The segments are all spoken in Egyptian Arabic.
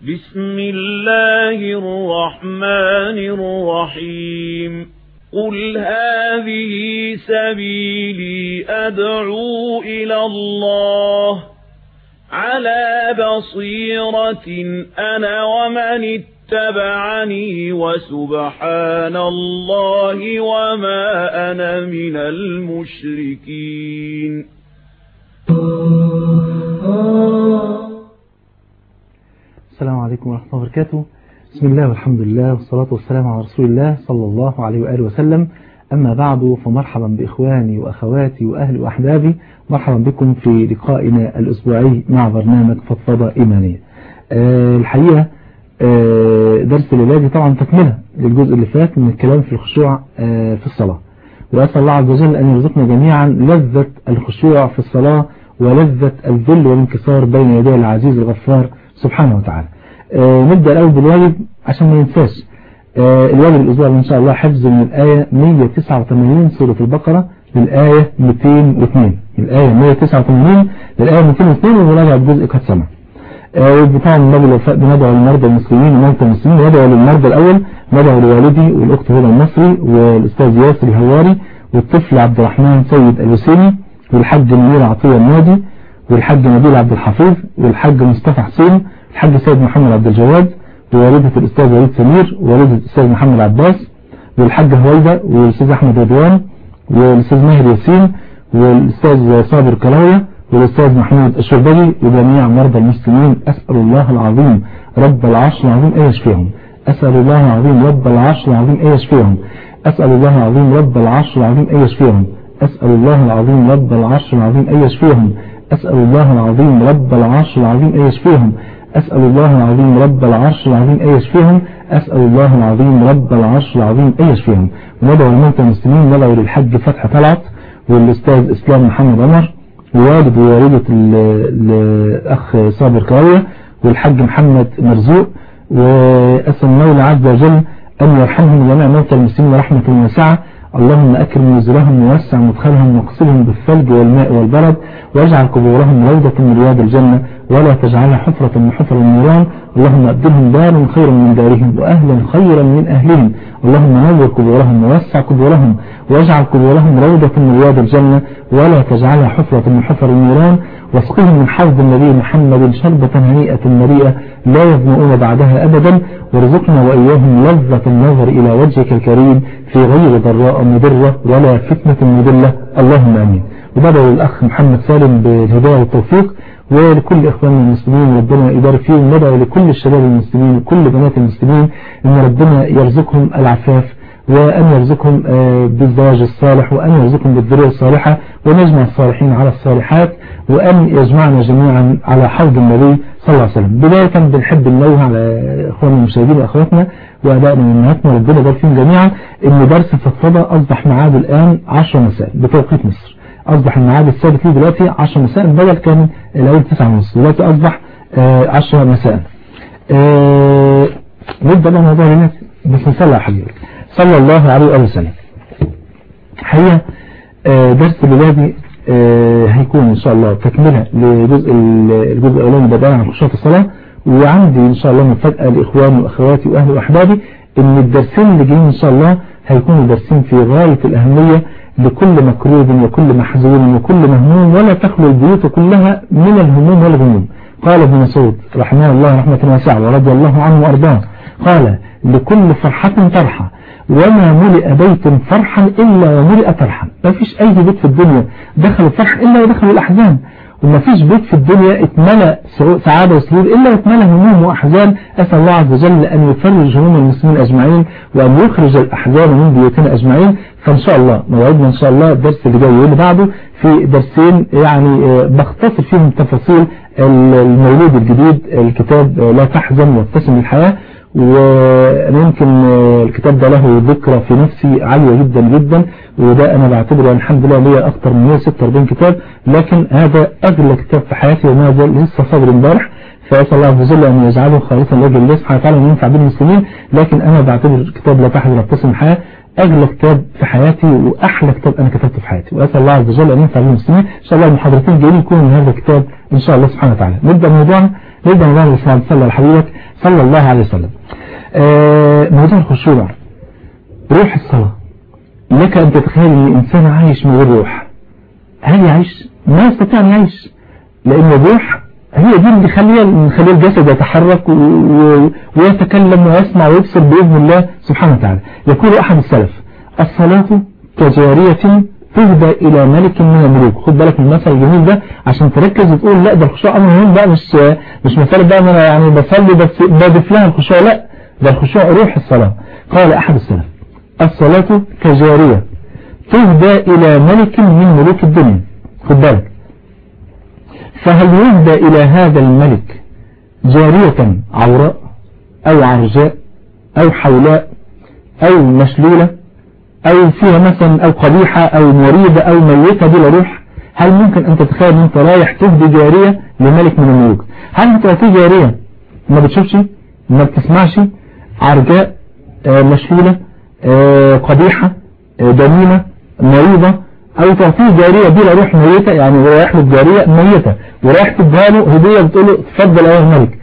بسم الله الرحمن الرحيم قل هذه سبيلي أدعو إلى الله على بصيرة أنا ومن اتبعني وسبحان الله وما أنا من المشركين السلام عليكم ورحمة الله وبركاته بسم الله والحمد لله والصلاة والسلام على رسول الله صلى الله عليه وآله وسلم أما بعد فمرحبا بإخواني وأخواتي وأهلي وأحبابي مرحبا بكم في لقائنا الأسبوعي مع برنامج فضفضة إيمانية أه الحقيقة أه درس الليلة طبعا تكملة للجزء اللي فات من الكلام في الخشوع أه في الصلاة وأسأل الله عز وجل أن يرزقنا جميعا لذة الخشوع في الصلاة ولذة الذل والانكسار بين يدي العزيز الغفار سبحانه وتعالى آه نبدأ الأول بالواجب عشان ما ننساش آه الواجب الأسبوع إن شاء الله حفظ من الآية 189 سورة البقرة للآية 202 الآية 189 للآية 202 ومراجعة الجزء قد سمع آه وطبعا باب الوفاء بندعو للمرضى المسلمين ومرضى المسلمين ندعو للمرضى الأول ندعو لوالدي والأخت هدى المصري والأستاذ ياسر الهواري والطفل عبد الرحمن سيد الوسيمي والحاج منير عطية النادي والحاج نبيل عبد الحفيظ والحاج مصطفى حسين الحاج سيد محمد عبد الجواد ووالدة الأستاذ وليد سمير ووالدة الأستاذ محمد عباس والحاج هويدة والأستاذ أحمد رضوان والأستاذ ماهر ياسين والأستاذ صابر كلاوية والأستاذ محمود الشربجي وجميع مرضى المسلمين أسأل الله العظيم رب العرش العظيم أن يشفيهم أسأل الله العظيم رب العرش العظيم أن يشفيهم أسأل الله العظيم رب العرش العظيم أن يشفيهم أسأل الله العظيم رب العرش العظيم أن يشفيهم أسأل الله العظيم رب العرش العظيم أن يشفيهم أسأل الله العظيم رب العرش العظيم أن يشفيهم أسأل الله العظيم رب العرش العظيم أن يشفيهم وندعو الموتى المسلمين ندعو للحج فتح طلعت والأستاذ إسلام محمد عمر ووالد ووالدة الأخ صابر كراوية والحج محمد مرزوق وأسأل المولى عز وجل أن يرحمهم جميع موتى المسلمين رحمة واسعة اللهم أكرم نزلهم ووسع مدخلهم واغسلهم بالثلج والماء والبرد واجعل قبورهم روضة من رياض الجنة ولا تجعلها حفرة من حفر النيران اللهم أبدلهم دارا خيرا من دارهم وأهلا خيرا من أهلهم اللهم نور قبورهم ووسع قبورهم واجعل قبورهم روضة من رياض الجنة ولا تجعلها حفرة من حفر النيران واسقهم من حوض النبي محمد شربة هنيئة مريئة لا يظمؤون بعدها أبدا وارزقنا وإياهم لذة النظر إلى وجهك الكريم في غير ضراء مضرة ولا فتنة مضلة اللهم آمين وبدأ الأخ محمد سالم بالهداية والتوفيق ولكل إخواننا المسلمين ربنا يبارك فيهم ندعو لكل الشباب المسلمين وكل بنات المسلمين أن ربنا يرزقهم العفاف وأن يرزقهم بالزواج الصالح وأن يرزقهم بالذرية الصالحة ونجمع الصالحين على الصالحات وأن يجمعنا جميعا على حوض النبي صلى الله عليه وسلم بداية بنحب ننوه على إخواننا المشاهدين وأخواتنا وأبائنا وأمهاتنا ربنا يبارك فيهم جميعا إن درس الفضفضة أصبح ميعاده الآن 10 مساء بتوقيت مصر أصبح الميعاد الثابت ليه دلوقتي 10 مساء بدل كان الأول 9 ونص دلوقتي أصبح 10 مساء نبدأ بقى موضوع الناس بس نصلي على حبيبك صلى الله عليه وآله وسلم حقيقة درس بلادي هيكون إن شاء الله تكملة لجزء الجزء الأولاني بدأنا عن خشوع الصلاة وعندي إن شاء الله مفاجأة لإخواني وأخواتي وأهلي وأحبابي إن الدرسين اللي جايين إن شاء الله هيكونوا درسين في غاية الأهمية لكل مكروب وكل محزون وكل مهموم ولا تخلو البيوت كلها من الهموم والغموم قال ابن مسعود رحمه الله رحمة واسعة ورضي الله عنه وأرضاه قال لكل فرحة فرحة وما ملئ بيت فرحا إلا وملئ فرحا ما فيش أي بيت في الدنيا دخل الفرح إلا ودخل الأحزان وما فيش بيت في الدنيا اتملى سعادة وسرور إلا واتملى هموم وأحزان أسأل الله عز وجل أن يفرج هموم المسلمين أجمعين وأن يخرج الأحزان من بيوتنا أجمعين فإن شاء الله موعدنا إن شاء الله الدرس اللي جاي واللي بعده في درسين يعني بختصر فيهم تفاصيل المولود الجديد الكتاب لا تحزن وابتسم للحياة وأنا يمكن الكتاب ده له ذكرى في نفسي عالية جدا جدا وده أنا بعتبره الحمد لله ليا أكثر من 146 كتاب لكن هذا أغلى كتاب في حياتي وما زال لسه صدر امبارح فأسأل الله عز وجل أن يجعله خالصا لأجل الله سبحانه وتعالى أن ينفع بالمسلمين لكن أنا بعتبر كتاب لا تحزن وابتسم الحياة أغلى كتاب في حياتي وأحلى كتاب أنا كتبته في حياتي وأسأل الله عز وجل أن ينفع بالمسلمين إن شاء الله المحاضرتين جايين يكونوا من هذا الكتاب إن شاء الله سبحانه وتعالى نبدأ موضوعنا نبدأ موضوع الإسلام صلى على حبيبك صلى الله عليه وسلم آه موضوع الخشوع روح الصلاة لك أن تتخيل أن الإنسان عايش من غير روح هل يعيش؟ ما يستطيع أن يعيش لأن الروح هي دي اللي خليه مخليه الجسد يتحرك و... و... ويتكلم ويسمع ويبصر بإذن الله سبحانه وتعالى يقول أحد السلف الصلاة كجارية تهدى إلى ملك من الملوك خد بالك من المثل الجميل ده عشان تركز وتقول لا ده الخشوع أمر مهم بقى مش مش مسألة بقى أنا يعني بصلي بس بضيف لها الخشوع لا ده الخشوع روح الصلاة قال أحد السلف الصلاة كجارية تهدى إلى ملك من ملوك الدنيا خد بالك فهل يهدى إلى هذا الملك جارية عوراء أو عرجاء أو حولاء أو مشلولة أو فيها مثلا أو قبيحة أو مريضة أو ميتة بلا روح هل ممكن أن تتخيل أن أنت رايح تهدي جارية لملك من الملوك هل أنت تعطيه جارية ما بتشوفش ما بتسمعش عرجاء آه مشلولة آه قبيحة آه دميمة مريضة أو تعطيه جارية بلا روح ميتة يعني رايح له جارية ميتة ورايح تديها له هدية بتقول له تفضل أيها الملك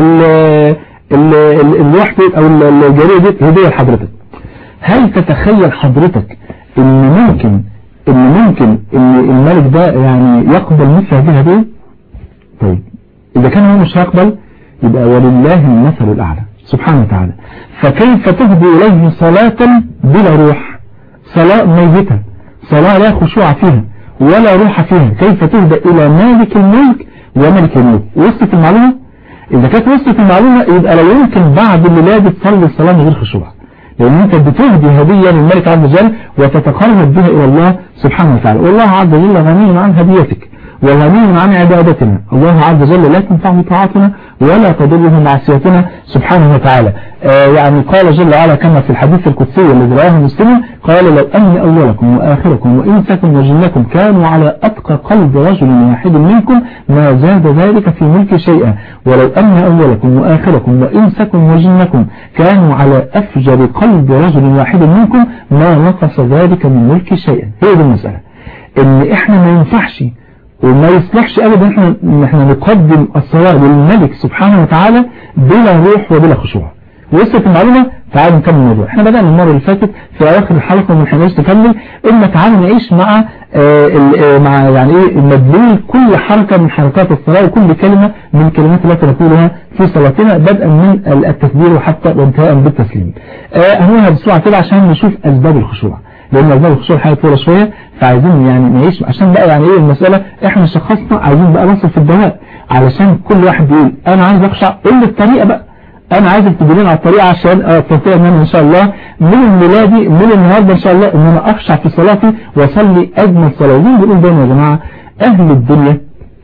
الروح أو الجارية دي هدية لحضرتك هل تتخيل حضرتك ان ممكن ان ممكن ان الملك ده يعني يقبل مثل هذه الهدية طيب اذا كان هو مش هيقبل يبقى ولله المثل الاعلى سبحانه وتعالى فكيف تهدي اليه صلاة بلا روح صلاة ميتة صلاة لا خشوع فيها ولا روح فيها كيف تهدى الى مالك الملك وملك الملك وصلت المعلومة اذا كانت وصلت المعلومة يبقى لا يمكن بعد الليلة تصلي الصلاة من غير خشوع لأن أنت بتهدي هدية للملك عز وجل وتتقرب بها إلى الله سبحانه وتعالى والله عز وجل غني عن هديتك وغني عن عبادتنا الله عز وجل لا تنفعه طاعتنا ولا تضره معصيتنا سبحانه وتعالى آه يعني قال جل وعلا كما في الحديث القدسي الذي رواه مسلم قال لو أن أولكم وآخركم وإنسكم وجنكم كانوا على أتقى قلب رجل واحد منكم ما زاد ذلك في ملك شيئا ولو أن أولكم وآخركم وإنسكم وجنكم كانوا على أفجر قلب رجل واحد منكم ما نقص ذلك من ملك شيئا هي دي المسألة إن إحنا ما ينفعش وما يصلحش ابدا احنا احنا نقدم الصلاة للملك سبحانه وتعالى بلا روح وبلا خشوع وصلت المعلومة تعالوا نكمل الموضوع احنا بدأنا المرة اللي فاتت في اواخر الحلقة ومن حناش تكمل ان تعالوا نعيش مع اه مع يعني ايه مدلول كل حركة من حركات الصلاة وكل كلمة من الكلمات التي نقولها في صلاتنا بدءا من التكبير وحتى وانتهاء بالتسليم اه هنقولها بسرعة كده عشان نشوف اسباب الخشوع لان اسباب الخشوع الحقيقة طويلة شوية فعايزين يعني نعيش عشان بقى يعني ايه المسألة احنا شخصنا عايزين بقى نصل في الدواء علشان كل واحد يقول انا عايز اخشع قول لي الطريقة بقى انا عايزك تدلين على الطريقة عشان استطيع ان انا ان شاء الله من الميلادي من النهاردة ان شاء الله ان انا اخشع في صلاتي واصلي اجمل صلاة وزين بيقول دايما يا جماعة اهل الدنيا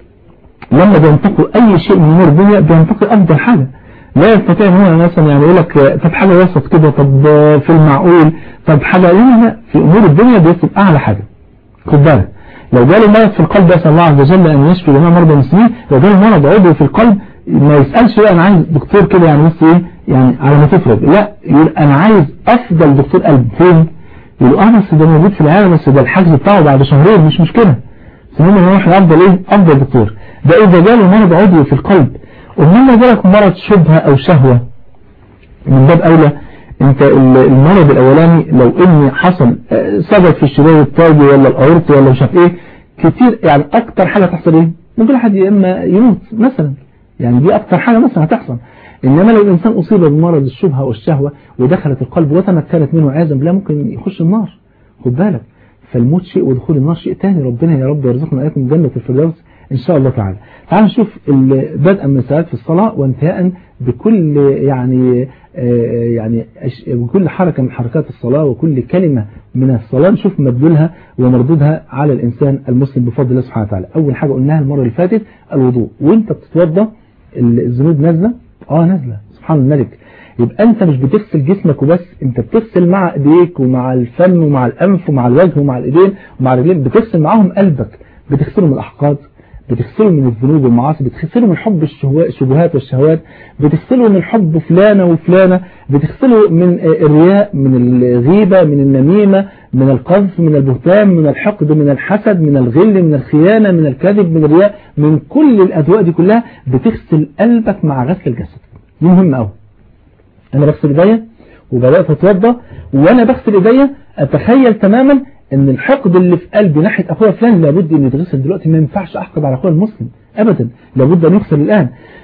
لما بينتقوا اي شيء من امور الدنيا بينتقي افضل حاجة لا يستطيع ان هو مثلا يعني يقول لك طب حاجة وسط كده طب في المعقول طب حاجة لا في امور الدنيا بيكتب اعلى حاجة خد بالك لو جاله مرض في القلب يسأل الله عز وجل أن يشفي جميع مرضى المسلمين لو جاله مرض عضوي في القلب ما يسألش بقى أنا عايز دكتور كده يعني بس إيه يعني على ما تفرج لا يقول أنا عايز أفضل دكتور قلب فين يقول اه بس ده موجود في العالم بس ده الحجز بتاعه بعد شهرين مش مشكلة سنين ان واحد أفضل إيه أفضل دكتور ده إذا جاله مرض عضوي في القلب ومما جالك مرض شبهة أو شهوة من باب أولى انت المرض الاولاني لو ان حصل سبب في الشرايين الطاجي ولا الاورطي ولا مش عارف ايه كتير يعني اكتر حاجة تحصل ايه ممكن واحد يا اما يموت مثلا يعني دي اكتر حاجة مثلا هتحصل انما لو الانسان اصيب بمرض الشبهة والشهوة ودخلت القلب وتمكنت منه عياذا بالله ممكن يخش النار خد بالك فالموت شيء ودخول النار شيء تاني ربنا يا رب يرزقنا اياكم جنة الفردوس ان شاء الله تعالى تعال نشوف بدءا من ساعات في الصلاة وانتهاء بكل يعني يعني بكل حركة من حركات الصلاة وكل كلمة من الصلاة نشوف مدلولها ومردودها على الإنسان المسلم بفضل الله سبحانه وتعالى أول حاجة قلناها المرة اللي فاتت الوضوء وانت بتتوضى الذنوب نازلة اه نازلة سبحان الملك يبقى انت مش بتغسل جسمك وبس انت بتغسل مع ايديك ومع الفم ومع الانف ومع الوجه ومع الايدين ومع الرجلين بتغسل معاهم قلبك بتغسله من الاحقاد بتغسله من الذنوب والمعاصي بتغسله من حب الشبهات والشهوات بتغسله من حب فلانة وفلانة بتغسله من الرياء من الغيبة من النميمة من القذف من البهتان من الحقد من الحسد من الغل من الخيانة من الكذب من الرياء من كل الأدواء دي كلها بتغسل قلبك مع غسل الجسد دي مهمة قوي أنا بغسل إيديا وبدأت أتوضى وأنا بغسل إيديا أتخيل تماما ان الحقد اللي في قلبي ناحية اخويا فلان لابد ان يتغسل دلوقتي ما ينفعش احقد على اخويا المسلم ابدا لابد ان يغسل الان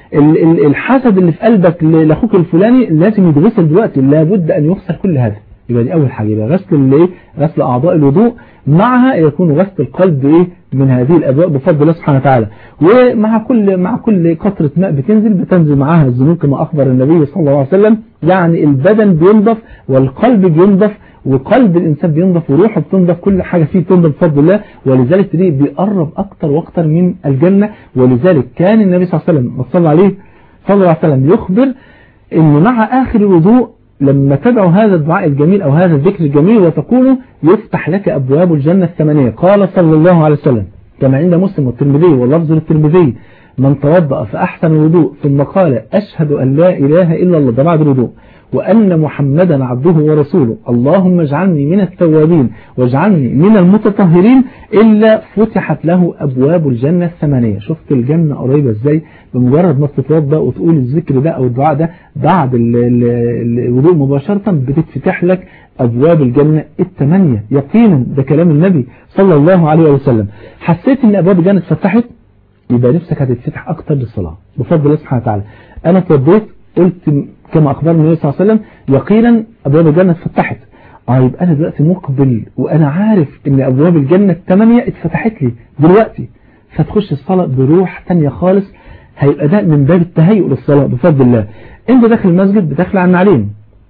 الحسد اللي في قلبك لاخوك الفلاني لازم يتغسل دلوقتي لابد ان يغسل كل هذا يبقى دي اول حاجه يبقى غسل الايه غسل اعضاء الوضوء معها يكون غسل القلب ايه من هذه الادواء بفضل الله سبحانه وتعالى ومع كل مع كل قطره ماء بتنزل بتنزل معاها الذنوب كما اخبر النبي صلى الله عليه وسلم يعني البدن بينضف والقلب بينضف وقلب الإنسان بينضف وروحه بتنضف كل حاجة فيه بتنضف بفضل الله ولذلك تلاقيه بيقرب أكتر وأكتر من الجنة ولذلك كان النبي صلى الله عليه وسلم صلى عليه صلى الله عليه وسلم يخبر أنه مع آخر الوضوء لما تدعو هذا الدعاء الجميل أو هذا الذكر الجميل وتقول يفتح لك أبواب الجنة الثمانية قال صلى الله عليه وسلم كما عند مسلم والترمذي واللفظ للترمذي من توضأ فأحسن الوضوء ثم قال أشهد أن لا إله إلا الله ده بعد الوضوء وأن محمدا عبده ورسوله اللهم اجعلني من التوابين واجعلني من المتطهرين إلا فتحت له أبواب الجنة الثمانية شفت الجنة قريبة ازاي بمجرد ما تتوضا وتقول الذكر ده أو الدعاء ده بعد الوضوء مباشرة بتتفتح لك أبواب الجنة الثمانية يقينا ده كلام النبي صلى الله عليه وسلم حسيت ان أبواب الجنة اتفتحت يبقى نفسك هتتفتح أكتر للصلاة بفضل الله سبحانه وتعالى أنا اتوضيت قلت كما أخبرنا النبي صلى الله عليه وسلم يقينا أبواب الجنة اتفتحت اه يبقى أنا دلوقتي مقبل وأنا عارف إن أبواب الجنة الثمانية اتفتحت لي دلوقتي فتخش الصلاة بروح تانية خالص هيبقى ده من باب التهيؤ للصلاة بفضل الله انت داخل المسجد بتخلع النعلين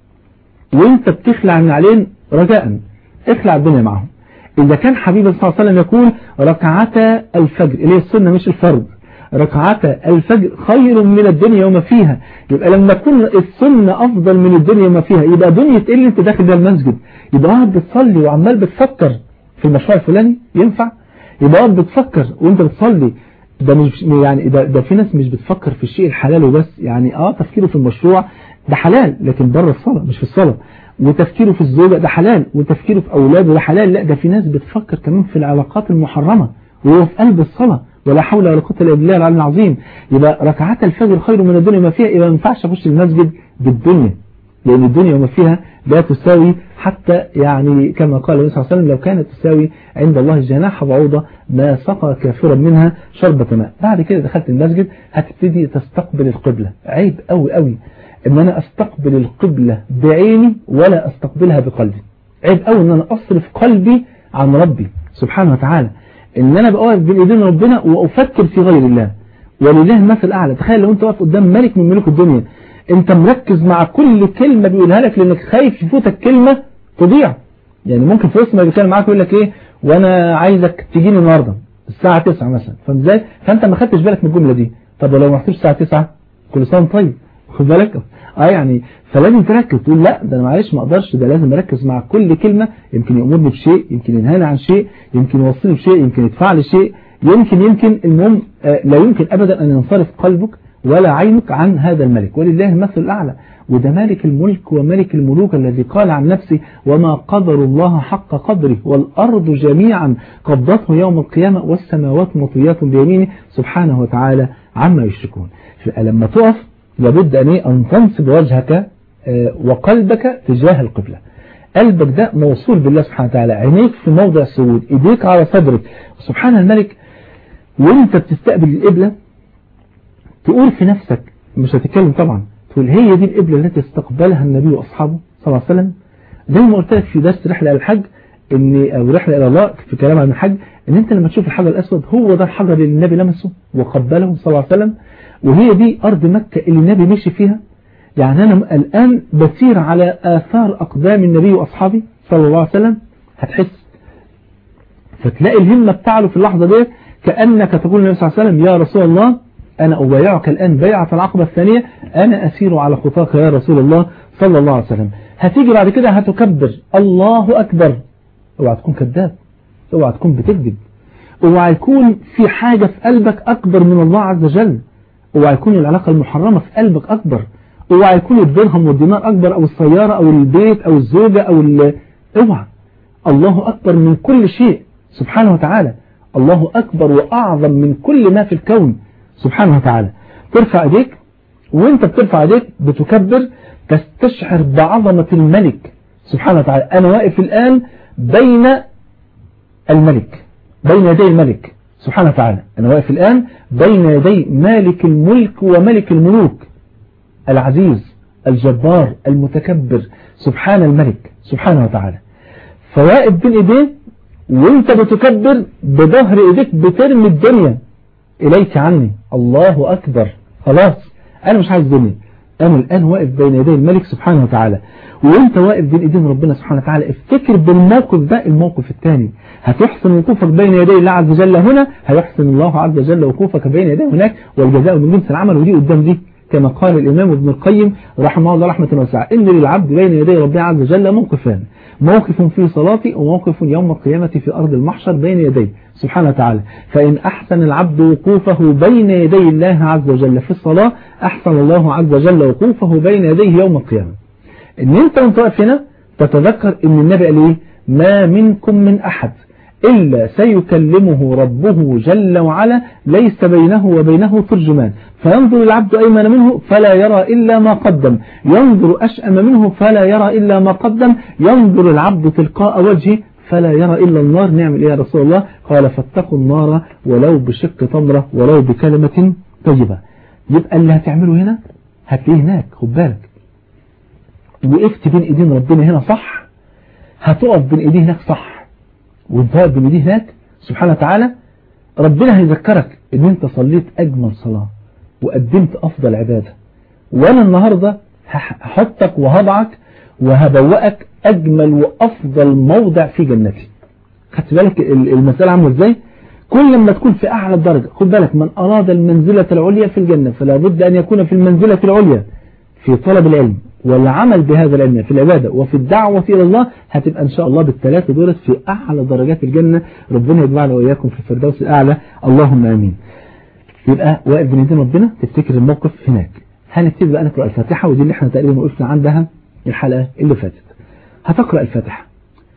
وانت بتخلع النعلين رجاء اخلع الدنيا معهم إذا كان حبيب صلى الله عليه وسلم يقول ركعتا الفجر اللي هي السنة مش الفرض ركعتا الفجر خير من الدنيا وما فيها يبقى لما تكون السنة أفضل من الدنيا وما فيها يبقى دنيا ايه اللي انت داخل بها المسجد يبقى قاعد بتصلي وعمال بتفكر في المشروع الفلاني ينفع يبقى قاعد بتفكر وانت بتصلي ده مش يعني ده, ده في ناس مش بتفكر في الشيء الحلال وبس يعني اه تفكيره في المشروع ده حلال لكن بره الصلاة مش في الصلاة وتفكيره في الزوجة ده حلال وتفكيره في أولاده ده حلال لا ده في ناس بتفكر كمان في العلاقات المحرمة وهو في قلب الصلاة ولا حول ولا قوه الا بالله العلي العظيم يبقى ركعات الفجر خير من الدنيا ما فيها يبقى ما ينفعش اخش المسجد بالدنيا لأن الدنيا وما فيها لا تساوي حتى يعني كما قال النبي صلى الله عليه وسلم لو كانت تساوي عند الله جناح بعوضة ما سقى كافرا منها شربة ماء بعد كده دخلت المسجد هتبتدي تستقبل القبلة عيب قوي قوي ان انا استقبل القبلة بعيني ولا استقبلها بقلبي عيب قوي ان انا اصرف قلبي عن ربي سبحانه وتعالى ان انا بقف بين ايدين ربنا وافكر في غير الله ولله المثل الاعلى تخيل لو انت واقف قدام ملك من ملوك الدنيا انت مركز مع كل كلمة بيقولها لك لانك خايف يفوتك كلمة تضيع يعني ممكن في وسط ما بيتكلم معاك يقول لك ايه وانا عايزك تجيني النهارده الساعة 9 مثلا فاهم ازاي فانت ما خدتش بالك من الجملة دي طب لو ما رحتش الساعة 9 كل سنه طيب خد بالك اه يعني فلازم تركز تقول لا ده انا معلش ما اقدرش ده لازم اركز مع كل كلمة يمكن يأمرني بشيء يمكن ينهاني عن شيء يمكن يوصلني بشيء يمكن يدفع لي شيء يمكن يمكن المهم آه لا يمكن ابدا ان ينصرف قلبك ولا عينك عن هذا الملك ولله المثل الاعلى وده مالك الملك وملك الملوك الذي قال عن نفسه وما قدر الله حق قدره والأرض جميعا قبضته يوم القيامة والسماوات مطويات بيمينه سبحانه وتعالى عما يشركون لما تقف لابد أن أن تنصب وجهك وقلبك تجاه القبلة قلبك ده موصول بالله سبحانه وتعالى عينيك في موضع السجود ايديك على صدرك سبحان الملك وانت بتستقبل القبلة تقول في نفسك مش هتتكلم طبعا تقول هي دي القبلة التي استقبلها النبي وأصحابه صلى الله عليه وسلم زي ما قلت لك في درس رحلة إلى الحج إن أو رحلة إلى الله في كلام عن الحج إن أنت لما تشوف الحجر الأسود هو ده الحجر اللي النبي لمسه وقبله صلى الله عليه وسلم وهي دي أرض مكة اللي النبي مشي فيها يعني أنا الآن بسير على آثار أقدام النبي وأصحابه صلى الله عليه وسلم هتحس فتلاقي الهمة بتاعله في اللحظة دي كأنك تقول النبي صلى الله عليه وسلم يا رسول الله أنا أبايعك الآن بيعة العقبة الثانية أنا أسير على خطاك يا رسول الله صلى الله عليه وسلم هتيجي بعد كده هتكبر الله أكبر اوعى تكون كذاب اوعى تكون بتكذب اوعى يكون في حاجة في قلبك أكبر من الله عز وجل اوعى يكون العلاقة المحرمة في قلبك أكبر اوعى يكون الدرهم والدينار أكبر أو السيارة أو البيت أو الزوجة أو ال... اوعى الله أكبر من كل شيء سبحانه وتعالى الله أكبر وأعظم من كل ما في الكون سبحانه وتعالى ترفع ايديك وانت بترفع ايديك بتكبر تستشعر بعظمة الملك سبحانه وتعالى أنا واقف الآن بين الملك بين يدي الملك سبحانه وتعالى أنا واقف الآن بين يدي مالك الملك وملك الملوك العزيز الجبار المتكبر سبحان الملك سبحانه وتعالى فواقف بين ايديه وانت بتكبر بظهر ايديك بترمي الدنيا اليك عني الله اكبر خلاص انا مش عايز دنيا انا الان واقف بين يدي الملك سبحانه وتعالى وانت واقف بين ايدين ربنا سبحانه وتعالى افتكر بالموقف ده الموقف الثاني هتحسن وقوفك بين يدي الله عز وجل هنا هيحسن الله عز وجل وقوفك بين يديه هناك والجزاء من جنس العمل ودي قدام دي كما قال الإمام ابن القيم رحمه الله رحمة واسعة إن للعبد بين يدي ربه عز وجل موقفان موقف في صلاتي وموقف يوم القيامة في أرض المحشر بين يديه سبحانه وتعالى فإن أحسن العبد وقوفه بين يدي الله عز وجل في الصلاة أحسن الله عز وجل وقوفه بين يديه يوم القيامة إن أنت وانت واقف هنا تتذكر إن النبي قال إيه ما منكم من أحد إلا سيكلمه ربه جل وعلا ليس بينه وبينه ترجمان فينظر العبد أيمن منه فلا يرى إلا ما قدم ينظر أشأم منه فلا يرى إلا ما قدم ينظر العبد تلقاء وجهه فلا يرى إلا النار نعمل إيه يا رسول الله قال فاتقوا النار ولو بشق تمرة ولو بكلمة طيبة يبقى اللي هتعمله هنا هتلاقيه هناك خد بالك وقفت بين ايدين ربنا هنا صح هتقف بين ايديه هناك صح وانت واقف بين ايديه هناك سبحانه وتعالى ربنا هيذكرك ان انت صليت اجمل صلاة وقدمت افضل عبادة وانا النهاردة هحطك وهضعك وهبوأك اجمل وافضل موضع في جنتي خدت بالك المسألة عامله ازاي كل ما تكون في اعلى الدرجة خد بالك من اراد المنزلة العليا في الجنة فلا بد ان يكون في المنزلة العليا في طلب العلم والعمل بهذا العلم في العبادة وفي الدعوة إلى الله هتبقى إن شاء الله بالثلاثة دولت في أعلى درجات الجنة ربنا يجمعنا وإياكم في الفردوس الأعلى اللهم آمين يبقى واقف بين يدين ربنا تفتكر الموقف هناك هنبتدي بقى نقرأ الفاتحة ودي اللي احنا تقريبا وقفنا عندها الحلقة اللي فاتت هتقرأ الفاتحة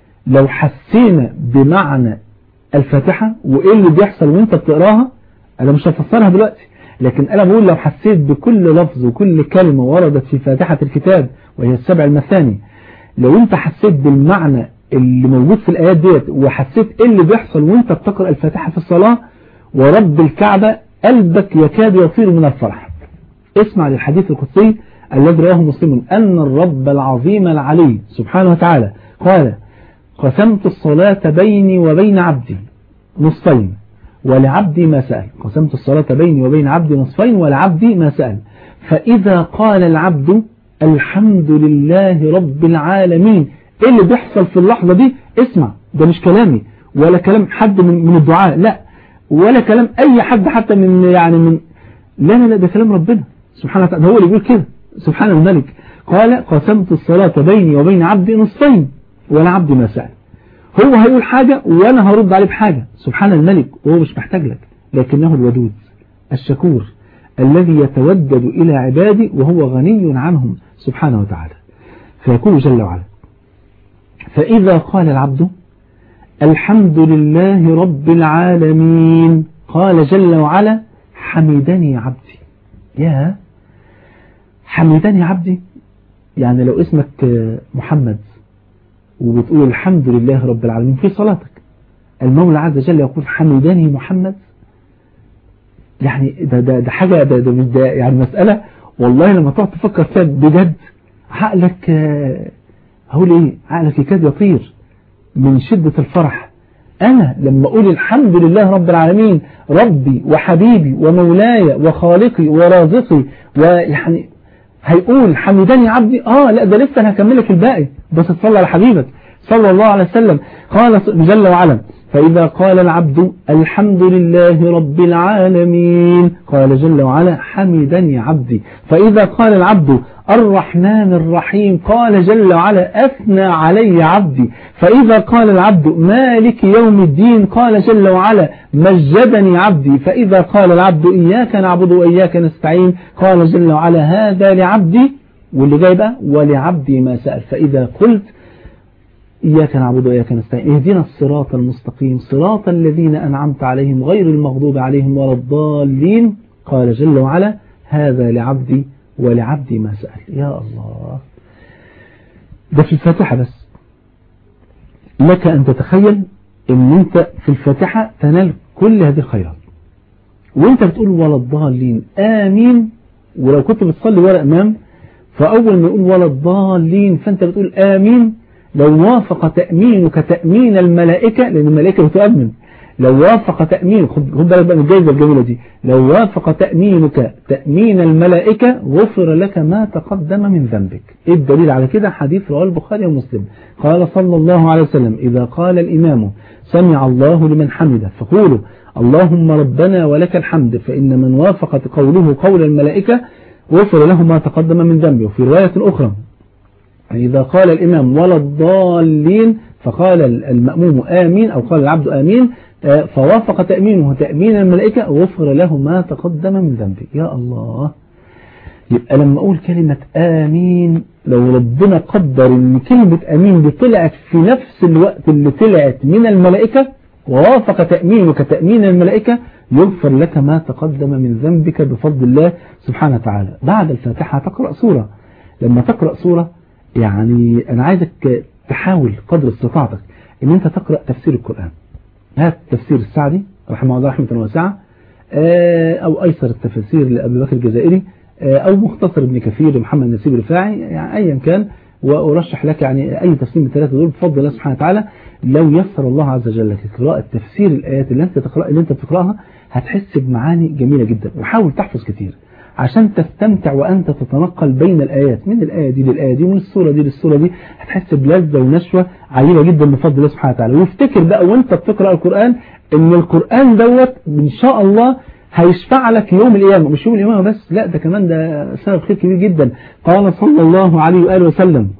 لو حسينا بمعنى الفاتحة وإيه اللي بيحصل وانت بتقراها أنا مش هفسرها دلوقتي لكن أنا بقول لو حسيت بكل لفظ وكل كلمة وردت في فاتحة الكتاب وهي السبع المثاني لو انت حسيت بالمعنى اللي موجود في الآيات ديت وحسيت ايه اللي بيحصل وانت بتقرأ الفاتحة في الصلاة ورب الكعبة قلبك يكاد يطير من الفرح اسمع للحديث القدسي الذي رواه مسلم أن الرب العظيم العلي سبحانه وتعالى قال قسمت الصلاة بيني وبين عبدي نصفين ولعبدي ما سأل قسمت الصلاة بيني وبين عبدي نصفين ولعبدي ما سأل فإذا قال العبد الحمد لله رب العالمين ايه اللي بيحصل في اللحظة دي اسمع ده مش كلامي ولا كلام حد من, من الدعاء لا ولا كلام اي حد حتى من يعني من لا لا لا ده كلام ربنا سبحانه وتعالى هو اللي بيقول كده سبحان الملك قال قسمت الصلاة بيني وبين عبدي نصفين ولعبدي ما سأل هو هيقول حاجة وأنا هرد عليه بحاجة سبحان الملك وهو مش محتاج لك لكنه الودود الشكور الذي يتودد إلى عباده وهو غني عنهم سبحانه وتعالى فيقول جل وعلا فإذا قال العبد الحمد لله رب العالمين قال جل وعلا حمدني عبدي يا حمدني عبدي يعني لو اسمك محمد وبتقول الحمد لله رب العالمين في صلاتك المولى عز وجل يقول حمدني محمد يعني ده, ده, ده حاجة ده, ده, ده يعني مسألة والله لما تقعد تفكر فيها بجد عقلك هقول ايه عقلك يكاد يطير من شدة الفرح أنا لما أقول الحمد لله رب العالمين ربي وحبيبي ومولاي وخالقي ورازقي ويعني هيقول حمدني عبدي آه لا ده لسه أنا هكملك الباقي بس تصلى على حبيبك صلى الله عليه وسلم قال جل وعلا فإذا قال العبد الحمد لله رب العالمين قال جل وعلا حمدني عبدي فإذا قال العبد الرحمن الرحيم قال جل وعلا أثنى علي عبدي فإذا قال العبد مالك يوم الدين قال جل وعلا مجدني عبدي فإذا قال العبد إياك نعبد وإياك نستعين قال جل وعلا هذا لعبدي واللي جاي بقى ولعبدي ما سأل فإذا قلت إياك نعبد وإياك نستعين اهدنا الصراط المستقيم صراط الذين أنعمت عليهم غير المغضوب عليهم ولا الضالين قال جل وعلا هذا لعبدي ولعبدي ما سأل يا الله ده في الفاتحة بس لك أن تتخيل أن أنت في الفاتحة تنال كل هذه الخيرات وانت بتقول ولا الضالين آمين ولو كنت بتصلي ورا إمام فأول ما يقول ولا الضالين فأنت بتقول آمين لو وافق تأمينك تأمين الملائكة لأن الملائكة بتؤمن لو وافق تأمين خد بالك بقى من الجائزة الجميلة دي لو وافق تأمينك تأمين الملائكة غفر لك ما تقدم من ذنبك إيه الدليل على كده حديث رواه البخاري ومسلم قال صلى الله عليه وسلم إذا قال الإمام سمع الله لمن حمده فقولوا اللهم ربنا ولك الحمد فإن من وافقت قوله قول الملائكة غفر له ما تقدم من ذنبه وفي رواية أخرى إذا قال الإمام ولا الضالين فقال المأموم آمين أو قال العبد آمين فوافق تأمينه تأمين الملائكة غفر له ما تقدم من ذنبه يا الله يبقى لما أقول كلمة آمين لو ربنا قدر أن كلمة آمين دي طلعت في نفس الوقت اللي طلعت من الملائكة ووافق تأمينك تأمين الملائكة يغفر لك ما تقدم من ذنبك بفضل الله سبحانه وتعالى بعد الفاتحة تقرأ سورة لما تقرأ سورة يعني أنا عايزك تحاول قدر استطاعتك أن أنت تقرأ تفسير القرآن هات تفسير السعدي رحمه الله رحمة واسعة أو أيسر التفسير لأبي بكر الجزائري أو مختصر ابن كثير لمحمد نسيب الرفاعي يعني أيا كان وأرشح لك يعني أي تفسير من الثلاثة دول بفضل الله سبحانه وتعالى لو يسر الله عز وجل لك قراءة تفسير الآيات اللي أنت تقرأ اللي أنت بتقرأها هتحس بمعاني جميلة جدا وحاول تحفظ كتير عشان تستمتع وأنت تتنقل بين الآيات من الآية دي للآية دي ومن السورة دي للسورة دي هتحس بلذة ونشوة عجيبة جدا بفضل الله سبحانه وتعالى وافتكر بقى وانت بتقرأ القرآن ان القرآن دوت ان شاء الله هيشفع لك يوم القيامة مش يوم القيامة بس لا ده كمان ده سبب خير كبير جدا قال صلى الله عليه وآله وسلم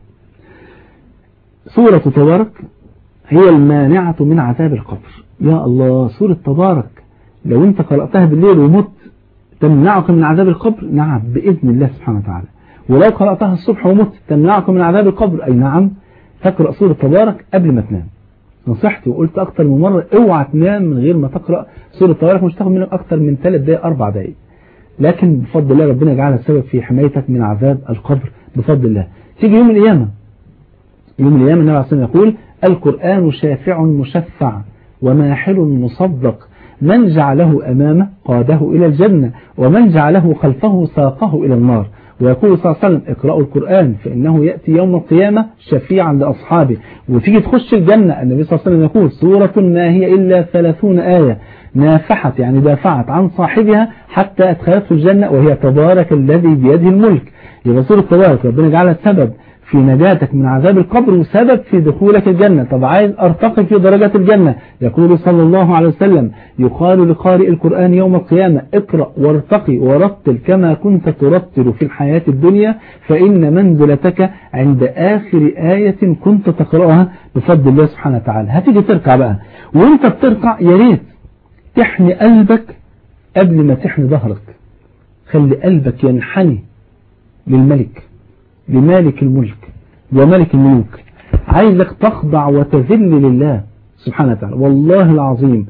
سورة تبارك هي المانعة من عذاب القبر يا الله سورة تبارك لو انت قرأتها بالليل ومت تمنعك من عذاب القبر نعم بإذن الله سبحانه وتعالى ولو قرأتها الصبح ومت تمنعك من عذاب القبر أي نعم تقرأ سورة تبارك قبل ما تنام نصيحتي وقلت أكتر من مرة اوعى تنام من غير ما تقرأ سورة تبارك مش تاخد منك أكتر من 3 دقائق 4 دقائق لكن بفضل الله ربنا يجعلها سبب في حمايتك من عذاب القبر بفضل الله تيجي يوم القيامة يوم القيامة النبي عليه الصلاة يقول القرآن شافع مشفع وماحل مصدق من جعله أمامه قاده إلى الجنة ومن جعله خلفه ساقه إلى النار ويقول صلى الله عليه وسلم اقرأوا القرآن فإنه يأتي يوم القيامة شفيعا لأصحابه وتيجي تخش الجنة النبي صلى الله عليه وسلم يقول سورة ما هي إلا ثلاثون آية نافحت يعني دافعت عن صاحبها حتى أدخلته الجنة وهي تبارك الذي بيده الملك يبقى سورة تبارك ربنا يجعلها سبب في نجاتك من عذاب القبر وسبب في دخولك الجنة طب عايز ارتقي في درجات الجنة يقول صلى الله عليه وسلم يقال لقارئ القرآن يوم القيامة اقرأ وارتقي ورتل كما كنت ترتل في الحياة الدنيا فإن منزلتك عند آخر آية كنت تقرأها بفضل الله سبحانه وتعالى هتيجي تركع بقى وانت بتركع يا ريت تحني قلبك قبل ما تحني ظهرك خلي قلبك ينحني للملك لمالك الملك وملك الملوك عايزك تخضع وتذل لله سبحانه وتعالى والله العظيم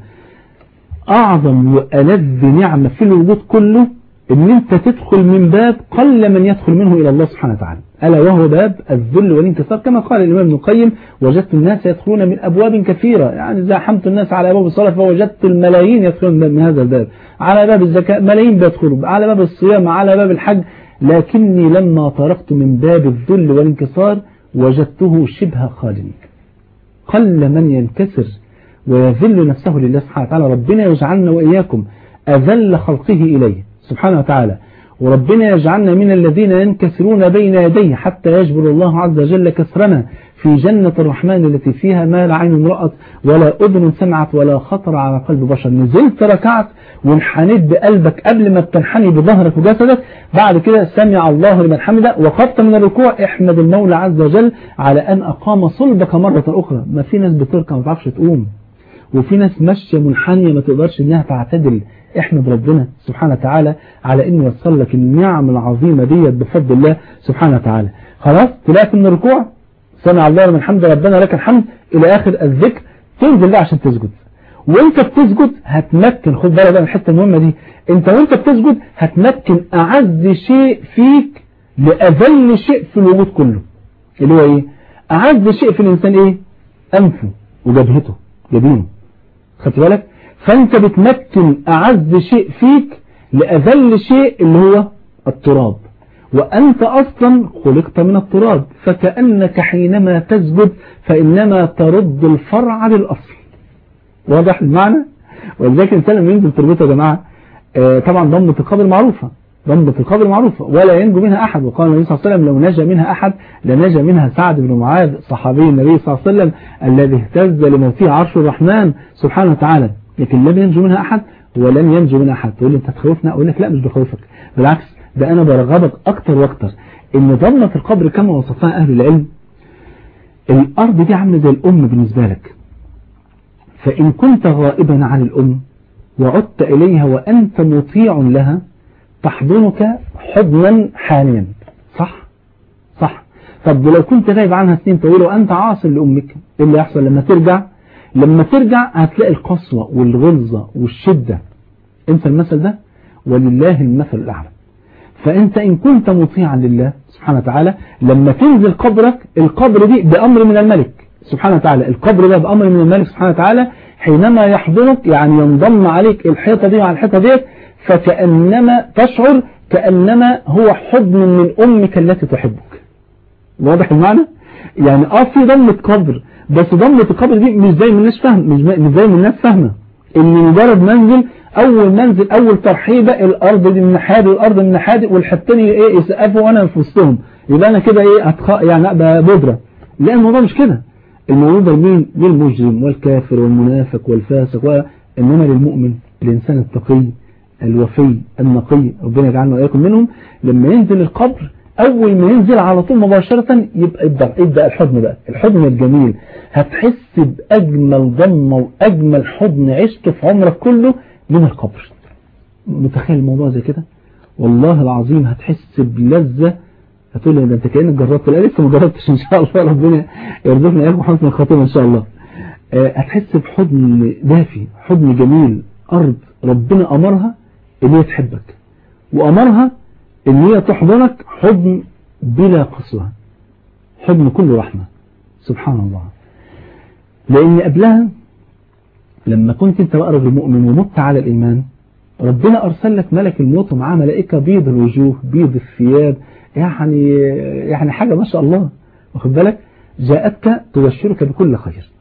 أعظم وألذ نعمة في الوجود كله ان انت تدخل من باب قل من يدخل منه الى الله سبحانه وتعالى ألا وهو باب الذل والانكسار كما قال الإمام ابن القيم وجدت الناس يدخلون من أبواب كثيرة يعني زاحمت الناس على أبواب الصلاة فوجدت الملايين يدخلون من هذا الباب على باب الزكاة ملايين بيدخلوا على باب الصيام على باب الحج لكني لما طرقت من باب الذل والانكسار وجدته شبه خالي قل من ينكسر ويذل نفسه لله سبحانه وتعالى ربنا يجعلنا وإياكم أذل خلقه إليه سبحانه وتعالى وربنا يجعلنا من الذين ينكسرون بين يديه حتى يجبر الله عز وجل كسرنا في جنة الرحمن التي فيها ما لا عين رأت ولا أذن سمعت ولا خطر على قلب بشر نزلت ركعت وانحنيت بقلبك قبل ما بتنحني بظهرك وجسدك بعد كده سمع الله لمن حمده وقفت من الركوع احمد المولى عز وجل على أن أقام صلبك مرة أخرى ما في ناس بتركع ما تعرفش تقوم وفي ناس ماشية منحنية ما تقدرش انها تعتدل احمد ربنا سبحانه وتعالى على انه يوصل لك النعم العظيمة ديت بفضل الله سبحانه وتعالى خلاص طلعت من الركوع سمع الله لمن حمد ربنا لك الحمد الى اخر الذكر تنزل بقى عشان تسجد وانت بتسجد هتمكن خد بالك بقى من الحته المهمه دي انت وانت بتسجد هتمكن اعز شيء فيك لاذل شيء في الوجود كله اللي هو ايه اعز شيء في الانسان ايه انفه وجبهته جبينه خدت بالك فانت بتمكن اعز شيء فيك لاذل شيء اللي هو التراب وأنت أصلا خلقت من التراب فكأنك حينما تسجد فإنما ترد الفرع للأصل واضح المعنى ولذلك الإنسان لما ينزل تربته يا جماعة آه طبعا ضمة القبر معروفة ضمة القبر معروفة ولا ينجو منها أحد وقال النبي صلى الله عليه وسلم لو نجا منها أحد لنجا منها سعد بن معاذ صحابي النبي صلى الله عليه وسلم الذي اهتز لموته عرش الرحمن سبحانه وتعالى لكن لم ينجو منها أحد ولن ينجو منها أحد تقول لي أنت تخوفنا أقول لك لا مش بخوفك بالعكس ده أنا برغبك أكتر وأكتر إن ضمة القبر كما وصفها أهل العلم الأرض دي عاملة زي الأم بالنسبة لك فإن كنت غائبا عن الأم وعدت إليها وأنت مطيع لها تحضنك حضنا حانيا صح صح طب لو كنت غايب عنها سنين طويلة وأنت عاصر لأمك إيه اللي يحصل لما ترجع لما ترجع هتلاقي القسوة والغلظة والشدة انسى المثل ده ولله المثل الأعلى فأنت إن كنت مطيعا لله سبحانه وتعالى لما تنزل قبرك القبر دي بأمر من الملك سبحانه وتعالى القبر ده بأمر من الملك سبحانه وتعالى حينما يحضنك يعني ينضم عليك الحيطة دي مع الحيطة دي فكأنما تشعر كأنما هو حضن من أمك التي تحبك واضح المعنى؟ يعني اه في ضمة قبر بس ضمة القبر دي مش زي ما الناس فاهم مش زي ما الناس فاهمة ان مجرد منزل اول منزل اول ترحيبة الارض دي من ناحيه والارض من ناحيه والحتاني ايه يسقفوا وانا في وسطهم يبقى انا كده ايه أتخ... يعني ابقى بودره لا الموضوع مش كده الموضوع ده لمين للمجرم والكافر والمنافق والفاسق وانما للمؤمن الانسان التقي الوفي النقي ربنا يجعلنا واياكم منهم لما ينزل القبر اول ما ينزل على طول مباشرة يبقى يبدأ, يبدأ الحضن بقى الحضن الجميل هتحس باجمل ضمه واجمل حضن عشته في عمرك كله من القبر متخيل الموضوع زي كده والله العظيم هتحس بلذة هتقول لي ده انت كأنك جربت لا لسه ما جربتش ان شاء الله ربنا يرزقنا اياكم حسن الخاتمه ان شاء الله هتحس بحضن دافي حضن جميل ارض ربنا امرها ان هي تحبك وامرها ان هي تحضنك حضن بلا قسوة حضن كل رحمة سبحان الله لان قبلها لما كنت انت بقرب المؤمن ومت على الإيمان ربنا أرسل لك ملك الموت ومعاه ملائكة بيض الوجوه بيض الثياب يعني يعني حاجة ما شاء الله واخد بالك جاءتك تبشرك بكل خير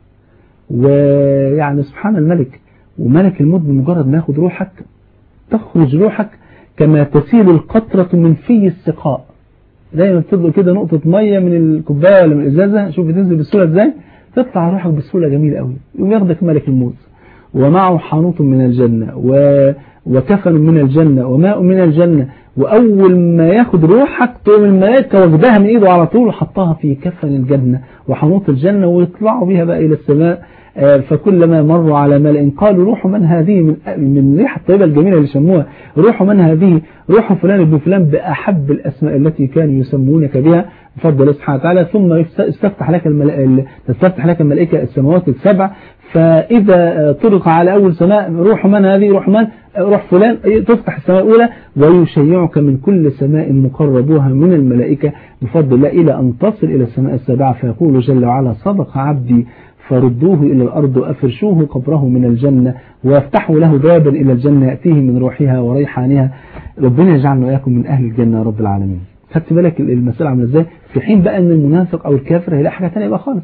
ويعني سبحان الملك وملك الموت بمجرد ما ياخد روحك تخرج روحك كما تسيل القطرة من في السقاء دايما بتطلق كده نقطة مية من الكوباية ولا من الإزازة شوف بتنزل بسهولة ازاي تطلع روحك بسهولة جميلة قوي وياخدك ملك الموت ومعه حانوت من الجنة و... وكفن من الجنة وماء من الجنة وأول ما ياخد روحك تقوم الملائكة واخدها من إيده على طول وحطها في كفن الجنة وحانوت الجنة ويطلعوا بها بقى إلى السماء فكلما مروا على ملأ قالوا روح من هذه من من ريحة الطيبة الجميلة اللي سموها روح من هذه روح فلان ابن فلان بأحب الأسماء التي كانوا يسمونك بها بفضل الله سبحانه وتعالى ثم يستفتح لك الملائكة تستفتح لك الملائكة السماوات السبع فإذا طرق على أول سماء روح من هذه روح من روح فلان تفتح السماء الأولى ويشيعك من كل سماء مقربوها من الملائكة بفضل الله إلى أن تصل إلى السماء السابعة فيقول جل وعلا صدق عبدي فردوه إلى الأرض وأفرشوه قبره من الجنة وافتحوا له بابا إلى الجنة يأتيه من روحها وريحانها ربنا يجعلنا وإياكم من أهل الجنة يا رب العالمين خدت بالك المسألة عامله ازاي في حين بقى ان المنافق او الكافر هيلاقي حاجة تانية بقى خالص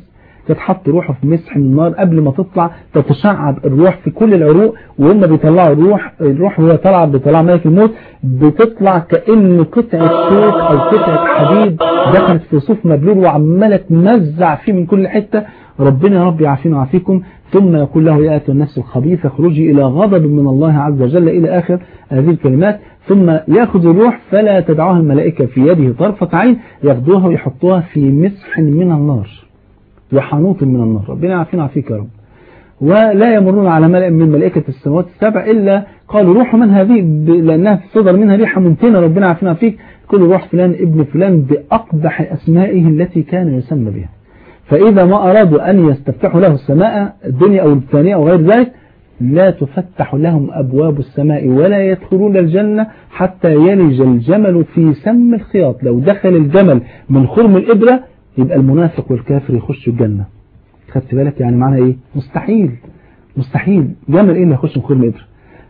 تتحط روحه في مسح من النار قبل ما تطلع تتشعب الروح في كل العروق وهم بيطلعوا الروح الروح وهي طالعه بيطلع ملك الموت بتطلع كأن قطعة شوك أو قطعة حديد دخلت في صوف مبلول وعمالة تمزع فيه من كل حتة ربنا يا رب يعافينا ويعافيكم ثم يقول له يا النفس الخبيثة خروجي إلى غضب من الله عز وجل إلى آخر هذه الكلمات ثم يأخذ الروح فلا تدعوها الملائكة في يده طرفة عين ياخدوها ويحطوها في مسح من النار وحنوط من النار ربنا يعافينا ويعافيك يا رب ولا يمرون على ملأ من ملائكة السماوات السبع إلا قالوا روح من هذه لأنها صدر منها ريحة منتنة ربنا يعافينا فيك كل روح فلان ابن فلان بأقبح أسمائه التي كان يسمى بها فإذا ما أرادوا أن يستفتحوا له السماء الدنيا أو الثانية أو غير ذلك لا تفتح لهم أبواب السماء ولا يدخلون الجنة حتى يلج الجمل في سم الخياط لو دخل الجمل من خرم الإبرة يبقى المنافق والكافر يخش الجنة خدت بالك يعني معنى إيه مستحيل مستحيل جمل إيه اللي يخش من خرم الإبرة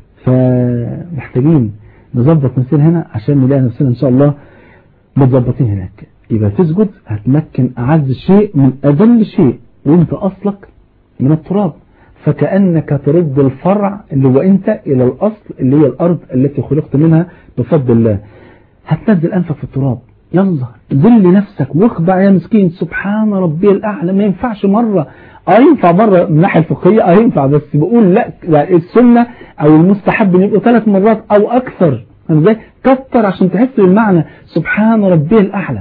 فمحتاجين نظبط نفسنا هنا عشان نلاقي نفسنا إن شاء الله متظبطين هناك يبقى تسجد هتمكن أعز شيء من أذل شيء وانت أصلك من التراب فكأنك ترد الفرع اللي هو انت إلى الأصل اللي هي الأرض التي خلقت منها بفضل الله هتنزل أنفك في التراب يلا ذل نفسك واخضع يا مسكين سبحان ربي الأعلى ما ينفعش مرة اه ينفع مرة من الناحية الفقهية اه ينفع بس بقول لا يعني السنة أو المستحب يبقوا ثلاث مرات أو أكثر ازاي كتر عشان تحس بالمعنى سبحان ربي الأعلى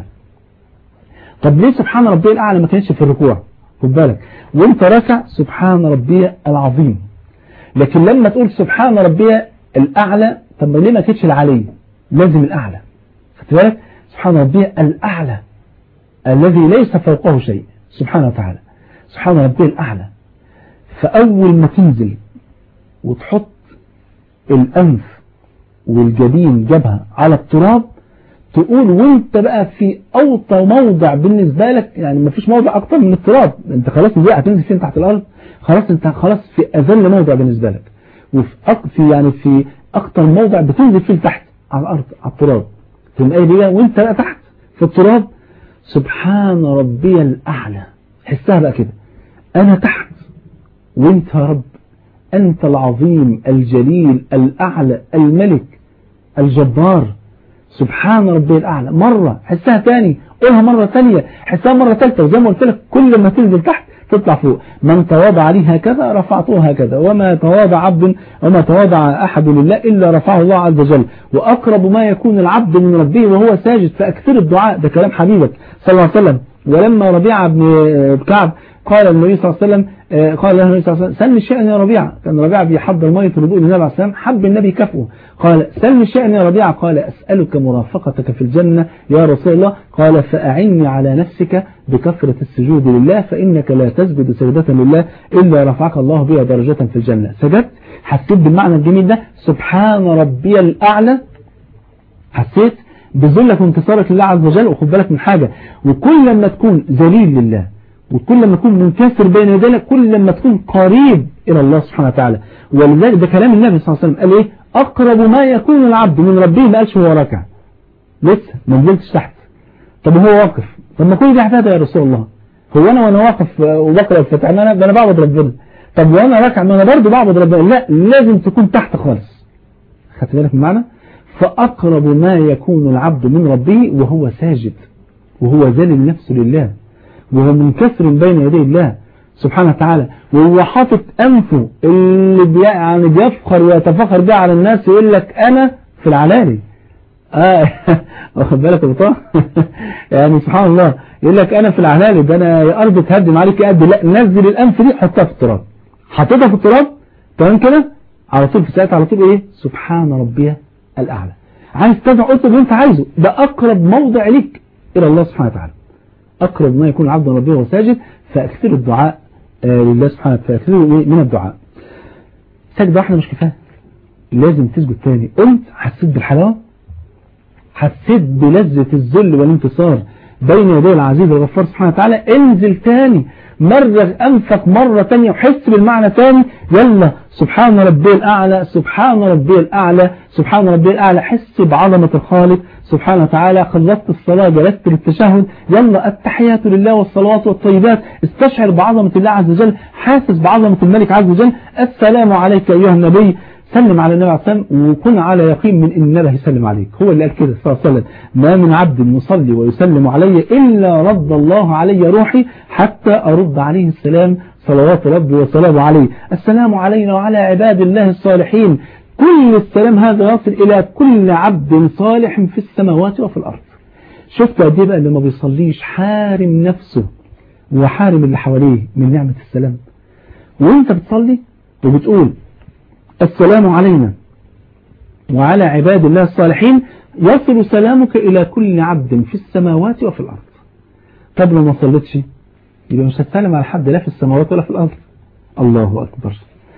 طب ليه سبحان ربي الأعلى ما كانش في الركوع خد بالك وانت راكع سبحان ربي العظيم لكن لما تقول سبحان ربي الأعلى طب ليه ما كانتش العلي لازم الأعلى خد بالك سبحان ربي الأعلى الذي ليس فوقه شيء سبحانه وتعالى سبحان ربي الأعلى فأول ما تنزل وتحط الأنف والجبين جبهة على التراب تقول وانت بقى في اوطى موضع بالنسبة لك يعني ما فيش موضع اكتر من التراب انت خلاص ازاي هتنزل فين تحت الارض خلاص انت خلاص في اذل موضع بالنسبة لك وفي أك في يعني في اكتر موضع بتنزل فيه تحت على الارض على التراب تقوم قايل ايه وانت بقى تحت في التراب سبحان ربي الاعلى حسها بقى كده انا تحت وانت يا رب انت العظيم الجليل الاعلى الملك الجبار سبحان ربي الأعلى مرة حسها تاني قولها مرة ثانية حسها مرة ثالثة وزي ما قلت لك كل ما تنزل تحت تطلع فوق من تواضع لي هكذا رفعته هكذا وما تواضع عبد وما تواضع أحد لله إلا رفعه الله عز وجل وأقرب ما يكون العبد من ربه وهو ساجد فأكثر الدعاء ده كلام حبيبك صلى الله عليه وسلم ولما ربيعة بن كعب قال النبي صلى الله عليه وسلم قال له النبي صلى الله عليه وسلم سلم الشأن يا ربيعة كان ربيعة بيحضر مية الوضوء للنبي عليه السلام حب النبي كفه قال سلم الشأن يا ربيعة قال أسألك مرافقتك في الجنة يا رسول الله قال فأعني على نفسك بكثرة السجود لله فإنك لا تسجد سجدة لله إلا رفعك الله بها درجة في الجنة سجدت حسيت بالمعنى الجميل ده سبحان ربي الأعلى حسيت بذلك وانتصارك لله عز وجل وخد بالك من حاجة وكل ما تكون ذليل لله وكل ما تكون منكسر بين يديك كل ما تكون قريب إلى الله سبحانه وتعالى ولذلك ده كلام النبي صلى الله عليه وسلم قال إيه أقرب ما يكون العبد من ربه ما قالش هو راكع لسه ما نزلتش تحت طب هو واقف طب ما كل دي احتاج يا رسول الله هو أنا وأنا واقف وبقرأ الفتح أنا ده أنا بعبد ربنا طب وأنا راكع ما أنا برضه بعبد ربنا لا لازم تكون تحت خالص خدت بالك من معنى فأقرب ما يكون العبد من ربه وهو ساجد وهو ذلل نفسه لله وهو منكسر بين يدي الله سبحانه وتعالى وهو حاطط أنفه اللي بي يعني بيفخر ويتفخر بيه على الناس يقول لك أنا في العلالي آه واخد بالك يا بطاقة يعني سبحان الله يقول لك أنا في العلالي ده أنا يا أرض تهدم عليك يا قد لا نزل الأنف دي حطها في التراب حطيتها في التراب تمام كده على طول في ساعتها على طول إيه سبحان ربي الأعلى عايز تدعو قلت اللي أنت عايزه ده أقرب موضع ليك إلى الله سبحانه وتعالى أقرب ما يكون العبد ربه وساجد فأكثر الدعاء لله سبحانه وتعالى فأكثر من الدعاء سجد واحدة مش كفاية لازم تسجد تاني قلت حسيت بالحلاوة حسيت بلذة الذل والانتصار بين يدي العزيز الغفار سبحانه وتعالى انزل تاني مرغ أنفك مرة تانية وحس بالمعنى تاني يلا سبحان ربي الأعلى سبحان ربي الأعلى سبحان ربي الأعلى حس بعظمة الخالق سبحانه وتعالى خلصت الصلاة جلست للتشهد يلا التحيات لله والصلوات والطيبات استشعر بعظمة الله عز وجل حاسس بعظمة الملك عز وجل السلام عليك أيها النبي سلم على النبي عليه الصلاة والسلام وكن على يقين من ان النبي يسلم عليك هو اللي قال كده صلى الله عليه وسلم ما من عبد يصلي ويسلم علي إلا رد الله علي روحي حتى أرد عليه السلام صلوات ربي وسلامه عليه السلام علينا وعلى عباد الله الصالحين كل السلام هذا يصل إلى كل عبد صالح في السماوات وفي الأرض شفت قد ايه بقى اللي ما بيصليش حارم نفسه وحارم اللي حواليه من نعمة السلام وانت بتصلي وبتقول السلام علينا وعلى عباد الله الصالحين يصل سلامك إلى كل عبد في السماوات وفي الأرض طب لو ما صليتش يبقى مش هتسلم على حد لا في السماوات ولا في الأرض الله أكبر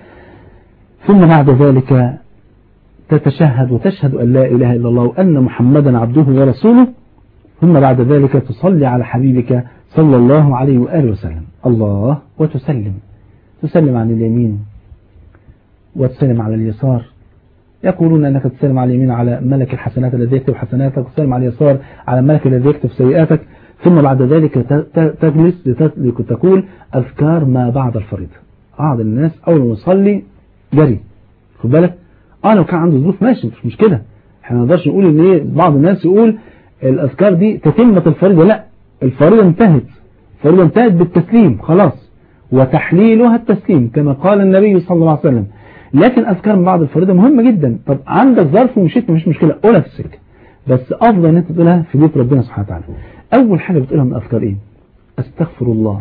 ثم بعد ذلك تتشهد وتشهد أن لا إله إلا الله وأن محمدا عبده ورسوله ثم بعد ذلك تصلي على حبيبك صلى الله عليه وآله وسلم الله وتسلم تسلم عن اليمين وتسلم على اليسار يقولون أنك تسلم على اليمين على ملك الحسنات الذي يكتب حسناتك وتسلم على اليسار على الملك الذي يكتب سيئاتك ثم بعد ذلك تجلس لتقول أذكار ما بعد الفريضة بعض الناس أول ما يصلي جري خد بالك اه لو كان عنده ظروف ماشي مش مشكلة احنا ما نقدرش نقول ان ايه بعض الناس يقول الأذكار دي تتمة الفريضة لا الفريضة انتهت الفريضة انتهت بالتسليم خلاص وتحليلها التسليم كما قال النبي صلى الله عليه وسلم لكن أذكار بعض الفريضة مهمة جدا طب عندك ظرف ومشيت مفيش مشكلة قولها في السكة بس أفضل أن أنت تقولها في بيت ربنا سبحانه وتعالى أول حاجة بتقولها من أذكار إيه أستغفر الله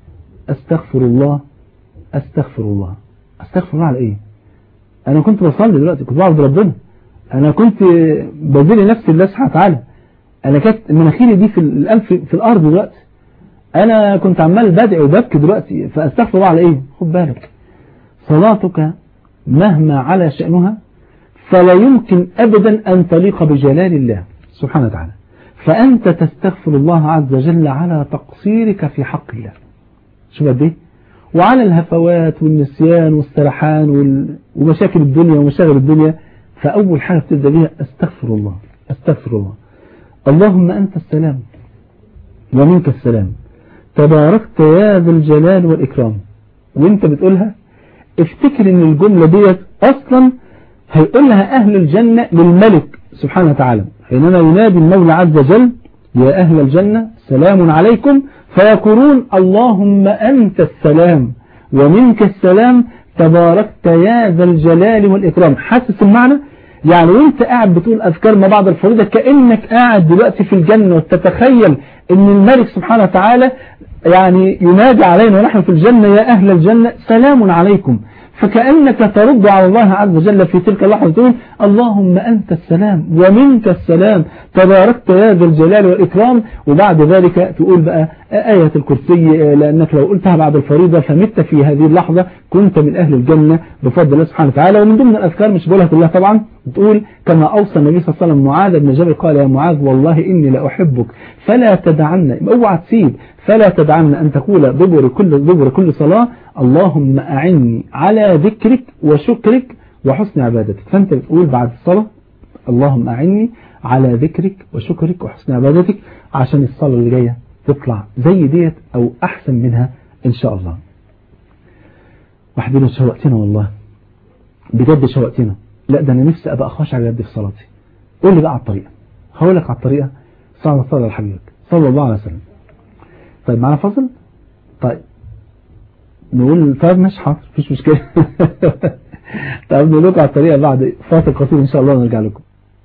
أستغفر الله أستغفر الله أستغفر الله على إيه أنا كنت بصلي دلوقتي كنت بعبد ربنا أنا كنت بذل نفسي لله سبحانه وتعالى أنا كانت مناخيري دي في الألف في الأرض دلوقتي أنا كنت عمال بدعي وببكي دلوقتي فأستغفر الله على إيه خد بالك صلاتك مهما على شأنها فلا يمكن أبدا أن تليق بجلال الله سبحانه وتعالى فأنت تستغفر الله عز وجل على تقصيرك في حق الله شو قد ايه وعلى الهفوات والنسيان والسرحان وال... ومشاكل الدنيا ومشاغل الدنيا فأول حاجة بتبدأ بها أستغفر الله أستغفر الله اللهم أنت السلام ومنك السلام تباركت يا ذا الجلال والإكرام وانت بتقولها افتكر ان الجملة ديت اصلا هيقولها اهل الجنة للملك سبحانه وتعالى حينما ينادي المولى عز وجل يا اهل الجنة سلام عليكم فيقولون اللهم انت السلام ومنك السلام تباركت يا ذا الجلال والإكرام حاسس المعنى يعني وانت قاعد بتقول أذكار ما بعد الفريضة كأنك قاعد دلوقتي في الجنة وتتخيل ان الملك سبحانه وتعالى يعني ينادي علينا ونحن في الجنة يا أهل الجنة سلام عليكم فكأنك ترد على الله عز وجل في تلك اللحظة تقول اللهم أنت السلام ومنك السلام تباركت يا ذا الجلال والإكرام وبعد ذلك تقول بقى آية الكرسي لأنك لو قلتها بعد الفريضة فمت في هذه اللحظة كنت من أهل الجنة بفضل الله سبحانه وتعالى ومن ضمن الأذكار مش بقولها كلها طبعا تقول كما أوصى النبي صلى الله عليه وسلم معاذ بن جبل قال يا معاذ والله إني لأحبك فلا تدعن اوعى تسيب فلا تدعن أن تقول دبر كل دبر كل صلاة اللهم أعني على ذكرك وشكرك وحسن عبادتك فأنت بتقول بعد الصلاة اللهم أعني على ذكرك وشكرك وحسن عبادتك عشان الصلاة اللي جاية تطلع زي ديت أو أحسن منها إن شاء الله وحدنا شوقتنا والله بجد شوقتنا لا ده أنا نفسي أبقى خاشع بجد في صلاتي قول لي بقى على الطريقة هقول لك على الطريقة صلى الله على حبيبك صلى الله عليه وسلم طيب معنا فاصل طيب نقول طيب مش حاضر مفيش مشكلة طيب نقول لكم على الطريقة بعد فاصل قصير إن شاء الله ونرجع لكم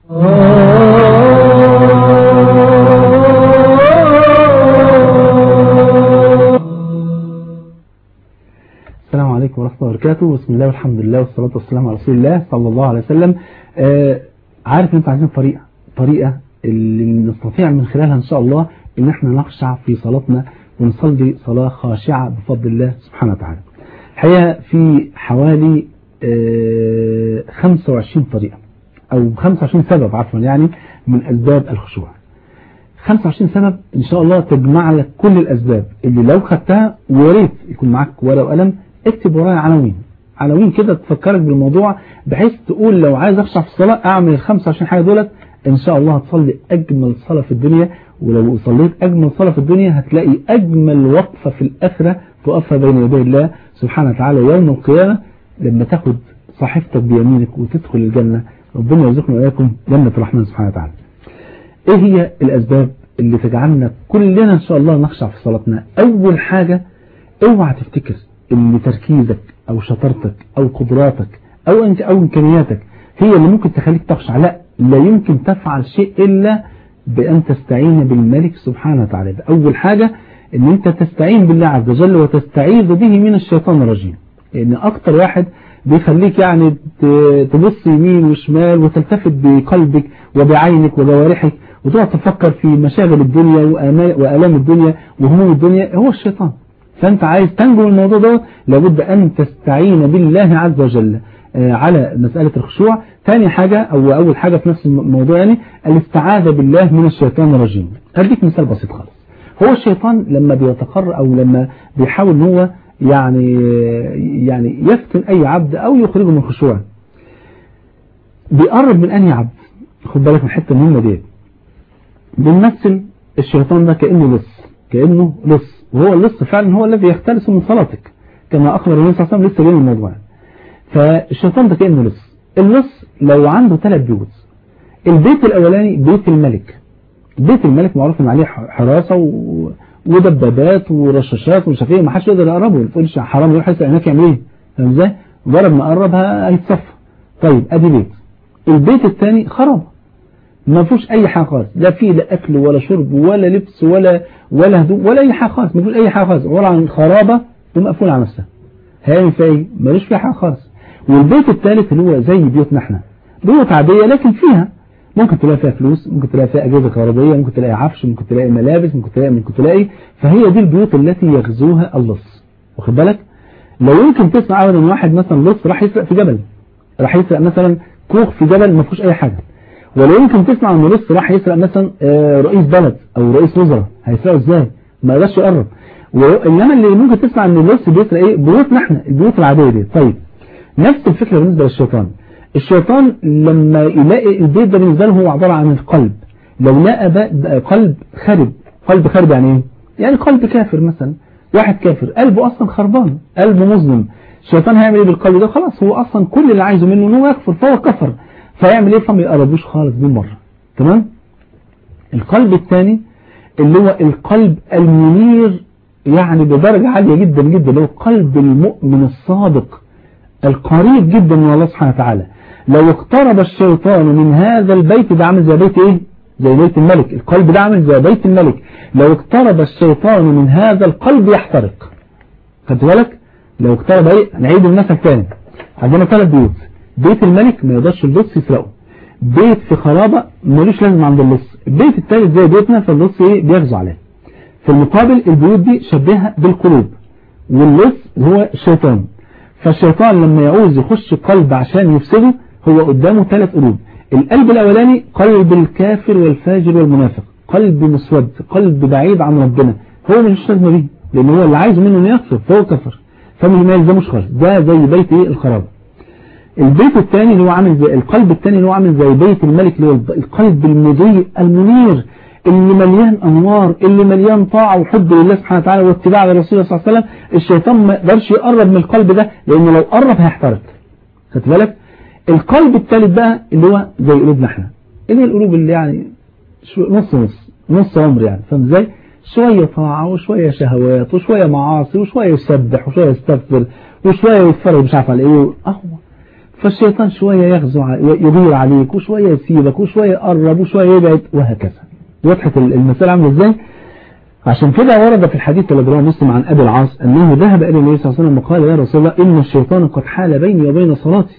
السلام عليكم ورحمة الله وبركاته بسم الله والحمد لله والصلاة والسلام على رسول الله صلى الله عليه وسلم آه عارف انت عايزين طريقة طريقة اللي نستطيع من خلالها ان شاء الله ان احنا نخشع في صلاتنا ونصلي صلاة خاشعة بفضل الله سبحانه وتعالى الحقيقة في حوالي آه 25 طريقة او 25 سبب عفوا يعني من اسباب الخشوع 25 سبب ان شاء الله تجمع لك كل الاسباب اللي لو خدتها وريت يكون معاك ورقه وقلم اكتب ورايا عناوين عناوين كده تفكرك بالموضوع بحيث تقول لو عايز اخشع في الصلاة اعمل ال 25 حاجة دولت إن شاء الله هتصلي أجمل صلاة في الدنيا ولو صليت أجمل صلاة في الدنيا هتلاقي أجمل وقفة في الآخرة تقفها بين يدي الله سبحانه وتعالى يوم القيامة لما تاخد صحيفتك بيمينك وتدخل الجنة ربنا يرزقنا وإياكم جنة الرحمن سبحانه وتعالى إيه هي الأسباب اللي تجعلنا كلنا إن شاء الله نخشع في صلاتنا أول حاجة اوعى تفتكر ان تركيزك او شطارتك او قدراتك او انت او امكانياتك هي اللي ممكن تخليك تخشع لا لا يمكن تفعل شيء الا بان تستعين بالملك سبحانه وتعالى ده اول حاجة ان انت تستعين بالله عز وجل وتستعيذ به من الشيطان الرجيم لان اكتر واحد بيخليك يعني تبص يمين وشمال وتلتفت بقلبك وبعينك وجوارحك وتقعد تفكر في مشاغل الدنيا وآلام الدنيا وهموم الدنيا هو الشيطان فأنت عايز تنجو من الموضوع ده لابد أن تستعين بالله عز وجل على مسألة الخشوع ثاني حاجة أو أول حاجة في نفس الموضوع يعني الاستعاذة بالله من الشيطان الرجيم أديك مثال بسيط خالص هو الشيطان لما بيتقر أو لما بيحاول ان هو يعني يعني يفتن أي عبد أو يخرجه من خشوعه بيقرب من أي عبد خد بالك من الحتة المهمة دي بنمثل الشيطان ده كأنه لص كأنه لص وهو اللص فعلا هو الذي يختلس من صلاتك كما أخبر النبي صلى الله عليه وسلم لسه جاي الموضوع فالشيطان ده كأنه لص اللص لو عنده ثلاث بيوت البيت الأولاني بيت الملك بيت الملك معروف ان عليه حراسة و... ودبابات ورشاشات ومش عارف ايه ما حدش يقدر يقربه ما تقولش حرام يروح يسرق هناك يعمل ايه فاهم ازاي مجرد ما قرب هيتصفى طيب ادي بيت البيت الثاني خراب ما فيهوش اي حاجه خالص لا فيه لا اكل ولا شرب ولا لبس ولا ولا هدوء ولا اي حاجه خالص ما فيهوش اي حاجه خالص عباره عن خرابه ومقفول على نفسها هيعمل فيها ايه ملوش فيها حاجه خالص والبيت الثالث اللي هو زي بيوتنا احنا بيوت عاديه لكن فيها ممكن تلاقي فيها فلوس ممكن تلاقي فيها أجهزة كهربائية ممكن تلاقي عفش ممكن تلاقي ملابس ممكن تلاقي ممكن تلاقي فهي دي البيوت التي يغزوها اللص واخد بالك لو يمكن تسمع ابدا واحد مثلا لص راح يسرق في جبل راح يسرق مثلا كوخ في جبل ما فيهوش اي حاجة ولو يمكن تسمع ان لص راح يسرق مثلا رئيس بلد او رئيس وزراء هيسرقه ازاي ما يقدرش يقرب انما اللي ممكن تسمع ان اللص بيسرق ايه بيوتنا احنا البيوت العادية دي طيب نفس الفكرة بالنسبة للشيطان الشيطان لما يلاقي البيت ده بالنسبة له هو عبارة عن القلب لو لقى قلب خرب قلب خرب يعني ايه يعني قلب كافر مثلا واحد كافر قلبه اصلا خربان قلبه مظلم الشيطان هيعمل ايه بالقلب ده خلاص هو اصلا كل اللي عايزه منه ان هو يكفر فهو كفر فيعمل ايه فما يقربوش خالص بالمرة تمام القلب الثاني اللي هو القلب المنير يعني بدرجة عالية جدا جدا اللي هو قلب المؤمن الصادق القريب جدا من الله سبحانه وتعالى لو اقترب الشيطان من هذا البيت ده عامل زي بيت ايه زي بيت الملك القلب ده عامل زي بيت الملك لو اقترب الشيطان من هذا القلب يحترق خدت بالك لو اقترب ايه نعيد المثل تاني عندنا ثلاث بيوت بيت الملك ما يقدرش اللص يسرقه بيت في خرابة ملوش لازم عند اللص البيت الثالث زي بيتنا فاللص ايه بيغزو عليه في المقابل البيوت دي شبهها بالقلوب واللص هو الشيطان فالشيطان لما يعوز يخش قلب عشان يفسده هو قدامه ثلاث قلوب القلب الأولاني قلب الكافر والفاجر والمنافق قلب مسود قلب بعيد عن ربنا هو مش لازمه بيه لأن هو اللي عايزه منه انه يكفر فهو كفر فما يلزموش خالص ده زي بيت ايه الخراب البيت الثاني اللي هو عامل زي القلب الثاني اللي هو عامل زي بيت الملك اللي هو القلب المضيء المنير اللي مليان أنوار اللي مليان طاعة وحب لله سبحانه وتعالى واتباع للرسول صلى الله عليه وسلم الشيطان ما يقدرش يقرب من القلب ده لأنه لو قرب هيحترق خدت بالك القلب الثالث بقى اللي هو زي قلوبنا احنا اللي هي القلوب اللي يعني نص نص نص عمر يعني فاهم ازاي شوية طاعة وشوية شهوات وشوية معاصي وشوية يسبح وشوية يستغفر وشوية يتفرج مش عارف على ايه اهو فالشيطان شوية يغزو يدور عليك وشوية يسيبك وشوية يقرب وشوية يبعد وهكذا وضحت المسألة عامله ازاي عشان كده ورد في الحديث الذي رواه مسلم عن ابي العاص انه ذهب الى النبي صلى الله عليه وسلم وقال يا رسول الله ان الشيطان قد حال بيني وبين صلاتي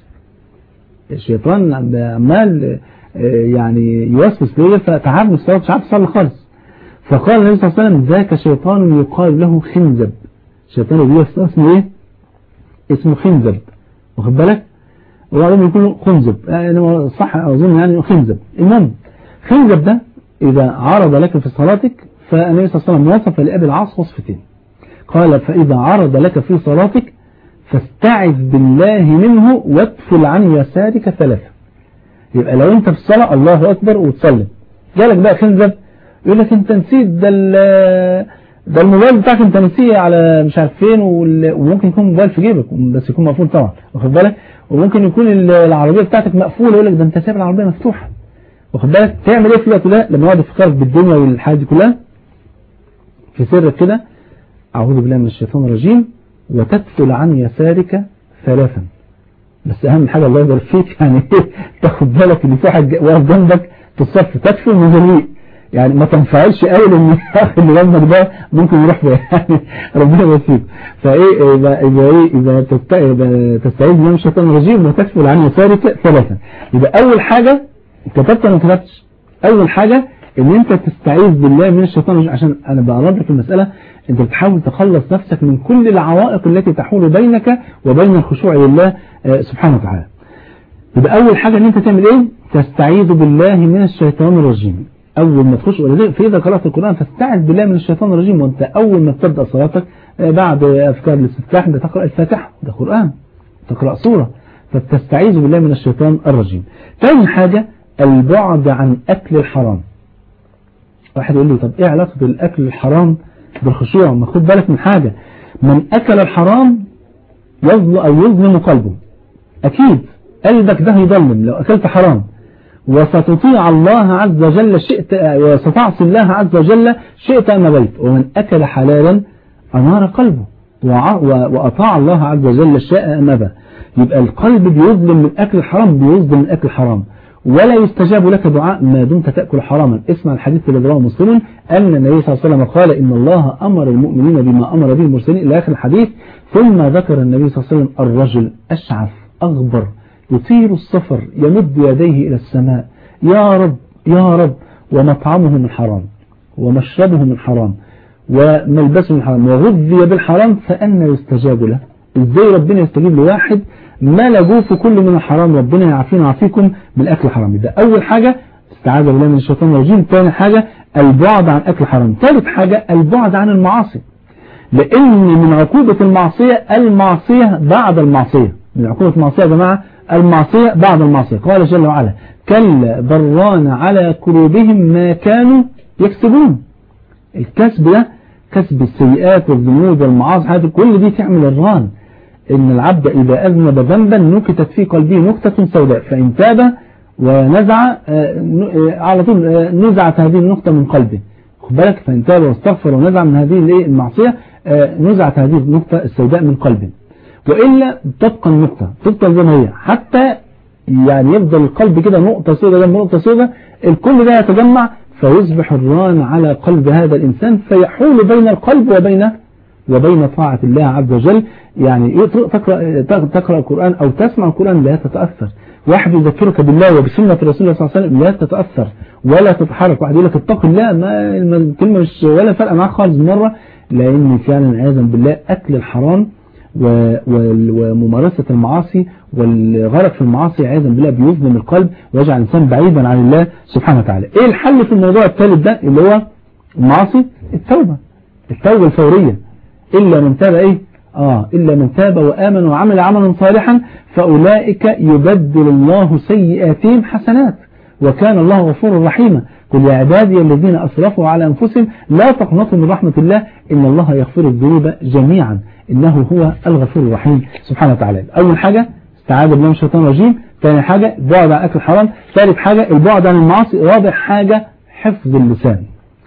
الشيطان عمال يعني يوسوس ليا فتعبني الصلاه مش عارف اصلي خالص فقال النبي صلى الله عليه وسلم ذاك شيطان يقال له خنزب الشيطان اللي بيوسوس اسمه ايه اسمه خنزب واخد بالك وبعدين يقول خنزب يعني صح اظن يعني خنزب المهم خنزب ده إذا عرض لك في صلاتك فالنبي صلى الله عليه وسلم وصف لأبي العاص وصفتين قال فإذا عرض لك في صلاتك فاستعذ بالله منه وادفل عن يسارك ثلاثة يبقى لو انت في الصلاة الله اكبر وتصلي جالك بقى خنزب يقول لك انت نسيت ده ده الموبايل بتاعك انت نسيه على مش عارف فين وممكن يكون موبايل في جيبك بس يكون مقفول طبعا واخد بالك وممكن يكون العربية بتاعتك مقفولة يقول لك ده انت سايب العربية مفتوحة واخد بالك تعمل ايه في الوقت ده لما يقعد يفكرك بالدنيا والحاجات دي كلها في سرك كده اعوذ بالله من الشيطان الرجيم وتدخل عن يسارك ثلاثا بس اهم حاجة الله يبارك فيك يعني تاخد بالك ان في واحد واقف جنبك في الصف تدخل من جميع يعني ما تنفعلش قوي لان اللي جنبك ده ممكن يروح فيه يعني ربنا يوفقك فايه اذا اذا ايه اذا تستعيذ من الشيطان الرجيم وتكفل عن يسارك ثلاثا يبقى اول حاجة كتبت ولا ما كتبتش اول حاجة ان انت تستعيذ بالله من الشيطان الرجيم عشان انا بقرب لك المسألة انت بتحاول تخلص نفسك من كل العوائق التي تحول بينك وبين الخشوع لله سبحانه وتعالى يبقى اول حاجة ان انت تعمل ايه تستعيذ بالله من الشيطان الرجيم أول ما تخش ولذلك فإذا قرأت القرآن فاستعذ بالله من الشيطان الرجيم وأنت أول ما تبدأ صلاتك بعد أفكار الاستفتاح ده تقرأ الفاتحة ده قرآن تقرأ سورة فتستعيذ بالله من الشيطان الرجيم ثاني حاجة البعد عن أكل الحرام واحد يقول لي طب إيه علاقة الأكل الحرام بالخشوع ما خد بالك من حاجة من أكل الحرام يظلم أو يظلم قلبه أكيد قلبك ده يظلم لو أكلت حرام وستطيع الله عز وجل شئت وستعصي الله عز وجل شئت أم بيت ومن أكل حلالا أنار قلبه وأطاع الله عز وجل شاء أم أبى يبقى القلب بيظلم من أكل الحرام بيظلم من أكل الحرام ولا يستجاب لك دعاء ما دمت تأكل حراما اسمع الحديث الذي رواه مسلم أن النبي صلى الله عليه وسلم قال إن الله أمر المؤمنين بما أمر به المرسلين إلى آخر الحديث ثم ذكر النبي صلى الله عليه وسلم الرجل أشعث أغبر يطير السفر يمد يديه إلى السماء يا رب يا رب ومطعمه من حرام ومشربه من حرام وملبسه من حرام وغذي بالحرام فأنا يستجاب له ازاي ربنا يستجيب لواحد ما لجوه في كل من الحرام ربنا يعافينا ويعافيكم بالأكل الحرام ده أول حاجة استعاذ بالله من الشيطان الرجيم ثاني حاجة البعد عن أكل الحرام ثالث حاجة البعد عن المعاصي لأن من عقوبة المعصية المعصية بعد المعصية من عقوبة المعصية يا جماعة المعصية بعد المعصية قال جل وعلا كلا بران على قلوبهم ما كانوا يكسبون الكسب ده كسب السيئات والذنوب والمعاصي هذه كل دي تعمل الران إن العبد إذا أذنب ذنبا نكتت في قلبه نكتة سوداء فإن تاب ونزع على طول نزعت هذه النقطة من قلبه خد بالك فإن تاب واستغفر ونزع من هذه المعصية نزعت هذه النقطة السوداء من قلبه وإلا تبقى النقطة تبقى زي ما هي حتى يعني يفضل القلب كده نقطة سوداء جنب نقطة سوداء الكل ده يتجمع فيصبح الران على قلب هذا الإنسان فيحول بين القلب وبين وبين طاعة الله عز وجل يعني تقرأ, تقرأ القرآن أو تسمع القرآن لا تتأثر واحد يذكرك بالله وبسنة رسول الله صلى الله عليه وسلم لا تتأثر ولا تتحرك واحد يقول لك اتق الله ما الكلمة مش ولا فرق معاك خالص مرة لأن فعلا عياذا بالله أكل الحرام وممارسة المعاصي والغرق في المعاصي عياذا بالله بيظلم القلب ويجعل الإنسان بعيدا عن الله سبحانه وتعالى إيه الحل في الموضوع الثالث ده اللي هو المعاصي التوبة التوبة الفورية إلا من تاب إيه آه إلا من تاب وآمن وعمل عملا صالحا فأولئك يبدل الله سيئاتهم حسنات وكان الله غفورا رحيما قل يا عبادي الذين أسرفوا على أنفسهم لا تقنطوا من رحمة الله إن الله يغفر الذنوب جميعا إنه هو الغفور الرحيم سبحانه وتعالى أول حاجة استعاذ بالله من الشيطان الرجيم ثاني حاجة بعد عن أكل الحرام ثالث حاجة البعد عن المعاصي رابع حاجة حفظ اللسان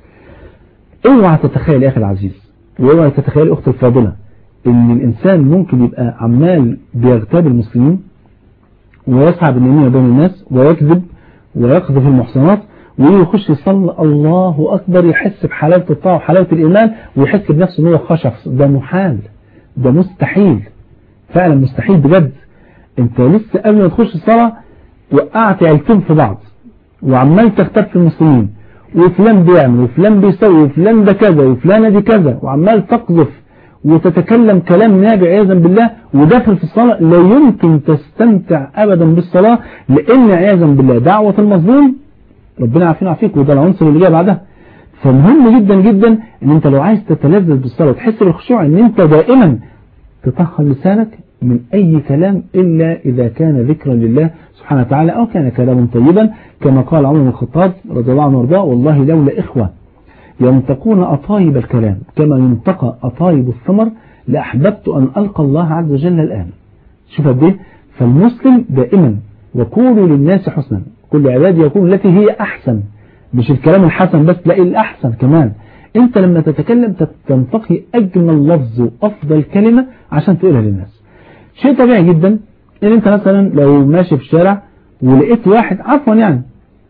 اوعى تتخيل يا أخي العزيز واوعى تتخيل أخت الفاضلة إن الإنسان ممكن يبقى عمال بيغتاب المسلمين ويسعى بالنميمة بين الناس ويكذب ويقذف المحصنات ويخش يصلي الله أكبر يحس بحلاوة الطاعة وحلاوة الإيمان ويحس بنفسه إنه خشف ده محال ده مستحيل فعلا مستحيل بجد انت لسه قبل ما تخش الصلاة وقعت عيلتين في بعض وعمال تختار في المسلمين وفلان بيعمل وفلان بيسوي وفلان ده كذا وفلانة دي كذا وعمال تقذف وتتكلم كلام نابع عياذا بالله وداخل في الصلاة لا يمكن تستمتع أبدا بالصلاة لأن عياذا بالله دعوة المظلوم ربنا عافينا عافيك وده العنصر اللي جاي بعدها فمهم جدا جدا ان انت لو عايز تتلذذ بالصلاة وتحس بالخشوع ان انت دائما تطهر لسانك من أي كلام إلا إذا كان ذكرا لله سبحانه وتعالى أو كان كلاما طيبا كما قال عمر بن الخطاب رضي الله عنه وارضاه والله لولا إخوة ينطقون أطايب الكلام كما ينطق أطايب الثمر لأحببت أن ألقى الله عز وجل الآن شوف قد ايه فالمسلم دائما وقولوا للناس حسنا كل عبادي يقول التي هي أحسن مش الكلام الحسن بس لا الأحسن كمان انت لما تتكلم تنتقي أجمل لفظ وأفضل كلمة عشان تقولها للناس شيء طبيعي جدا ان انت مثلا لو ماشي في الشارع ولقيت واحد عفوا يعني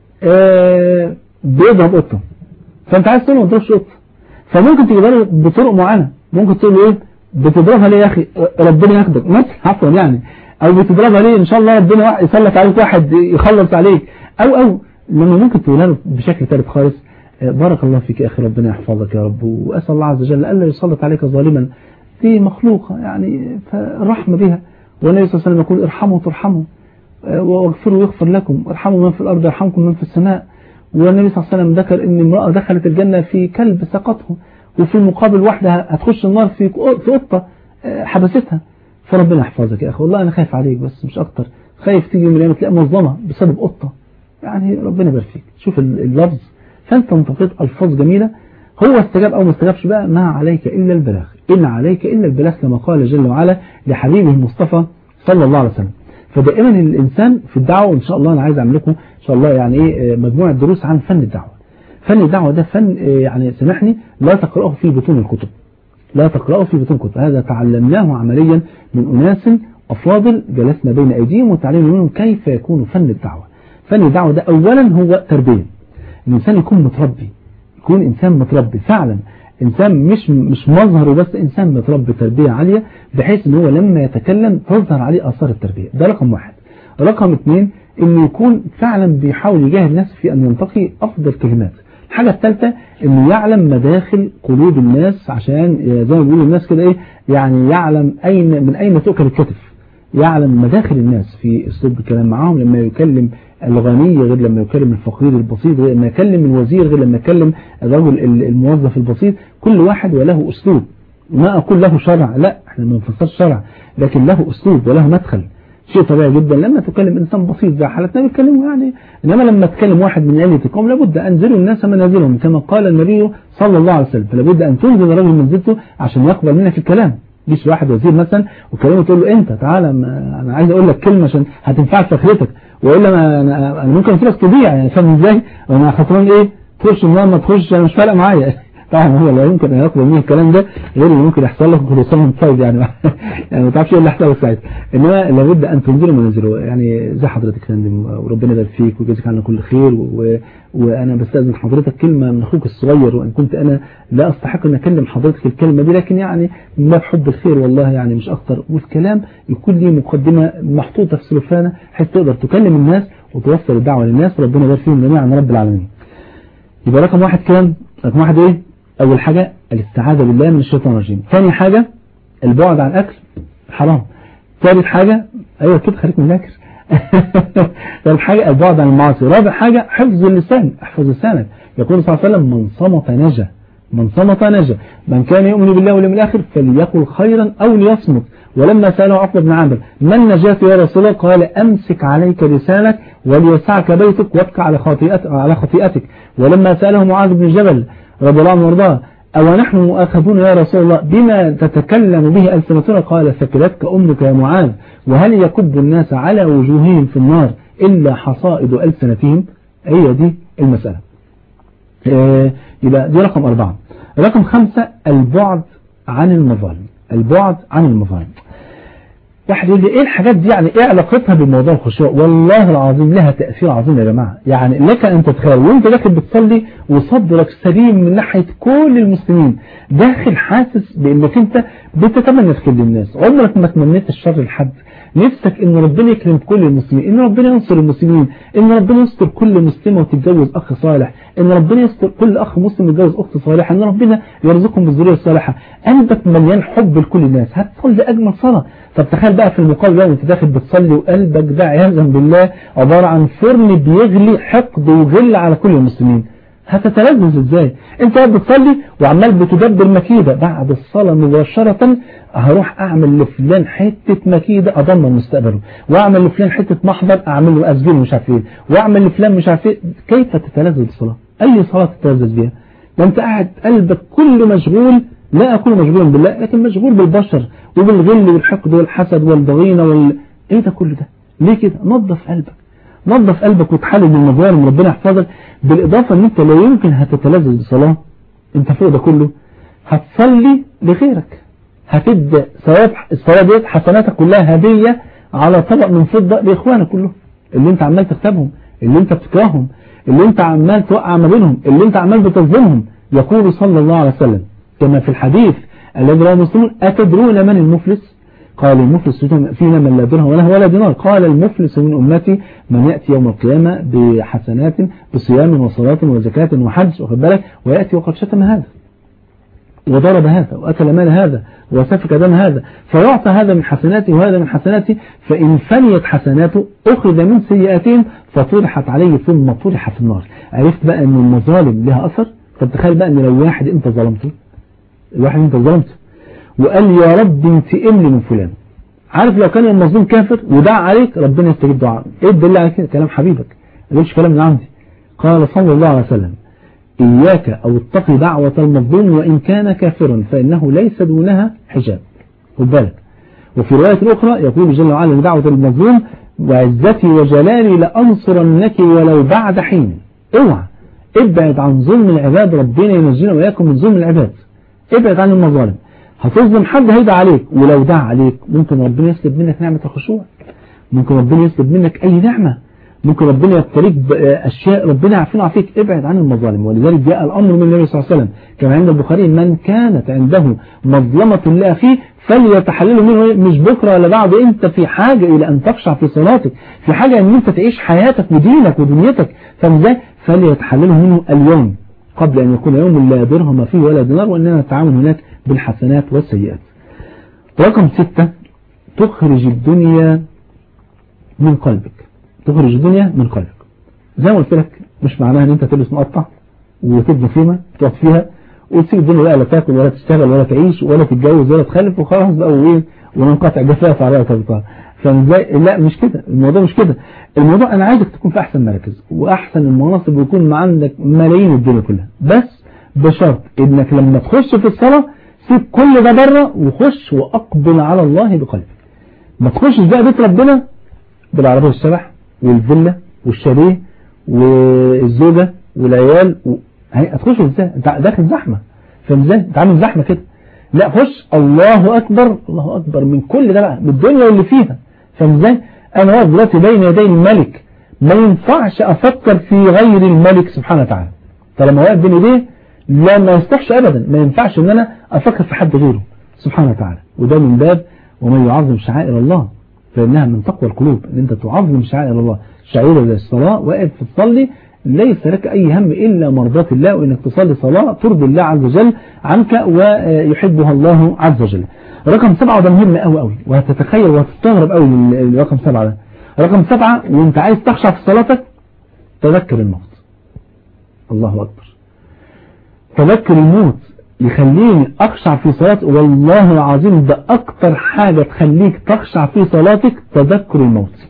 آه بيضرب قطة فانت عايز تقول ما تضربش قطة فممكن تجيبها له بطرق معينة ممكن تقول له ايه بتضربها ليه يا اخي ربنا ياخدك مثلا عفوا يعني او بتضربها ليه ان شاء الله ربنا يسلط عليك واحد يخلص عليك او او لما ممكن تقولها له بشكل ثالث خالص بارك الله فيك يا اخي ربنا يحفظك يا رب واسال الله عز وجل الا يسلط عليك ظالما دي مخلوقه يعني فالرحمه بها والنبي صلى الله عليه وسلم يقول ارحموا ترحموا واغفروا يغفر لكم ارحموا من في الارض يرحمكم من في السماء والنبي صلى الله عليه وسلم ذكر ان امراه دخلت الجنه في كلب سقطه وفي المقابل واحدة هتخش النار في في قطة حبستها فربنا يحفظك يا أخي والله أنا خايف عليك بس مش أكتر خايف تيجي من الأيام تلاقي منظمة بسبب قطة يعني ربنا يبارك فيك شوف اللفظ فأنت انتقيت ألفاظ جميلة هو استجاب أو ما استجابش بقى ما عليك إلا البلاغ إن عليك إلا البلاغ كما قال جل وعلا لحبيبه المصطفى صلى الله عليه وسلم فدائما الإنسان في الدعوة وإن شاء الله أنا عايز أعمل لكم إن شاء الله يعني إيه مجموعة دروس عن فن الدعوة فن الدعوة ده فن يعني سامحني لا تقرأه في بطون الكتب لا تقرأه في بطون الكتب هذا تعلمناه عمليا من أناس أفاضل جلسنا بين أيديهم وتعلمنا منهم كيف يكون فن الدعوة فن الدعوة ده أولا هو تربية الإنسان يكون متربي يكون إنسان متربي فعلا إنسان مش مش مظهر بس إنسان متربي تربية عالية بحيث إن هو لما يتكلم تظهر عليه آثار التربية ده رقم واحد رقم اثنين إنه يكون فعلا بيحاول يجاهد نفسه في أن ينتقي أفضل كلمات الحاجة الثالثة انه يعلم مداخل قلوب الناس عشان زي ما بيقولوا الناس كده ايه يعني يعلم اين من اين تؤكل الكتف يعلم مداخل الناس في اسلوب الكلام معاهم لما يكلم الغني غير لما يكلم الفقير البسيط غير لما يكلم الوزير غير لما يكلم الرجل الموظف البسيط كل واحد وله اسلوب ما اقول له شرع لا احنا ما بنفسرش شرع لكن له اسلوب وله مدخل شيء طبيعي جدا لما تكلم إنسان بسيط زي حالتنا بيتكلموا يعني إنما لما تكلم واحد من آلية القوم لابد أن انزلوا الناس منازلهم كما قال النبي صلى الله عليه وسلم فلابد أن تنزل الرجل منزلته عشان يقبل منك الكلام جيش واحد وزير مثلا وكلمه تقول له أنت تعالى أنا عايز أقول لك كلمة عشان هتنفعك في آخرتك وإلا ما أنا, أنا ممكن أسيبك تضيع يعني فاهم إزاي وأنا خسران إيه تخش النار ما تخش أنا مش فارق معايا طبعا هو لا يمكن ان يقبل منه الكلام ده غير اللي ممكن يحصل لك خصوصا من فايد يعني يعني ما تعرفش ايه اللي هيحصل ساعتها انما لابد ان تنزلوا منازله يعني زي حضرتك يا فندم وربنا يبارك فيك ويجزيك عنا كل خير و... وانا بستاذن حضرتك كلمه من اخوك الصغير وان كنت انا لا استحق ان اكلم حضرتك الكلمه دي لكن يعني ما بحب الخير والله يعني مش اكتر والكلام يكون ليه مقدمه محطوطه في سلوفانه حيث تقدر تكلم الناس وتوصل الدعوه للناس ربنا يبارك فيهم جميعا رب العالمين يبقى رقم واحد كام رقم واحد ايه أول حاجة الاستعاذة بالله من الشيطان الرجيم ثاني حاجة البعد عن الأكل حرام ثالث حاجة أيوة كده خليك مذاكر ثالث حاجة البعد عن المعاصي رابع حاجة حفظ اللسان احفظ لسانك يقول صلى الله عليه وسلم من صمت نجا من صمت نجا من كان يؤمن بالله واليوم الآخر فليقل خيرا أو ليصمت ولما سأله عقبة بن عامر ما النجاة يا رسول الله قال أمسك عليك لسانك وليسعك بيتك وابكى على خطيئتك, على خطيئتك ولما سأله معاذ بن جبل رضي الله عنه وارضاه أو نحن مؤاخذون يا رسول الله بما تتكلم به ألسنتنا قال ثكلتك أمك يا معاذ وهل يكب الناس على وجوههم في النار إلا حصائد ألسنتهم هي دي المسألة آه يبقى دي رقم أربعة رقم خمسة البعد عن المظالم البعد عن المظالم واحد يقول لي ايه الحاجات دي يعني ايه علاقتها بالموضوع الخشوع والله العظيم لها تأثير عظيم يا جماعة يعني لك ان تتخيل وانت داخل بتصلي وصدرك سليم من ناحية كل المسلمين داخل حاسس بانك انت بتتمنى الخير للناس عمرك ما تمنيت الشر لحد نفسك ان ربنا يكرم كل المسلمين ان ربنا ينصر المسلمين ان ربنا يستر كل مسلمة وتتجوز اخ صالح ان ربنا يستر كل اخ مسلم يتجوز اخت صالحة ان ربنا يرزقهم بالذرية الصالحة قلبك مليان حب لكل الناس هتصلي اجمل صلاة طب تخيل بقى في المقابل بقى وانت داخل بتصلي وقلبك ده عياذا بالله عبارة عن فرن بيغلي حقد وغل على كل المسلمين هتتلذذ ازاي انت قاعد بتصلي وعمال بتدبر مكيدة بعد الصلاة مباشرة هروح اعمل لفلان حتة مكيدة اضمن مستقبله واعمل لفلان حتة محضر اعمل له اسجيل مش عارف ايه واعمل لفلان مش عارف ايه كيف تتلذذ بالصلاة اي صلاة تتلذذ بها ده انت قاعد قلبك كله مشغول لا اكون مشغول بالله لكن مشغول بالبشر وبالغل والحقد والحسد والضغينة وال ايه ده كله ده ليه كده نظف قلبك نظف قلبك وتحلل من المظالم ربنا يحفظك بالاضافة ان انت لا يمكن هتتلذذ بالصلاة انت فوق ده كله هتصلي لغيرك هتدي ثواب الصلاة ديت حسناتك كلها هدية على طبق من فضة لإخوانك كلهم اللي انت عمال تكتبهم اللي انت بتكرههم اللي انت عمال توقع ما بينهم اللي انت عمال بتظلمهم يقول صلى الله عليه وسلم كما في الحديث الذي رواه مسلم أتدرون من المفلس قال المفلس فينا من لا درهم ولا ولا دينار قال المفلس من أمتي من يأتي يوم القيامة بحسنات بصيام وصلاة وزكاة وحج واخد بالك ويأتي وقد شتم هذا وضرب هذا وأكل مال هذا وسفك دم هذا فيعطى هذا من حسناته وهذا من حسناته فإن فنيت حسناته أخذ من سيئاتهم فطرحت عليه ثم طرح في النار عرفت بقى أن المظالم لها أثر طب تخيل بقى أن لو واحد أنت ظلمته الواحد أنت ظلمته وقال يا رب انتقم لي من فلان عارف لو كان المظلوم كافر ودعا عليك ربنا يستجيب دعاء ايه الدليل على كده كلام حبيبك ما كلام من عندي قال صلى الله عليه وسلم إياك أو اتقي دعوة المظلوم وإن كان كافرا فإنه ليس دونها حجاب خد بالك وفي رواية أخرى يقول جل وعلا دعوة المظلوم وعزتي وجلالي لأنصرنك ولو بعد حين اوعى ابعد عن ظلم العباد ربنا ينجينا وإياكم من ظلم العباد ابعد عن المظالم هتظلم حد هيدعى عليك ولو دعا عليك ممكن ربنا يسلب منك نعمة الخشوع ممكن ربنا يسلب منك أي نعمة ممكن ربنا يبتليك بأشياء ربنا يعفينا عفيك ابعد عن المظالم ولذلك جاء الأمر من النبي صلى الله عليه وسلم كما عند البخاري من كانت عنده مظلمة لأخيه فليتحلله منه مش بكرة ولا بعد انت في حاجة إلى أن تخشع في صلاتك في حاجة أن انت تعيش حياتك ودينك ودنيتك فمزاي فليتحلله منه اليوم قبل أن يكون يوم لا درهم فيه ولا دينار وإننا نتعامل هناك بالحسنات والسيئات رقم ستة تخرج الدنيا من قلبك تخرج الدنيا من قلبك زي ما قلت لك مش معناها ان انت تلبس مقطع وتبني خيمة تقعد فيها وتسيب الدنيا بقى لا تاكل ولا تشتغل ولا تعيش ولا تتجوز ولا تخلف وخلاص بقى وايه وننقطع جفاف عليها وتبطال فازاي لا مش كده الموضوع مش كده الموضوع انا عايزك تكون في احسن مراكز واحسن المناصب ويكون ما عندك ملايين الدنيا كلها بس بشرط انك لما تخش في الصلاة سيب كل ده بره وخش واقبل على الله بقلبك ما تخشش بقى بيت ربنا بالعربية السبح والفيلا والشاليه والزوجة والعيال و... هتخش ازاي انت داخل زحمة فاهم ازاي انت عامل زحمة كده لا خش الله اكبر الله اكبر من كل ده بقى من الدنيا واللي فيها فاهم ازاي انا واقف دلوقتي بين يدي الملك ما ينفعش افكر في غير الملك سبحانه وتعالى فلما واقف بين يديه لا ما يصلحش ابدا ما ينفعش ان انا افكر في حد غيره سبحانه وتعالى وده من باب ومن يعظم شعائر الله فإنها من تقوى القلوب ان انت تعظم شعائر الله شعيرة للصلاة واقف تصلي ليس لك أي هم إلا مرضاة الله وإنك تصلي صلاة ترضي الله عز وجل عنك ويحبها الله عز وجل رقم سبعة وده مهم قوي قوي وهتتخيل وهتستغرب قوي من رقم سبعة ده رقم سبعة وانت عايز تخشع في صلاتك تذكر الموت الله أكبر تذكر الموت يخليني أخشع في صلاتي والله العظيم ده أكتر حاجة تخليك تخشع في صلاتك تذكر الموت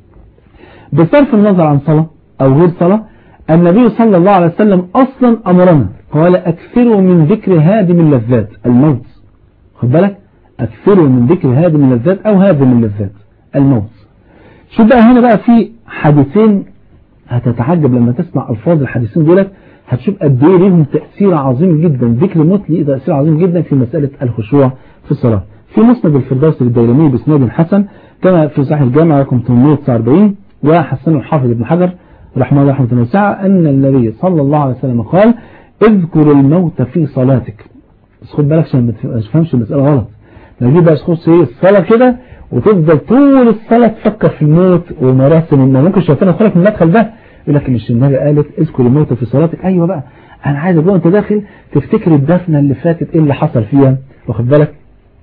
بصرف النظر عن صلاة أو غير صلاة النبي صلى الله عليه وسلم أصلا أمرنا قال أكثروا من ذكر هادم اللذات الموت خد بالك أكثروا من ذكر هادم اللذات أو هادم اللذات الموت شو بقى هنا بقى في حديثين هتتعجب لما تسمع ألفاظ الحديثين دولت هتشوف قد ايه ليهم تأثير عظيم جدا ذكر الموت ليه تأثير عظيم جدا في مسألة الخشوع في الصلاة في مسند الفردوس الديلمي بسناد حسن كما في صحيح الجامع رقم 849 وحسن الحافظ ابن حجر رحمه الله رحمه وسعة أن النبي صلى الله عليه وسلم قال اذكر الموت في صلاتك بس خد بالك عشان ما تفهمش المسألة غلط نجيب بقى تخش ايه الصلاة كده وتفضل طول الصلاة تفكر في الموت ومراسم الموت ممكن الشيطان يدخلك من المدخل ده يقول لك مش النبي قالت اذكر الموت في صلاتك ايوه بقى انا عايز ابقى انت داخل تفتكر الدفنه اللي فاتت ايه اللي حصل فيها واخد بالك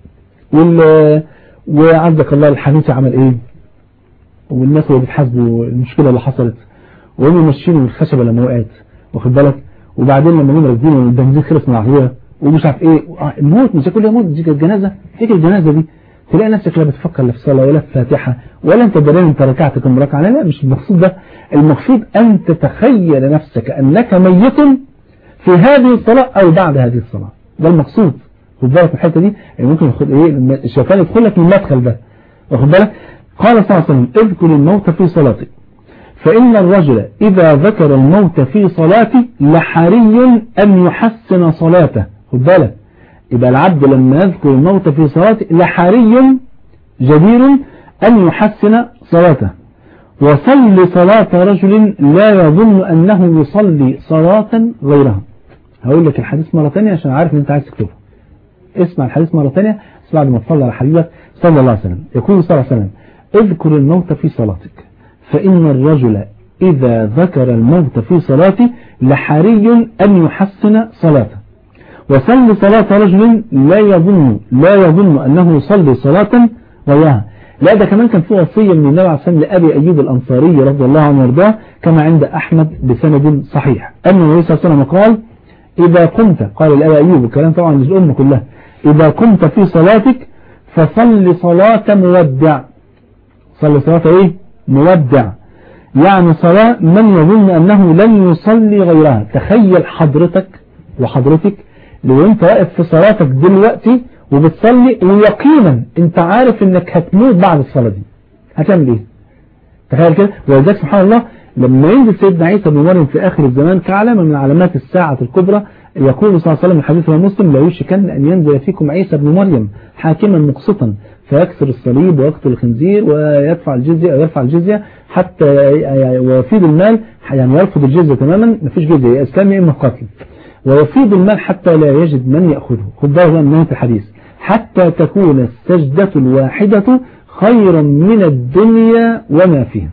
وال وعزك الله الحنوتي عمل ايه والناس اللي بتحاسبوا المشكله اللي حصلت وهم ماشيين والخشبه لما وقعت واخد بالك وبعدين لما جم راكبين والبنزين خلص من العربيه ومش عارف ايه آه، الموت مش كل يوم دي كانت جنازه فكر الجنازه دي تلاقي نفسك لا بتفكر لا في صلاه ولا في فاتحه ولا انت درين انت ركعت كم ركعه لا لا مش المقصود ده المقصود ان تتخيل نفسك انك ميت في هذه الصلاه او بعد هذه الصلاه ده المقصود خد بالك من الحته دي يعني ممكن ياخد ايه لما الشيطان يدخل لك من المدخل ده واخد بالك قال صلى الله عليه وسلم اذكر الموت في صلاتك فإن الرجل إذا ذكر الموت في صلاته لحري أن يحسن صلاته خد بالك يبقى العبد لما يذكر الموت في صلاته لحري جدير أن يحسن صلاته وصل صلاة رجل لا يظن أنه يصلي صلاة غيرها هقول لك الحديث مرة ثانية عشان عارف ان انت عايز تكتبه اسمع الحديث مرة ثانية بس بعد ما تصلي على حبيبك صلى الله عليه وسلم يقول صلى الله عليه وسلم اذكر الموت في صلاتك فإن الرجل إذا ذكر الموت في صلاته لحري أن يحسن صلاته وصل صلاة رجل لا يظن لا يظن أنه يصلي صلاة غيرها لا ده كمان كان في وصية من النبي عليه الصلاة والسلام لأبي أيوب الأنصاري رضي الله عنه وارضاه كما عند أحمد بسند صحيح أن النبي صلى الله عليه وسلم قال إذا قمت قال لأبي أيوب الكلام طبعا للأمة كلها إذا قمت في صلاتك فصل صلاة مودع صل صلاة إيه مودع يعني صلاة من يظن أنه لن يصلي غيرها تخيل حضرتك وحضرتك لو انت واقف في صلاتك دلوقتي وبتصلي ويقينا انت عارف انك هتموت بعد الصلاة دي هتعمل ايه تخيل كده ولذلك سبحان الله لما ينزل سيدنا عيسى بن مريم في آخر الزمان كعلامة من علامات الساعة الكبرى يقول صلى الله عليه وسلم الحديث مسلم لا يشكن أن ينزل فيكم عيسى بن مريم حاكما مقسطا فيكسر الصليب ويقتل الخنزير ويدفع الجزية أو يرفع الجزية حتى ويفيد المال يعني يرفض الجزية تماما مفيش جزية يا إسلام يا إما قتل ويفيد المال حتى لا يجد من يأخذه خد بالك من نهاية الحديث حتى تكون السجدة الواحدة خيرا من الدنيا وما فيها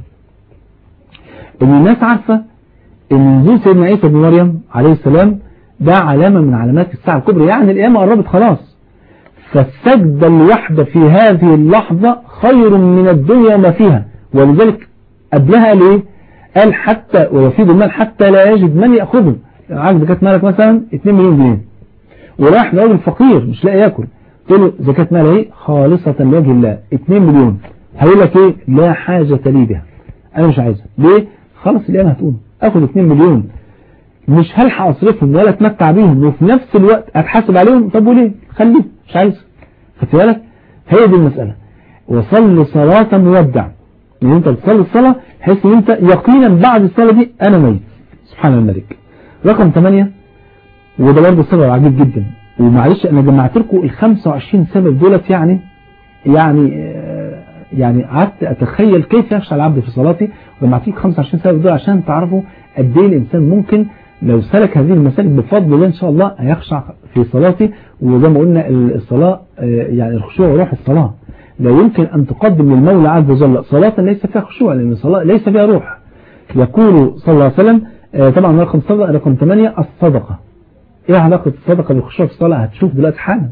ان الناس عارفة ان نزول سيدنا عيسى بن مريم عليه السلام ده علامة من علامات الساعة الكبرى يعني القيامة قربت خلاص فالسجدة الواحدة في هذه اللحظة خير من الدنيا وما فيها ولذلك قبلها قال ايه قال حتى ويفيد المال حتى لا يجد من يأخذه عايز زكاة مالك مثلا 2 مليون جنيه وراح لراجل فقير مش لاقي ياكل قلت له زكاة مال ايه خالصة لوجه الله 2 مليون هيقول لك ايه لا حاجة لي بها انا مش عايزها ليه خلاص الان هتقوم اخد 2 مليون مش هلحق اصرفهم ولا اتمتع بيهم وفي نفس الوقت اتحاسب عليهم طب وليه خليه مش عايز خدت بالك هي دي المسألة وصل صلاة مودع ان انت بتصلي الصلاة حيث ان انت يقينا بعد الصلاة دي انا ميت سبحان الملك رقم 8 وده برضه سبب عجيب جدا ومعلش انا جمعت لكم ال 25 سبب دولت يعني يعني يعني قعدت اتخيل كيف يخشى العبد في صلاته وجمعت لكم 25 سبب دول عشان تعرفوا قد ايه الانسان ممكن لو سلك هذه المسالك بفضل الله ان شاء الله هيخشع في صلاته وزي ما قلنا الصلاة يعني الخشوع وروح الصلاة لا يمكن أن تقدم للمولى عز وجل صلاة ليس فيها خشوع لأن الصلاة ليس فيها روح يقول صلى الله عليه وسلم طبعا رقم صدقة رقم 8 الصدقة ايه علاقة الصدقة بالخشوع في الصلاة هتشوف دلوقتي حالا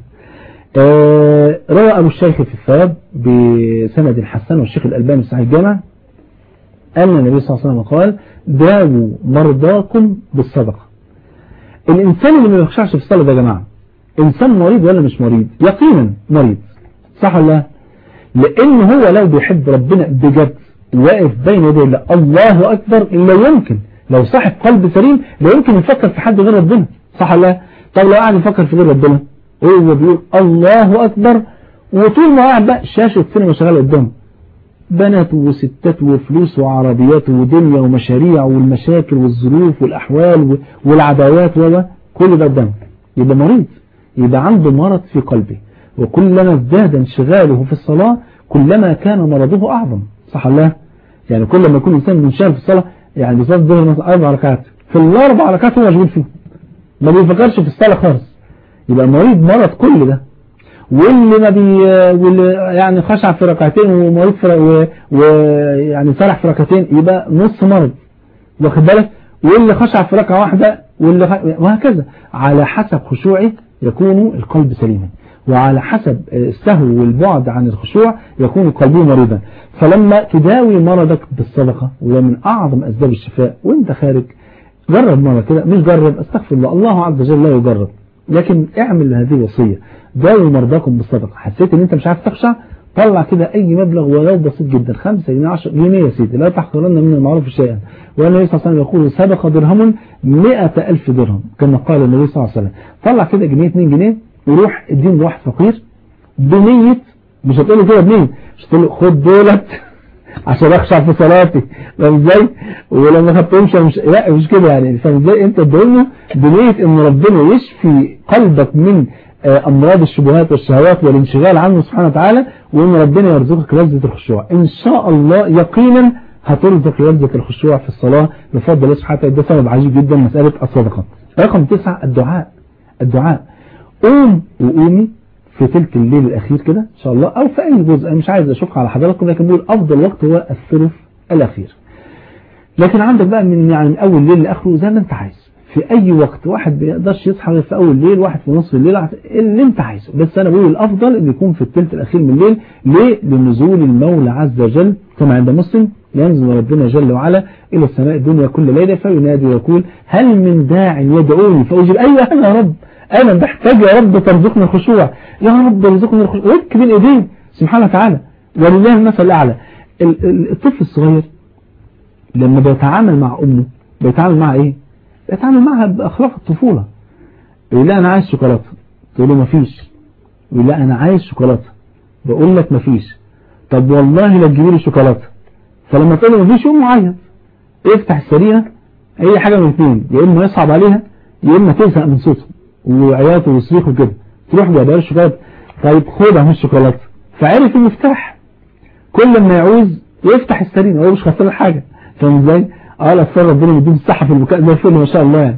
روى أبو الشيخ في الثواب بسند حسن والشيخ الألباني في صحيح الجامع أن النبي صلى الله عليه وسلم قال داووا مرضاكم بالصدقة الإنسان اللي ما بيخشعش في الصلاة ده يا جماعة إنسان مريض ولا مش مريض يقينا مريض صح ولا لا لأن هو لو بيحب ربنا بجد واقف بين يدي الله الله أكبر لا يمكن لو صاحب قلب سليم لا يمكن يفكر في حد غير ربنا صح ولا لا طب لو قاعد يفكر في غير ربنا هو بيقول الله أكبر وطول ما قاعد بقى شاشة سينما شغالة قدامه بنات وستات وفلوس وعربيات ودنيا ومشاريع والمشاكل والظروف والأحوال والعداوات ولا كل ده قدامه يبقى مريض يبقى عنده مرض في قلبه وكلما ازداد انشغاله في الصلاة كلما كان مرضه أعظم صح الله يعني كل ما يكون إنسان منشغل في الصلاة يعني بيصلي الظهر مثلا أربع ركعات في الأربع ركعات هو مشغول فيه ما بيفكرش في الصلاة خالص يبقى المريض مرض كل ده واللي ما بي واللي يعني خشع في ركعتين ومريض في ويعني سرح في ركعتين يبقى نص مرض واخد بالك واللي خشع في ركعة واحدة واللي خ... وهكذا على حسب خشوعه يكون القلب سليما وعلى حسب السهو والبعد عن الخشوع يكون قلبه مريضا فلما تداوي مرضك بالصدقة وده من أعظم أسباب الشفاء وانت خارج جرب مرة كده مش جرب استغفر الله الله عز وجل لا يجرب لكن اعمل هذه الوصية داووا مرضاكم بالصدقة حسيت ان انت مش عارف تخشع طلع كده اي مبلغ ولو بسيط جدا 5 جنيه 10 جنيه يا سيدي لا تحقرن من المعروف شيئا والنبي صلى الله عليه وسلم يقول سبق درهم 100000 درهم كما قال النبي صلى الله عليه وسلم طلع كده جنيه 2 جنيه وروح اديهم لواحد فقير بنية مش هتقول له كده بنية مش هتقول له خد دولت عشان اخشع في صلاتي فاهم ازاي ولما خدتهمش مش لا مش كده يعني فاهم ازاي انت تدعو بنيه ان ربنا يشفي قلبك من امراض الشبهات والشهوات والانشغال عنه سبحانه وتعالى وان ربنا يرزقك لذة الخشوع ان شاء الله يقينا هترزق لذة الخشوع في الصلاة بفضل الله سبحانه وتعالى ده سبب عجيب جدا مسألة الصدقة رقم تسعة الدعاء الدعاء قوم وقومي في تلك الليل الأخير كده إن شاء الله أو في أي جزء مش عايز أشوف على حضراتكم لكن بقول أفضل وقت هو الثلث الأخير لكن عندك بقى من يعني من أول ليل لآخره زي ما أنت عايز في أي وقت واحد بيقدرش يصحى غير في أول ليل واحد في نصف الليل اللي أنت عايزه بس أنا بقول الأفضل إن يكون في الثلث الأخير من الليل ليه؟ لنزول المولى عز وجل كما عند مسلم ينزل ربنا جل وعلا إلى السماء الدنيا كل ليلة فينادي ويقول هل من داع يدعوني فأجيب أيوة أنا يا رب أنا محتاج يا رب ترزقني الخشوع يا رب ارزقني الخشوع ويبكي بين إيديه سبحانه وتعالى ولله المثل الأعلى الطفل الصغير لما بيتعامل مع أمه بيتعامل مع إيه؟ بيتعامل معها بأخلاق الطفولة يقول لها أنا عايز شوكولاتة تقول له مفيش يقول لها أنا عايز شوكولاتة بقول لك مفيش طب والله لا تجيبي لي شوكولاتة فلما تقول له مفيش يقوم معيط يفتح السريرة أي حاجة من الاثنين يا إما يصعب عليها يا إما تزهق من صوته وعياته وصريخه كده تروح جايبها له شوكولاته طيب خدها من الشوكولاته فعرف المفتاح كل ما يعوز يفتح السرير هو مش خسران حاجه فاهم ازاي؟ اه لا ربنا يديهم الصحه في البكاء زي الفل ما شاء الله يعني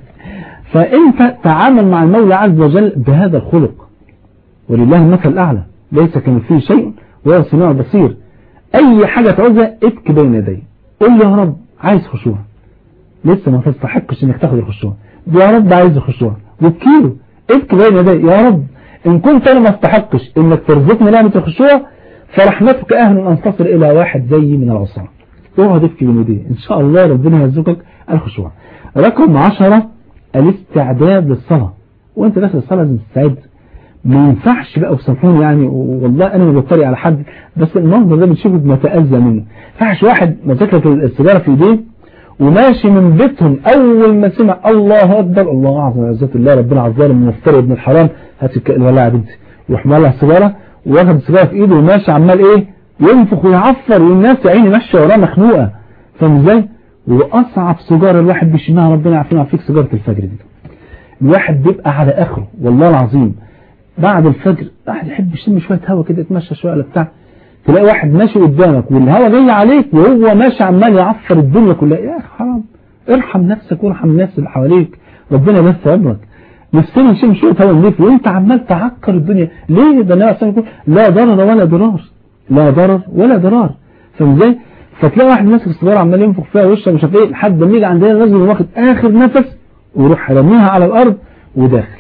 فانت تعامل مع المولى عز وجل بهذا الخلق ولله المثل الاعلى ليس كمثله شيء وهو السميع البصير اي حاجه تعوزها ابكي بين يديه قول يا رب عايز خشوع لسه ما تستحقش انك تاخد الخشوع يا رب عايز الخشوع وابكيله ابكي بين يدي يا رب ان كنت انا ما استحقش انك ترزقني نعمة الخشوع فرحمتك اهل ان انتصر الى واحد زي من العصاة اقعد ابكي بين يديه ان شاء الله ربنا يرزقك الخشوع رقم عشرة الاستعداد للصلاة وانت داخل الصلاة لازم تستعد ما ينفعش بقى وسامحوني يعني والله انا ما بتريق على حد بس المنظر ده بنشوفه بنتأذى منه ما ينفعش واحد ماسك لك السيجاره في ايديه وماشي من بيتهم أول ما سمع الله أكبر الله أعظم عزة الله ربنا عزال من مفتري ابن الحرام هات الولاء يا بنتي يروح مولع السيجارة واخد السيجارة في إيده وماشي عمال إيه ينفخ ويعفر والناس يا عيني ماشية وراه مخنوقة فاهم إزاي؟ وأصعب سيجارة الواحد بيشمها ربنا يعافينا ويعافيك سيجارة الفجر دي الواحد بيبقى على آخره والله العظيم بعد الفجر واحد يحب يشم شوية هوا كده يتمشى شوية ولا بتاع تلاقي واحد ماشي قدامك والهوا جاي عليك وهو ماشي عمال يعفر الدنيا كلها يا اخي حرام ارحم نفسك وارحم الناس اللي حواليك ربنا بس عمرك نفسنا نشم شويه هوا نضيف وانت عمال تعكر الدنيا ليه ده النبي عليه يقول لا ضرر ولا ضرار لا ضرر ولا ضرار فاهم ازاي فتلاقي واحد ماسك السيجاره عمال ينفخ فيها وشه مش عارف ايه لحد ما يجي عندنا نازل واخد اخر نفس ويروح راميها على الارض وداخل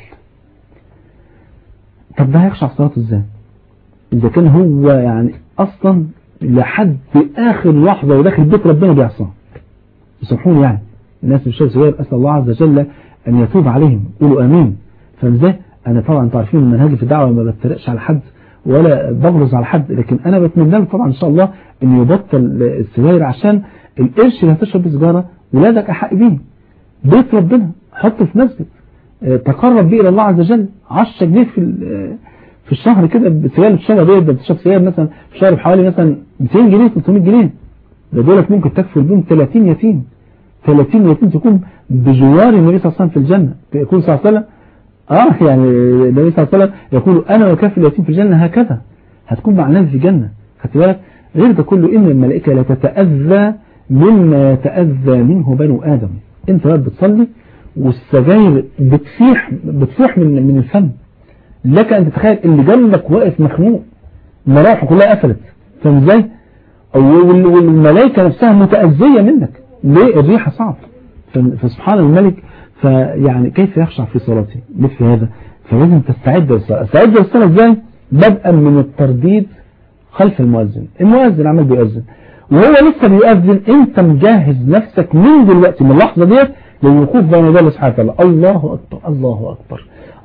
طب ده هيخشع صلاته ازاي اذا كان هو يعني اصلا لحد اخر لحظة وداخل بيت ربنا بيعصاه يسامحوني يعني الناس اللي بتشرب سجاير اسال الله عز وجل ان يتوب عليهم قولوا امين فازاي انا طبعا انتوا عارفين منهجي في الدعوه ما بتريقش على حد ولا بغلظ على حد لكن انا بتمنى له طبعا ان شاء الله ان يبطل السجاير عشان القرش اللي هتشرب سيجاره ولادك احق بيه بيت ربنا حطه في مسجد تقرب بيه الى الله عز وجل 10 جنيه في في الشهر كده السجاير اللي بتشربها ديت بتشرب سجاير مثلا في الشهر بحوالي مثلا 200 جنيه 300 جنيه ده دولت ممكن تكفل بهم 30 يتيم 30 يتيم تكون بجوار النبي صلى الله عليه وسلم في الجنة يقول صلى الله عليه وسلم اه يعني النبي صلى الله عليه وسلم يقول انا وكافل اليتيم في الجنة هكذا هتكون مع الناس في الجنة خدت بالك غير ده كله ان الملائكة لا تتأذى مما يتأذى منه بنو آدم انت بقى بتصلي والسجاير بتفيح بتفيح من من الفم لك أن تتخيل اللي جنبك واقف مخنوق مراحه كلها قفلت فاهم ازاي والملائكة نفسها متأذية منك ليه الريحة صعب فسبحان الملك فيعني كيف يخشع في صلاته مثل هذا فلازم تستعد للصلاة استعد للصلاة ازاي بدءا من الترديد خلف المؤذن المؤذن عمال بيؤذن وهو لسه بيؤذن انت مجهز نفسك من دلوقتي من اللحظة ديت للوقوف بين يدي الله سبحانه وتعالى الله أكبر الله أكبر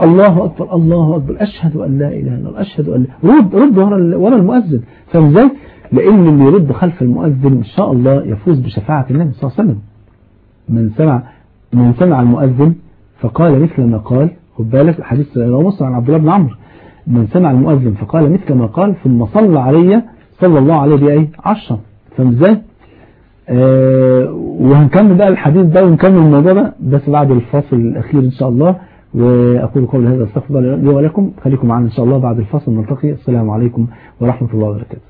الله أكبر الله أكبر أشهد أن لا إله إلا الله أشهد أن لا رد رد ورا ورا المؤذن فاهم ازاي؟ لأن اللي يرد خلف المؤذن إن شاء الله يفوز بشفاعة النبي صلى الله عليه وسلم من سمع من سمع المؤذن فقال مثل ما قال خد بالك حديث رواه مسلم عن عبد الله بن عمرو من سمع المؤذن فقال مثل ما قال ثم صلى علي صلى الله عليه بأي عشرة فاهم ازاي؟ آه وهنكمل بقى الحديث ده ونكمل الموضوع ده بس بعد الفاصل الأخير إن شاء الله وأقول قول هذا استغفر الله لي ولكم خليكم معنا إن شاء الله بعد الفاصل نلتقي السلام عليكم ورحمة الله وبركاته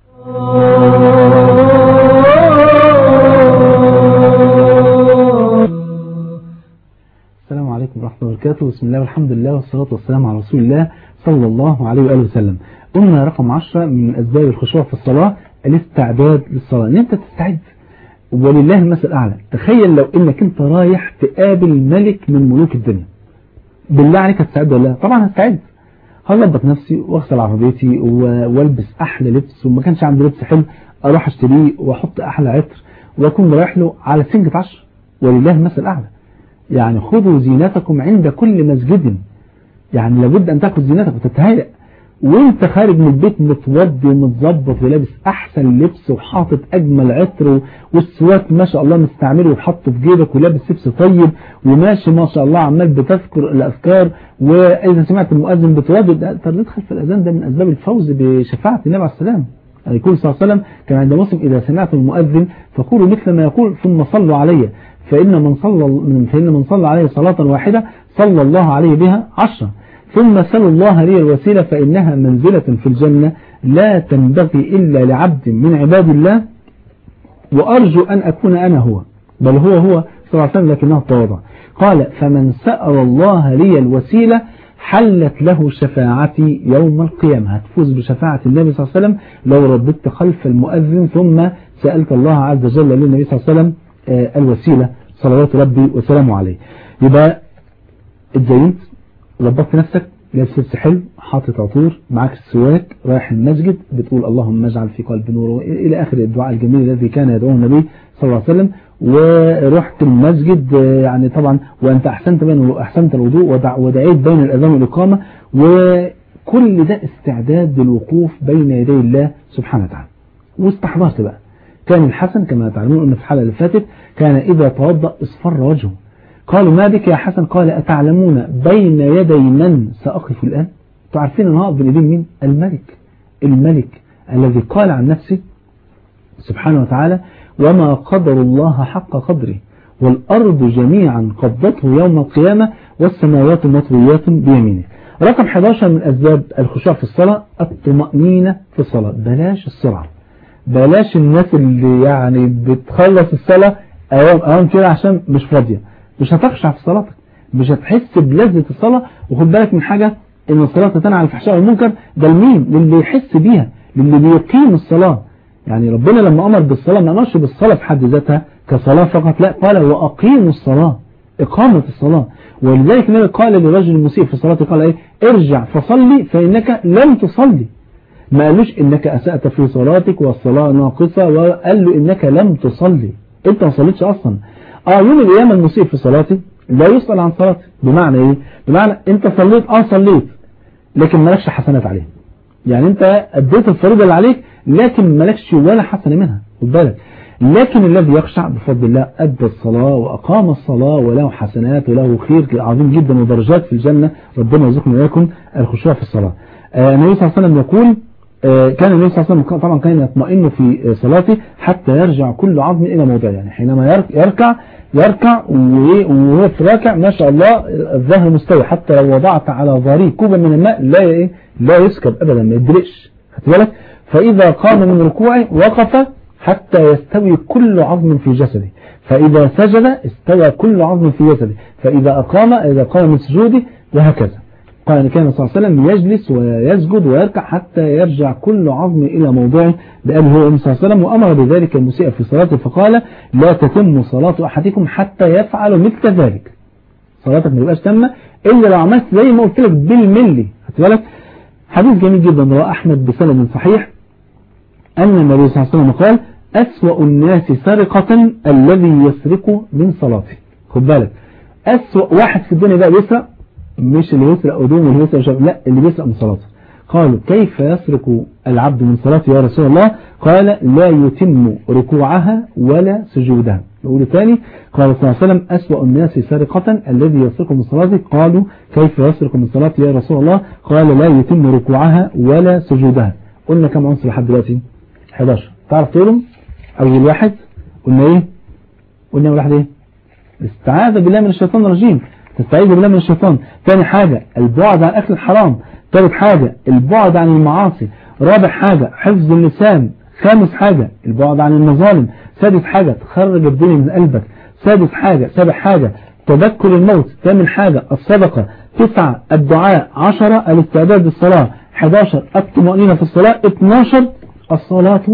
السلام عليكم ورحمة الله وبركاته بسم الله والحمد لله والصلاة والسلام على رسول الله صلى الله عليه وآله وسلم قلنا رقم 10 من أسباب الخشوع في الصلاة الاستعداد للصلاة ان انت تستعد ولله المثل الأعلى تخيل لو انك انت رايح تقابل ملك من ملوك الدنيا بالله عليك هتستعد ولا لا طبعا هستعد هظبط نفسي واغسل عربيتي والبس احلى لبس وما كانش عندي لبس حلو اروح اشتريه واحط احلى عطر واكون رايح له على سنجة عشر ولله المثل الاعلى يعني خذوا زينتكم عند كل مسجد يعني لابد ان تاخذ زينتك وتتهيأ وانت خارج من البيت متوضي ومتظبط ولابس احسن لبس وحاطط اجمل عطر والسواك ما شاء الله مستعمله وحاطه في جيبك ولابس لبس طيب وماشي ما شاء الله عمال بتذكر الاذكار واذا سمعت المؤذن بتردد تردد خلف الاذان ده من اسباب الفوز بشفاعه النبي عليه السلام يعني يقول صلى الله عليه وسلم كما عند مسلم اذا سمعتم المؤذن فقولوا مثل ما يقول ثم صلوا علي فإن من صلى فإن من صلى عليه صلاة واحدة صلى الله عليه بها عشرة ثم سلوا الله لي الوسيلة فإنها منزلة في الجنة لا تنبغي إلا لعبد من عباد الله وأرجو أن أكون أنا هو بل هو هو صلى الله عليه وسلم لكنه تواضع قال فمن سأل الله لي الوسيلة حلت له شفاعتي يوم القيامة هتفوز بشفاعة النبي صلى الله عليه وسلم لو رددت خلف المؤذن ثم سألت الله عز وجل للنبي صلى الله عليه وسلم الوسيلة صلوات ربي وسلامه عليه يبقى اتزينت ظبطت نفسك لابس لبس حلو حاطط عطور معاك السواك رايح المسجد بتقول اللهم اجعل في قلب نور الى اخر الدعاء الجميل الذي كان يدعوه النبي صلى الله عليه وسلم ورحت المسجد يعني طبعا وانت احسنت بين احسنت الوضوء ودعيت بين الاذان والاقامه وكل ده استعداد للوقوف بين يدي الله سبحانه وتعالى واستحضرت بقى كان الحسن كما تعلمون قلنا في الحلقه اللي فاتت كان اذا توضا اصفر وجهه قالوا ما بك يا حسن قال أتعلمون بين يدي من سأقف الآن تعرفين أن هقف بين يدين مين الملك الملك الذي قال عن نفسه سبحانه وتعالى وما قدر الله حق قدره والأرض جميعا قبضته يوم القيامة والسماوات مطويات بيمينه رقم 11 من أسباب الخشوع في الصلاة الطمأنينة في الصلاة بلاش السرعة بلاش الناس اللي يعني بتخلص الصلاة أوام أوام كده عشان مش فاضية مش هتخشع في صلاتك مش هتحس بلذة الصلاة وخد بالك من حاجة ان الصلاة تنهى عن الفحشاء والمنكر ده لمين للي يحس بيها للي بيقيم الصلاة يعني ربنا لما امر بالصلاة ما امرش بالصلاة في حد ذاتها كصلاة فقط لا قال واقيموا الصلاة اقامة الصلاة ولذلك النبي قال لرجل مسيء في صلاته قال ايه ارجع فصلي فانك لم تصلي ما قالوش انك اسأت في صلاتك والصلاة ناقصة وقال له انك لم تصلي انت ما صليتش اصلا اه يوم القيامة المسيء في صلاته لا يسأل عن صلاته بمعنى ايه بمعنى انت صليت اه صليت لكن مالكش حسنات عليه يعني انت اديت الفريضة اللي عليك لكن مالكش ولا حسنة منها خد بالك لكن الذي يخشع بفضل الله أدى الصلاة وأقام الصلاة وله حسنات وله خير عظيم جدا ودرجات في الجنة ربنا يرزقنا وإياكم الخشوع في الصلاة آه النبي صلى الله عليه وسلم يقول كان النبي صلى الله عليه وسلم طبعا كان يطمئن في صلاته حتى يرجع كل عظم إلى موضعه يعني حينما يركع يركع وهو في راكع ما شاء الله الظهر مستوي حتى لو وضعت على ظهره كوبا من الماء لا ايه لا يسكب ابدا ما يدرقش خدت بالك فاذا قام من ركوعه وقف حتى يستوي كل عظم في جسده فاذا سجد استوى كل عظم في جسده فاذا اقام اذا قام من سجوده وهكذا قال كان صلى الله عليه وسلم يجلس ويسجد ويركع حتى يرجع كل عظم إلى موضعه بأبه هو صلى الله عليه وسلم وأمر بذلك المسيء في صلاته فقال لا تتم صلاة أحدكم حتى يفعل مثل ذلك صلاتك ما تبقاش تامة إلا لو عملت زي ما قلت لك بالملي خدت بالك حديث جميل جدا رواه أحمد بسند صحيح أن النبي صلى الله عليه وسلم قال أسوأ الناس سرقة الذي يسرق من صلاته خد بالك أسوأ واحد في الدنيا بقى بيسرق مش اللي بيسرق هدوم واللي بيسرق شاب لا اللي بيسرق من صلاته قالوا كيف يسرق العبد من صلاته يا رسول الله قال لا يتم ركوعها ولا سجودها يقول ثاني قال صلى الله عليه وسلم أسوأ الناس سرقة الذي يسرق من صلاته قالوا كيف يسرق من صلاته يا رسول الله قال لا يتم ركوعها ولا سجودها قلنا كم عنصر لحد دلوقتي 11 تعرف تقولهم أول واحد قلنا إيه قلنا أول واحد إيه استعاذ بالله من الشيطان الرجيم تستعيذ بالله من الشيطان ثاني حاجة البعد عن أكل الحرام ثالث حاجة البعد عن المعاصي رابع حاجة حفظ اللسان خامس حاجة البعد عن المظالم سادس حاجة تخرج الدنيا من قلبك سادس حاجة سابع حاجة تذكر الموت ثامن حاجة الصدقة تسعة الدعاء عشرة الاستعداد للصلاة 11 الطمأنينة في الصلاة 12 الصلاة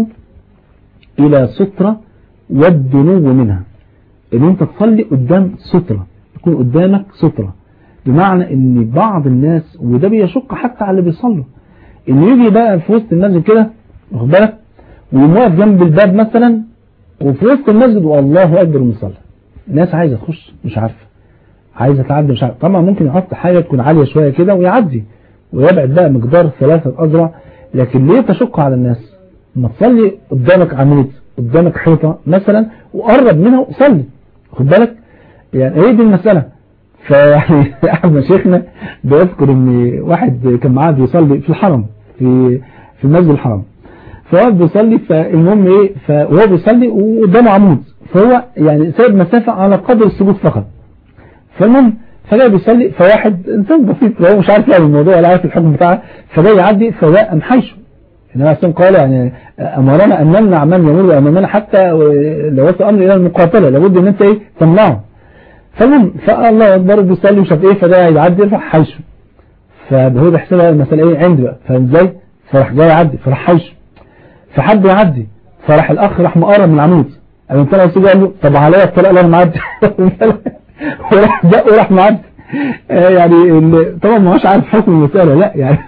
إلى سترة والدنو منها ان انت تصلي قدام سترة يكون قدامك سترة بمعنى ان بعض الناس وده بيشق حتى على اللي بيصلوا ان يجي بقى في وسط المسجد كده واخد بالك ويقف جنب الباب مثلا وفي وسط المسجد والله اكبر المصلى الناس عايزه تخش مش عارفه عايزه تعدي مش عارفه طبعا ممكن يحط حاجه تكون عاليه شويه كده ويعدي ويبعد بقى مقدار ثلاثة أذرع لكن ليه تشق على الناس ما تصلي قدامك عمود قدامك حيطة مثلا وقرب منها وصلي خد بالك يعني هي دي المسألة فيعني أحد مشايخنا بيذكر ان واحد كان معاه بيصلي في الحرم في في المسجد الحرام فهو بيصلي فالمهم ايه فهو بيصلي وقدامه عمود فهو يعني سايب مسافة على قدر السجود فقط فالمهم فجاء بيصلي فواحد انسان بسيط هو مش عارف يعني الموضوع ولا عارف الحكم بتاعه فجاء يعدي فجاء محيشه النبي عليه قال يعني أمرنا أن نمنع من يمر أمامنا حتى لو وصل أمر إلى المقاتلة لابد أن أنت إيه تمنعه فالمهم فالله أكبر بيصلي وشاف إيه فده يعدي يرفع حيشه فهو بيحسبها المسألة إيه عندي بقى فإزاي فراح جاي يعدي فراح حيشه فحد يعدي فراح الأخ راح مقرب من العمود قام طلع السجود قال له طب عليا الطريقة اللي أنا معدي وراح دق وراح معدي يعني طبعا ما هوش عارف حكم المسألة لا يعني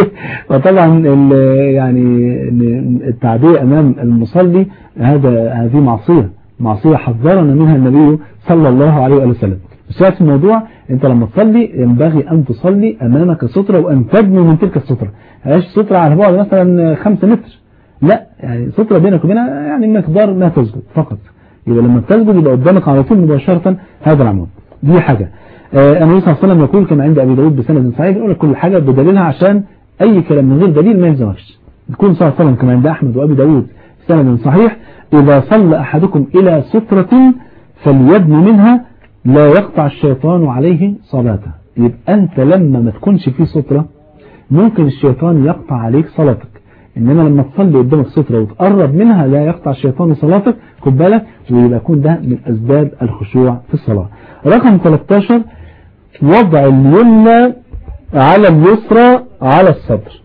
وطبعا يعني التعدية أمام المصلي هذا هذه معصية معصية حذرنا منها النبي صلى الله عليه وسلم بس الموضوع انت لما تصلي ينبغي ان تصلي امامك سترة وان تبني من تلك السترة هلاش سترة على بعد مثلا 5 متر لا يعني سترة بينك وبينها يعني مقدار ما تسجد فقط يبقى لما تسجد يبقى قدامك على طول مباشرة هذا العمود دي حاجة النبي صلى الله عليه وسلم يقول كما عند أبي داود بسند صحيح يقول لك كل حاجة بدليلها عشان أي كلام من غير دليل ما يلزمكش يكون صلى الله عليه وسلم كما عند أحمد وأبي داود بسند صحيح إذا صلى أحدكم إلى سترة فليبن منها لا يقطع الشيطان عليه صلاته يبقى أنت لما ما تكونش في سترة ممكن الشيطان يقطع عليك صلاتك إنما لما تصلي قدامك سترة وتقرب منها لا يقطع الشيطان صلاتك خد بالك ويبقى يكون ده من أسباب الخشوع في الصلاة رقم 13 وضع اليمنى على اليسرى على الصدر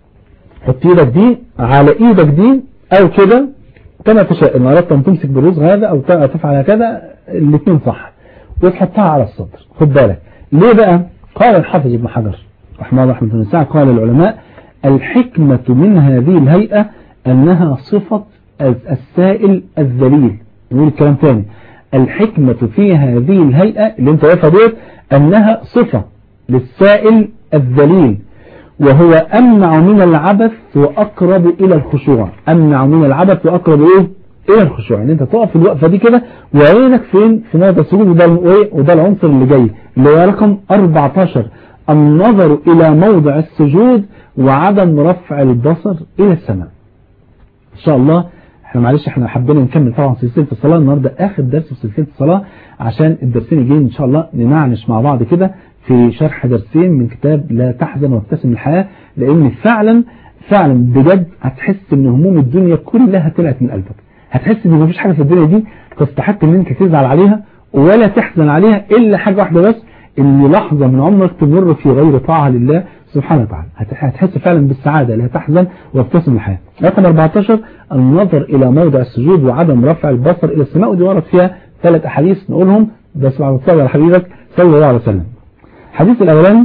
حط ايدك دي على ايدك دي او كده كما تشاء ان اردت ان تمسك بالرزق هذا او تفعل هكذا الاثنين صح وتحطها على الصدر خد بالك ليه بقى قال الحافظ ابن حجر رحمه الله رحمه الله قال العلماء الحكمة من هذه الهيئة انها صفة السائل الذليل نقول الكلام تاني الحكمة في هذه الهيئة اللي انت واقفه ديت أنها صفة للسائل الذليل وهو أمنع من العبث وأقرب إلى الخشوع أمنع من العبث وأقرب إيه إلى الخشوع يعني أنت تقف في الوقفة دي كده وعينك فين في موضع السجود وده, إيه؟ وده العنصر اللي جاي اللي هو رقم 14 النظر إلى موضع السجود وعدم رفع البصر إلى السماء إن شاء الله احنا معلش احنا حبينا نكمل طبعا سلسلة الصلاة النهاردة اخر درس في سلسلة الصلاة عشان الدرسين الجايين ان شاء الله ننعنش مع بعض كده في شرح درسين من كتاب لا تحزن وابتسم الحياة لان فعلا فعلا بجد هتحس ان هموم الدنيا كلها طلعت من قلبك هتحس ان مفيش حاجة في الدنيا دي تستحق ان انت تزعل عليها ولا تحزن عليها الا حاجة واحدة بس ان لحظة من عمرك تمر في غير طاعة لله سبحانه وتعالى هتحس فعلا بالسعادة لا تحزن وابتسم الحياة رقم 14 النظر إلى موضع السجود وعدم رفع البصر إلى السماء ودي ورد فيها ثلاث أحاديث نقولهم بس بعد تصلي على حبيبك صلى الله عليه وسلم الحديث الأولاني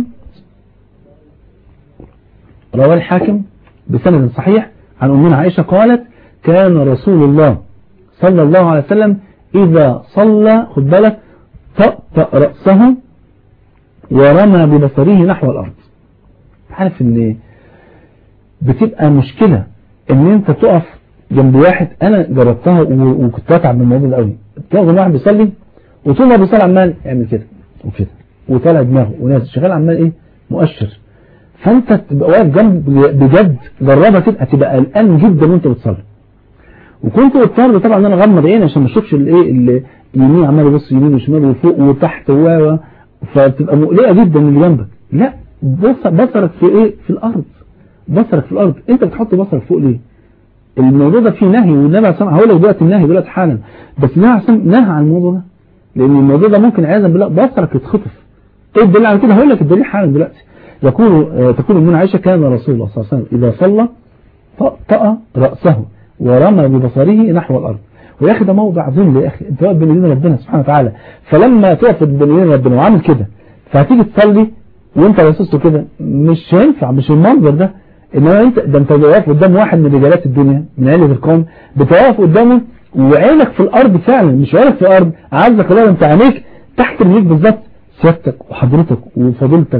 رواه الحاكم بسند صحيح عن أمنا عائشة قالت كان رسول الله صلى الله عليه وسلم إذا صلى خد بالك طأطأ رأسه ورمى ببصره نحو الأرض عارف ان بتبقى مشكلة ان انت تقف جنب واحد انا جربتها وكنت اتعب من الموضوع ده قوي تلاقي واحد بيصلي وطول ما بيصلي عمال يعمل كده وكده وطالع دماغه وناس شغال عمال ايه مؤشر فانت تبقى واقف جنب بجد جربها كده هتبقى قلقان جدا وانت بتصلي وكنت بضطر طبعا ان انا اغمض عيني عشان ما اشوفش الايه اليمين عمال يبص يمين وشمال وفوق وتحت و فتبقى مقلقه جدا اللي جنبك لا بصرك في ايه في الارض بصرك في الارض انت بتحط بصرك فوق ليه الموضوع ده فيه نهي والنبي عليه الصلاه هقول لك دلوقتي النهي دلوقتي حالا بس النبي عليه الصلاه نهى عن الموضوع ده لان الموضوع ده ممكن عياذا بالله بصرك يتخطف ايه الدليل على كده هقول لك الدليل حالا دلوقتي يقول تقول ابن عائشه كان رسول الله صلى الله عليه وسلم اذا صلى طأ راسه ورمى ببصره نحو الارض ويا اخي ده موضع ذل يا اخي انت واقف بين ايدين ربنا سبحانه وتعالى فلما تقف بين ايدين ربنا وعامل كده فهتيجي تصلي وانت باصص كده مش هينفع مش المنظر ده انما انت ده انت واقف قدام واحد من رجالات الدنيا من عيله القوم بتقف قدامه وعينك في الارض فعلا مش عينك في الارض عايزك الله انت عينيك تحت رجليك بالظبط سيادتك وحضرتك وفضيلتك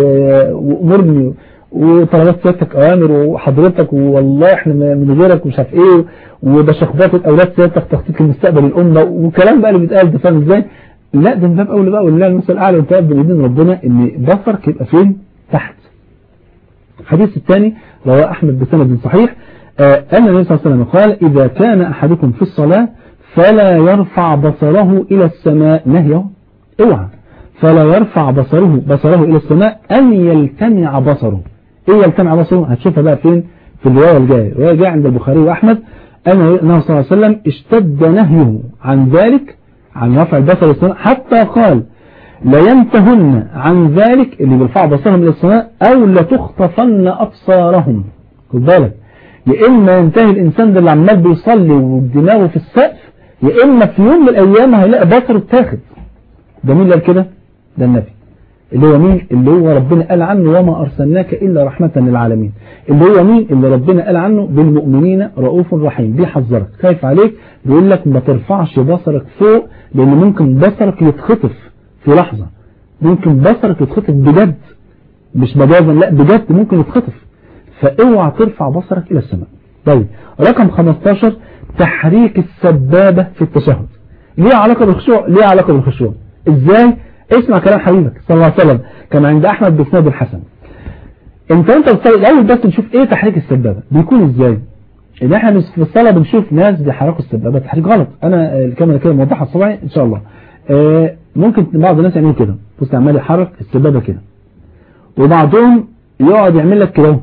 وامرني وطلبات سيادتك اوامر وحضرتك والله احنا من غيرك ومش عارف ايه وبشخبطة اولاد سيادتك تخطيط لمستقبل الامه وكلام بقى اللي بيتقال ده فاهم ازاي لا ده من باب اولى بقى ولله المثل الاعلى وانت بين ايدين ربنا ان بصرك يبقى فين تحت الحديث الثاني رواه احمد بسند صحيح آه ان النبي صلى الله عليه وسلم قال اذا كان احدكم في الصلاه فلا يرفع بصره الى السماء نهيه اوعى فلا يرفع بصره بصره الى السماء ان يلتمع بصره ايه يلتمع بصره هتشوفها بقى فين في الروايه الجايه الروايه الجايه عند البخاري واحمد ان النبي صلى الله عليه وسلم اشتد نهيه عن ذلك عن رفع البصر الى السماء حتى قال لينتهن عن ذلك اللي بيرفع بصرهم الى السماء او لتخطفن ابصارهم خد بالك يا اما ينتهي الانسان ده اللي عمال بيصلي ودماغه في السقف يا اما في يوم من الايام هيلاقي بصره اتاخد ده مين اللي قال كده ده النبي اللي هو مين اللي هو ربنا قال عنه وما أرسلناك إلا رحمة للعالمين اللي هو مين اللي ربنا قال عنه بالمؤمنين رؤوف رحيم بيحذرك خايف عليك بيقول لك ما ترفعش بصرك فوق لأن ممكن بصرك يتخطف في لحظة ممكن بصرك يتخطف بجد مش مجازا لا بجد ممكن يتخطف فاوعى ترفع بصرك إلى السماء طيب رقم 15 تحريك السبابة في التشهد ليه علاقة بالخشوع ليه علاقة بالخشوع ازاي اسمع كلام حبيبك صلى الله عليه وسلم كما عند احمد بسناد الحسن انت انت بتصلي الاول بس نشوف ايه تحريك السبابة بيكون ازاي ان احنا في الصلاة بنشوف ناس بيحركوا السبابة تحريك غلط انا الكاميرا كده موضحها الصبعي ان شاء الله آه ممكن بعض الناس يعملوا كده بص عمال يحرك السبابة كده وبعضهم يقعد يعمل لك كده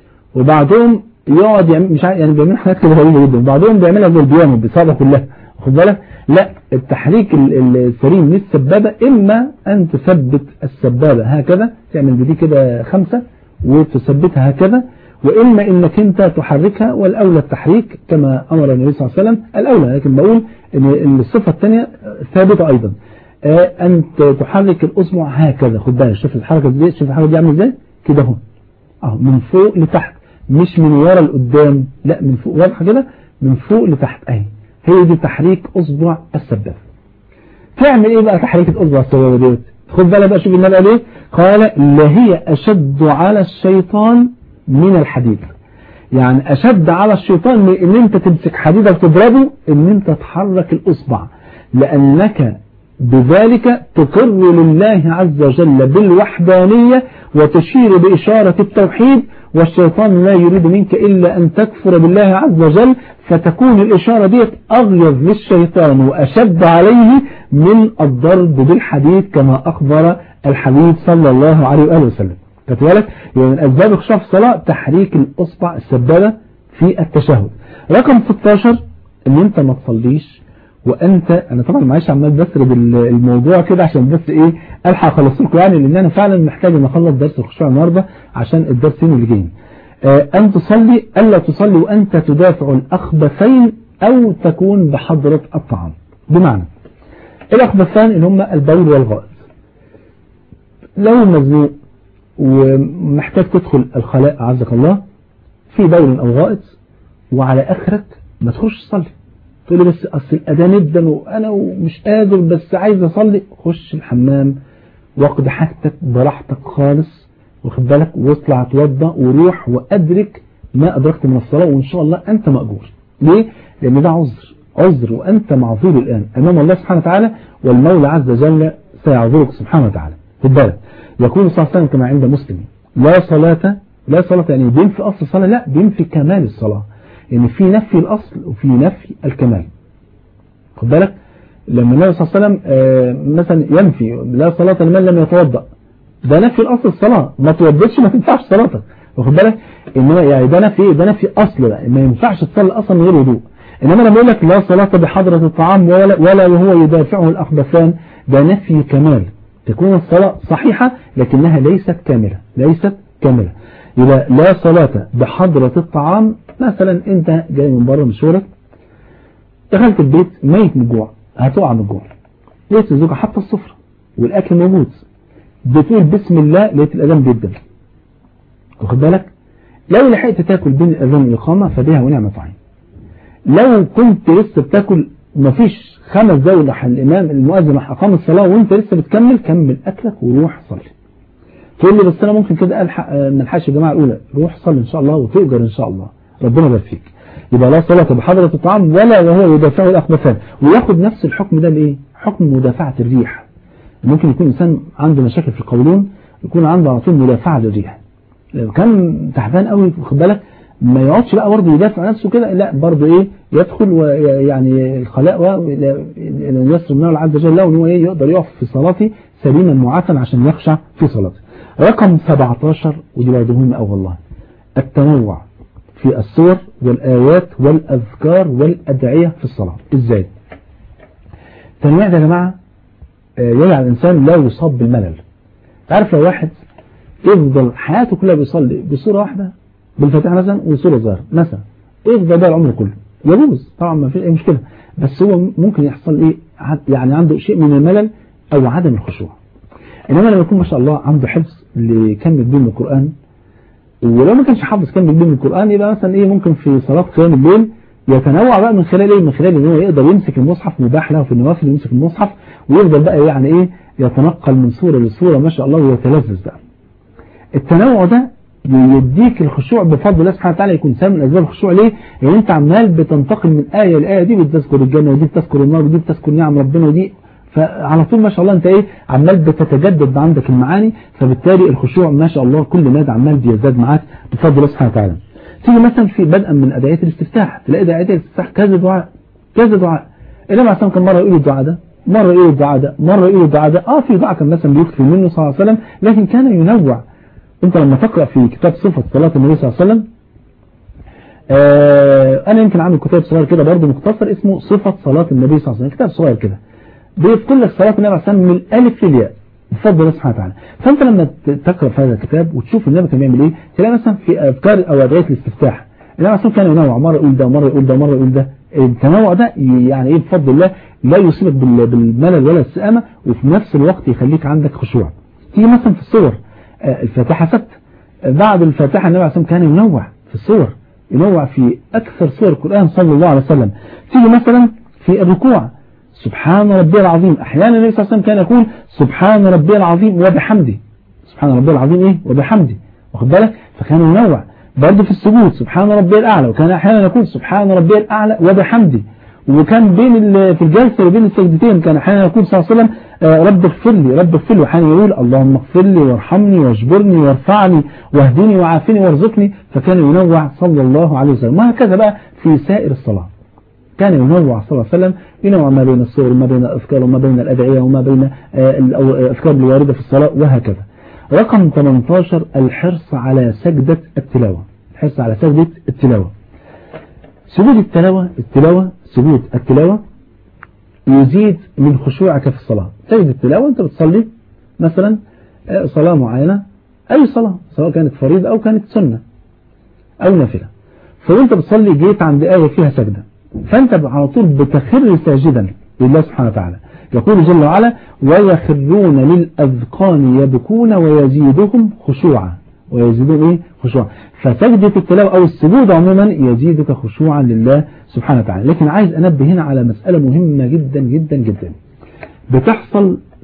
وبعضهم يقعد يعمل مش عارف يعني بيعمل حاجات كده غريبه جدا وبعضهم بيعملها زي البيانو بيصابها كلها خد بالك لا التحريك السليم للسبابة إما أن تثبت السبابة هكذا تعمل بدي كده خمسة وتثبتها هكذا وإما إنك أنت تحركها والأولى التحريك كما أمر النبي صلى الله عليه وسلم الأولى لكن بقول إن الصفة الثانية ثابتة أيضا أن تحرك الأصبع هكذا خد بالك شوف الحركة دي شوف الحركة دي عامله إزاي كده اهو أهو من فوق لتحت مش من ورا لقدام لا من فوق واضحة كده من فوق لتحت أهي هي دي تحريك أصبع السبابة تعمل إيه بقى تحريك الأصبع السبابة ديت خد بالك بقى شوف النبي قال إيه قال لا هي أشد على الشيطان من الحديد يعني أشد على الشيطان من إن أنت تمسك حديدة وتضربه إن أنت تحرك الأصبع لأنك بذلك تقر لله عز وجل بالوحدانية وتشير بإشارة التوحيد والشيطان لا يريد منك إلا أن تكفر بالله عز وجل فتكون الإشارة ديت أغيظ للشيطان وأشد عليه من الضرب بالحديد كما أخبر الحبيب صلى الله عليه وآله وسلم كتبالك يعني من أسباب الخشوع في الصلاة تحريك الأصبع السبابة في التشهد رقم 16 ان انت ما تصليش وانت انا طبعا معيش عمال بسرد الموضوع كده عشان بس ايه الحق اخلص لكم يعني لان انا فعلا محتاج ان اخلص درس الخشوع النهارده عشان الدرسين اللي جايين ان تصلي الا تصلي وانت تدافع الاخبثين او تكون بحضرة الطعام بمعنى الاخبثان اللي هم البول والغائط لو مزنوق ومحتاج تدخل الخلاء عزك الله في بول او غائط وعلى اخرك ما تخش تصلي تقول لي بس اصل الاذان جدا وانا مش قادر بس عايز اصلي خش الحمام واخد حاجتك براحتك خالص واخد بالك واطلع اتوضى وروح وادرك ما ادركت من الصلاة وان شاء الله انت مأجور ليه؟ لان ده عذر عذر وانت معذور الان امام الله سبحانه وتعالى والمولى عز وجل سيعذرك سبحانه وتعالى خد بالك يقول صلى الله عليه وسلم كما عند مسلم لا صلاة لا صلاة يعني بينفي أصل الصلاة لا بينفي كمال الصلاة يعني في نفي الأصل وفي نفي الكمال خد بالك لما النبي صلى الله عليه وسلم آه مثلا ينفي لا صلاة لمن لم يتوضأ ده نفي الأصل الصلاة ما توضتش ما تنفعش صلاتك واخد بالك إنما يعني ده نفي ده نفي أصل بقى ما ينفعش تصلي أصلا من غير وضوء إنما لما يقول لك لا صلاة بحضرة الطعام ولا, ولا وهو يدافعه الأخبثان ده نفي كمال تكون الصلاة صحيحة لكنها ليست كاملة ليست كاملة يبقى لا صلاة بحضرة الطعام مثلا انت جاي من بره مشورك دخلت البيت ميت من الجوع هتقع من الجوع لقيت الزوجة حاطه السفرة والاكل موجود بتقول بسم الله لقيت الاذان جدا واخد بالك لو لحقت تاكل بين الاذان والاقامه فبها ونعمة عين لو كنت لسه بتاكل مفيش خمس دقايق راح الامام المؤذن راح اقام الصلاه وانت لسه بتكمل كمل اكلك وروح صلي تقول لي بس انا ممكن كده الحق ما الحقش الجماعه الاولى روح صلي ان شاء الله وتؤجر ان شاء الله ربنا يبارك فيك يبقى لا صلاه بحضره الطعام ولا وهو يدافعه الاخبثان وياخد نفس الحكم ده بايه حكم مدافعه الريح ممكن يكون انسان عنده مشاكل في القولون يكون عنده على طول مدافعه للريح لو كان تعبان قوي خد بالك ما يقعدش بقى برضه يدافع نفسه كده لا برضه ايه يدخل ويعني الخلاء يسر الله عز وجل له ان هو ايه يقدر يقف في صلاته سليما معافا عشان يخشع في صلاته رقم 17 ودي برضه مهم قوي والله التنوع في الصور والآيات والأذكار والأدعية في الصلاة ازاي التنويع ده يا جماعة يجعل الإنسان لا يصاب بالملل تعرف لو واحد يفضل حياته كلها بيصلي بصورة واحدة بالفتاح مثلا وصورة ظاهرة مثلا يفضل بقى العمر كله يجوز طبعا ما فيش اي مشكلة بس هو ممكن يحصل ايه يعني عنده شيء من الملل او عدم الخشوع انما لما يكون ما شاء الله عنده حفظ لكم بين القرآن ولو ما كانش حافظ كم بين القرآن يبقى مثلا ايه ممكن في صلاة قيام الليل يتنوع بقى من خلال ايه من خلال ان هو يقدر يمسك المصحف مباح له في النوافل يمسك المصحف ويفضل بقى يعني ايه يتنقل من صورة لصورة ما شاء الله ويتلذذ بقى التنوع ده يديك الخشوع بفضل الله سبحانه وتعالى يكون سبب من اسباب الخشوع ليه؟ لان انت عمال بتنتقل من آية لآية دي بتذكر الجنة ودي بتذكر النار ودي بتذكر نعم ربنا ودي فعلى طول ما شاء الله انت ايه عمال بتتجدد عندك المعاني فبالتالي الخشوع ما شاء الله كل مادة عمال بيزداد معاك بفضل الله سبحانه وتعالى تيجي مثلا في بدءا من ادعية الاستفتاح تلاقي ادعية الاستفتاح كذا دعاء كذا دعاء النبي عليه كان مرة يقول الدعاء ده مرة يقول الدعاء ده مرة يقول الدعاء ده اه في دعاء كان مثلا بيكفي منه صلى الله عليه وسلم لكن كان ينوع انت لما تقرأ في كتاب صفة صلاة النبي صلى الله عليه وسلم آه انا يمكن عامل كتاب صغير كده برضه مختصر اسمه صفة صلاة النبي صلى الله عليه وسلم كتاب صغير كده بيذكر لك صلاة النبي عليه الصلاة والسلام من الالف للياء بفضل الله سبحانه وتعالى فانت لما تقرأ في هذا الكتاب وتشوف النبي كان بيعمل ايه تلاقي مثلا في اذكار او ادعية الاستفتاح النبي عليه كان ينوع مرة يقول ده مرة يقول ده مرة يقول ده التنوع ده يعني ايه بفضل الله لا يصيبك بالملل ولا السآمة وفي نفس الوقت يخليك عندك خشوع تيجي مثلا في الصور الفاتحة ست بعد الفاتحة النبي عليه كان ينوع في الصور ينوع في أكثر صور القرآن صلى الله عليه وسلم تيجي مثلا في الركوع سبحان ربي العظيم أحيانا النبي صلى الله عليه وسلم كان يقول سبحان ربي العظيم وبحمده سبحان ربي العظيم إيه وبحمده واخد بالك فكان ينوع برضه في السجود سبحان ربي الأعلى وكان أحيانا يقول سبحان ربي الأعلى وبحمده وكان بين في الجلسة وبين السجدتين كان أحيانا يقول صلى الله عليه وسلم رب اغفر لي رب اغفر لي وحين يقول اللهم اغفر لي وارحمني واجبرني وارفعني واهدني وعافني وارزقني فكان ينوع صلى الله عليه وسلم وهكذا بقى في سائر الصلاة كان ينوع صلى الله عليه وسلم ينوع ما بين الصور وما بين الأذكار وما بين الأدعية وما بين الأذكار الواردة في الصلاة وهكذا رقم 18 الحرص على سجدة التلاوة الحرص على سجدة التلاوة سجود التلاوة التلاوة سجود التلاوة يزيد من خشوعك في الصلاة سجد التلاوة انت بتصلي مثلا صلاة معينة اي صلاة سواء كانت فريضة او كانت سنة او نافلة فوانت بتصلي جيت عند آية فيها سجدة فانت على طول بتخر ساجدا لله سبحانه وتعالى يقول جل وعلا ويخرون للأذقان يبكون ويزيدهم خشوعا ويزيدهم ايه خشوعا فسجدة التلاوة او السجود عموما يزيدك خشوعا لله سبحانه وتعالى لكن عايز انبه هنا على مسألة مهمة جدا جدا جدا بتحصل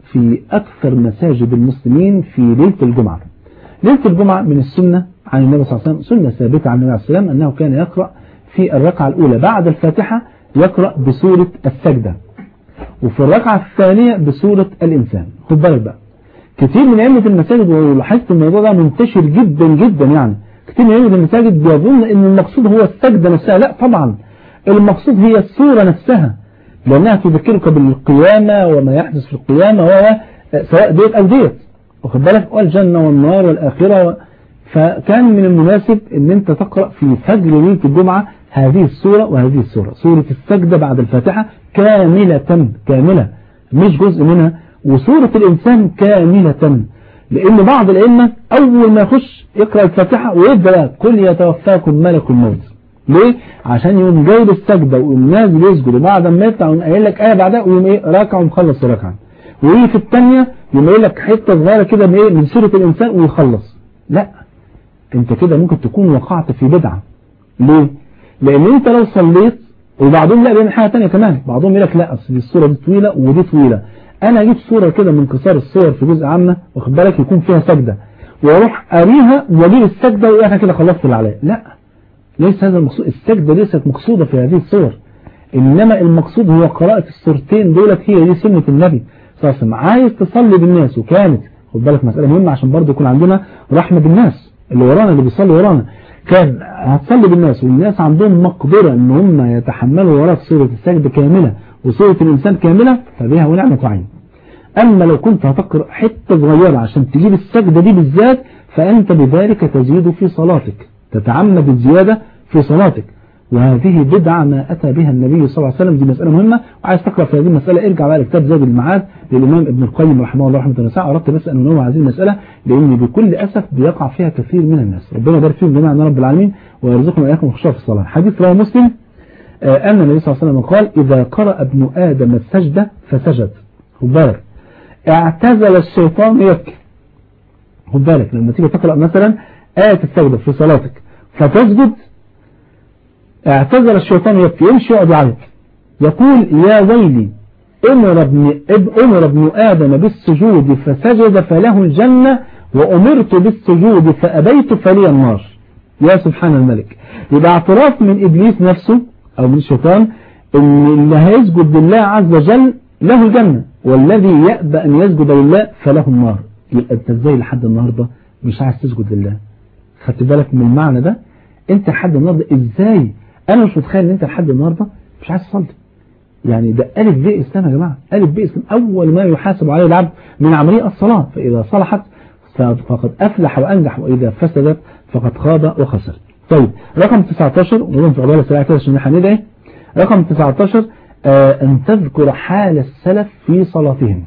في أكثر مساجد المسلمين في ليلة الجمعة ليلة الجمعة من السنة عن النبي صلى الله عليه وسلم سنة ثابتة عن النبي عليه السلام أنه كان يقرأ في الركعة الأولى بعد الفاتحة يقرأ بسورة السجدة وفي الركعة الثانية بسورة الإنسان خد بالك بقى كتير من أئمة المساجد ولاحظت الموضوع ده منتشر جدا جدا يعني كتير من أئمة المساجد بيظن أن المقصود هو السجدة نفسها لا طبعا المقصود هي السورة نفسها لأنها تذكرك بالقيامة وما يحدث في القيامة وهو سواء ديت أو ديت واخد بالك والجنة والنار والآخرة و... فكان من المناسب ان انت تقرأ في فجر ليلة الجمعة هذه السورة وهذه السورة سورة السجدة بعد الفاتحة كاملة كاملة مش جزء منها وسورة الإنسان كاملة لأن بعض الأئمة أول ما يخش يقرأ الفاتحة ويبدأ كل يتوفاكم ملك الموت ليه؟ عشان يقوم جايب السجدة ويقوم نازل يسجد وبعد ما يطلع يقوم قايل لك آية بعدها ويقوم إيه راكع ومخلص ركعة ويجي في الثانية يقوم قايل لك حتة صغيرة كده من إيه من سورة الإنسان ويخلص لا أنت كده ممكن تكون وقعت في بدعة ليه؟ لأن أنت لو صليت وبعضهم لا بيعمل حاجة تانية كمان بعضهم يقول لك لا أصل الصورة دي طويلة ودي طويلة أنا أجيب صورة كده من قصار الصور في جزء عامة واخد بالك يكون فيها سجدة واروح أريها وأجيب السجدة وأنا كده خلصت اللي عليا لا ليس هذا المقصود السجدة ليست مقصودة في هذه الصور إنما المقصود هو قراءة الصورتين دولت هي دي سنة النبي صلى الله عليه وسلم عايز تصلي بالناس وكانت خد بالك مسألة مهمة عشان برضه يكون عندنا رحمة بالناس اللي ورانا اللي بيصلي ورانا كان هتصلي بالناس والناس عندهم مقدرة ان هم يتحملوا وراك سورة السجد كاملة وسورة الإنسان كاملة فبها ونعمة عين أما لو كنت هتقرأ حتة صغيرة عشان تجيب السجدة دي بالذات فأنت بذلك تزيد في صلاتك تتعمد الزيادة في صلاتك وهذه بدعة ما أتى بها النبي صلى الله عليه وسلم دي مسألة مهمة وعايز تقرأ في هذه المسألة ارجع بقى لكتاب زاد المعاد للإمام ابن القيم رحمه الله رحمة الله أردت بس أن ننوع هذه المسألة لأن بكل أسف بيقع فيها كثير من الناس ربنا يبارك فيهم جميعا رب العالمين ويرزقنا وإياكم الخشوع في الصلاة حديث رواه مسلم أن النبي صلى الله عليه وسلم قال إذا قرأ ابن آدم السجدة فسجد خد بالك اعتزل الشيطان يبكي خد بالك لما تيجي تقرأ مثلا آية السجدة في صلاتك فتسجد اعتزل الشيطان يبكي يمشي يقعد يعيط يقول يا ويلي أمر ابن, أمر ابن آدم بالسجود فسجد فله الجنة وأمرت بالسجود فأبيت فلي النار يا سبحان الملك يبقى اعتراف من إبليس نفسه أو من الشيطان إن اللي هيسجد لله عز وجل له الجنة والذي يأبى أن يسجد لله فله النار يبقى أنت إزاي لحد النهاردة مش عايز تسجد لله خدت بالك من المعنى ده أنت لحد النهاردة إزاي أنا مش متخيل أن أنت لحد النهاردة مش عايز تصلي يعني ده ألف ب إسلام يا جماعة ألف ب إسلام أول ما يحاسب عليه العبد من عملية الصلاة فإذا صلحت فقد أفلح وأنجح وإذا فسدت فقد خاب وخسر طيب رقم 19 ونقوم في عبارة سريعة كده عشان احنا ندعي رقم 19 آه أن تذكر حال السلف في صلاتهم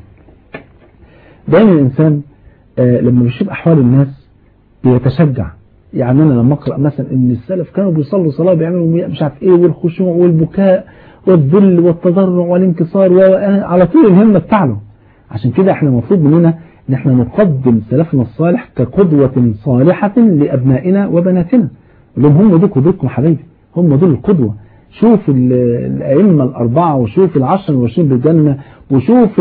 دايما الإنسان آه لما بيشوف أحوال الناس بيتشجع يعني أنا لما أقرأ مثلا أن السلف كانوا بيصلوا صلاة بيعملوا مش عارف إيه والخشوع والبكاء والذل والتضرع والانكسار وعلى طول الهمة بتاعله عشان كده احنا المفروض مننا ان احنا نقدم سلفنا الصالح كقدوة صالحة لأبنائنا وبناتنا لهم هم دول قدوتكم حبيبي هم دول القدوة شوف الأئمة الأربعة وشوف العشر والعشرين بالجنة وشوف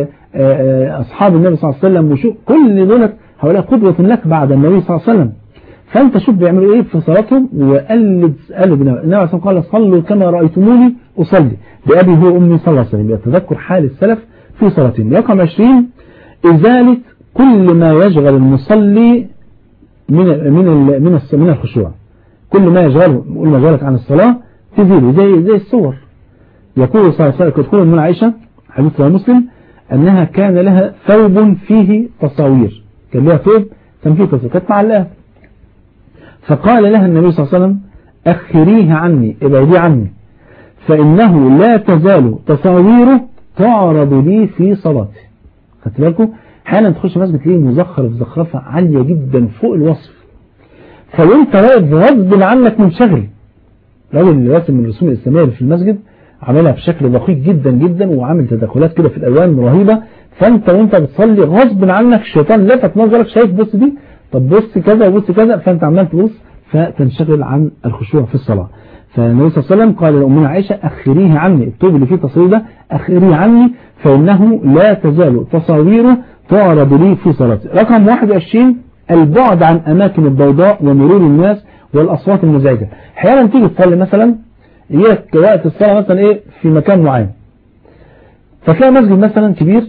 أصحاب النبي صلى الله عليه وسلم وشوف كل دولت هؤلاء قدوة لك بعد النبي صلى الله عليه وسلم فأنت شوف بيعملوا إيه في صلاتهم وقلد قلد النبي النبي صلى الله عليه وسلم قال صلوا كما رأيتموني أصلي بأبي هو أمي صلى الله عليه وسلم يتذكر حال السلف في صلاتهم رقم 20 إزالة كل ما يشغل المصلي من من من من الخشوع كل ما يشغله كل ما يشغلك عن الصلاة تزيله زي زي الصور يقول صلى الله عليه وسلم تقول من عائشة حديث رواه مسلم أنها كان لها ثوب فيه تصاوير كان لها ثوب كان فيه تصاوير كانت معلقة فقال لها النبي صلى الله عليه وسلم أخريه عني ابعدي عني فإنه لا تزال تصاويره تعرض لي في صلاتي خدت بالكم حالا تخش مسجد تلاقيه مزخرف زخرفة عالية جدا فوق الوصف فوانت واقف غصب عنك منشغل الراجل اللي راسم الرسوم الإسلامية اللي في المسجد عاملها بشكل دقيق جدا جدا وعامل تدخلات كده في الألوان رهيبة فانت وانت بتصلي غصب عنك الشيطان لفت نظرك شايف بص دي طب بص كذا وبص كذا فانت عمال تبص فتنشغل عن الخشوع في الصلاة فالنبي صلى الله عليه وسلم قال لأمنا عائشة أخريه عني الطوب اللي فيه تصوير ده أخريه عني فإنه لا تزال تصاويره تعرض لي في صلاتي رقم 21 البعد عن أماكن الضوضاء ومرور الناس والأصوات المزعجة احيانا تيجي تصلي مثلا هي وقت الصلاة مثلا إيه في مكان معين فتلاقي مسجد مثلا كبير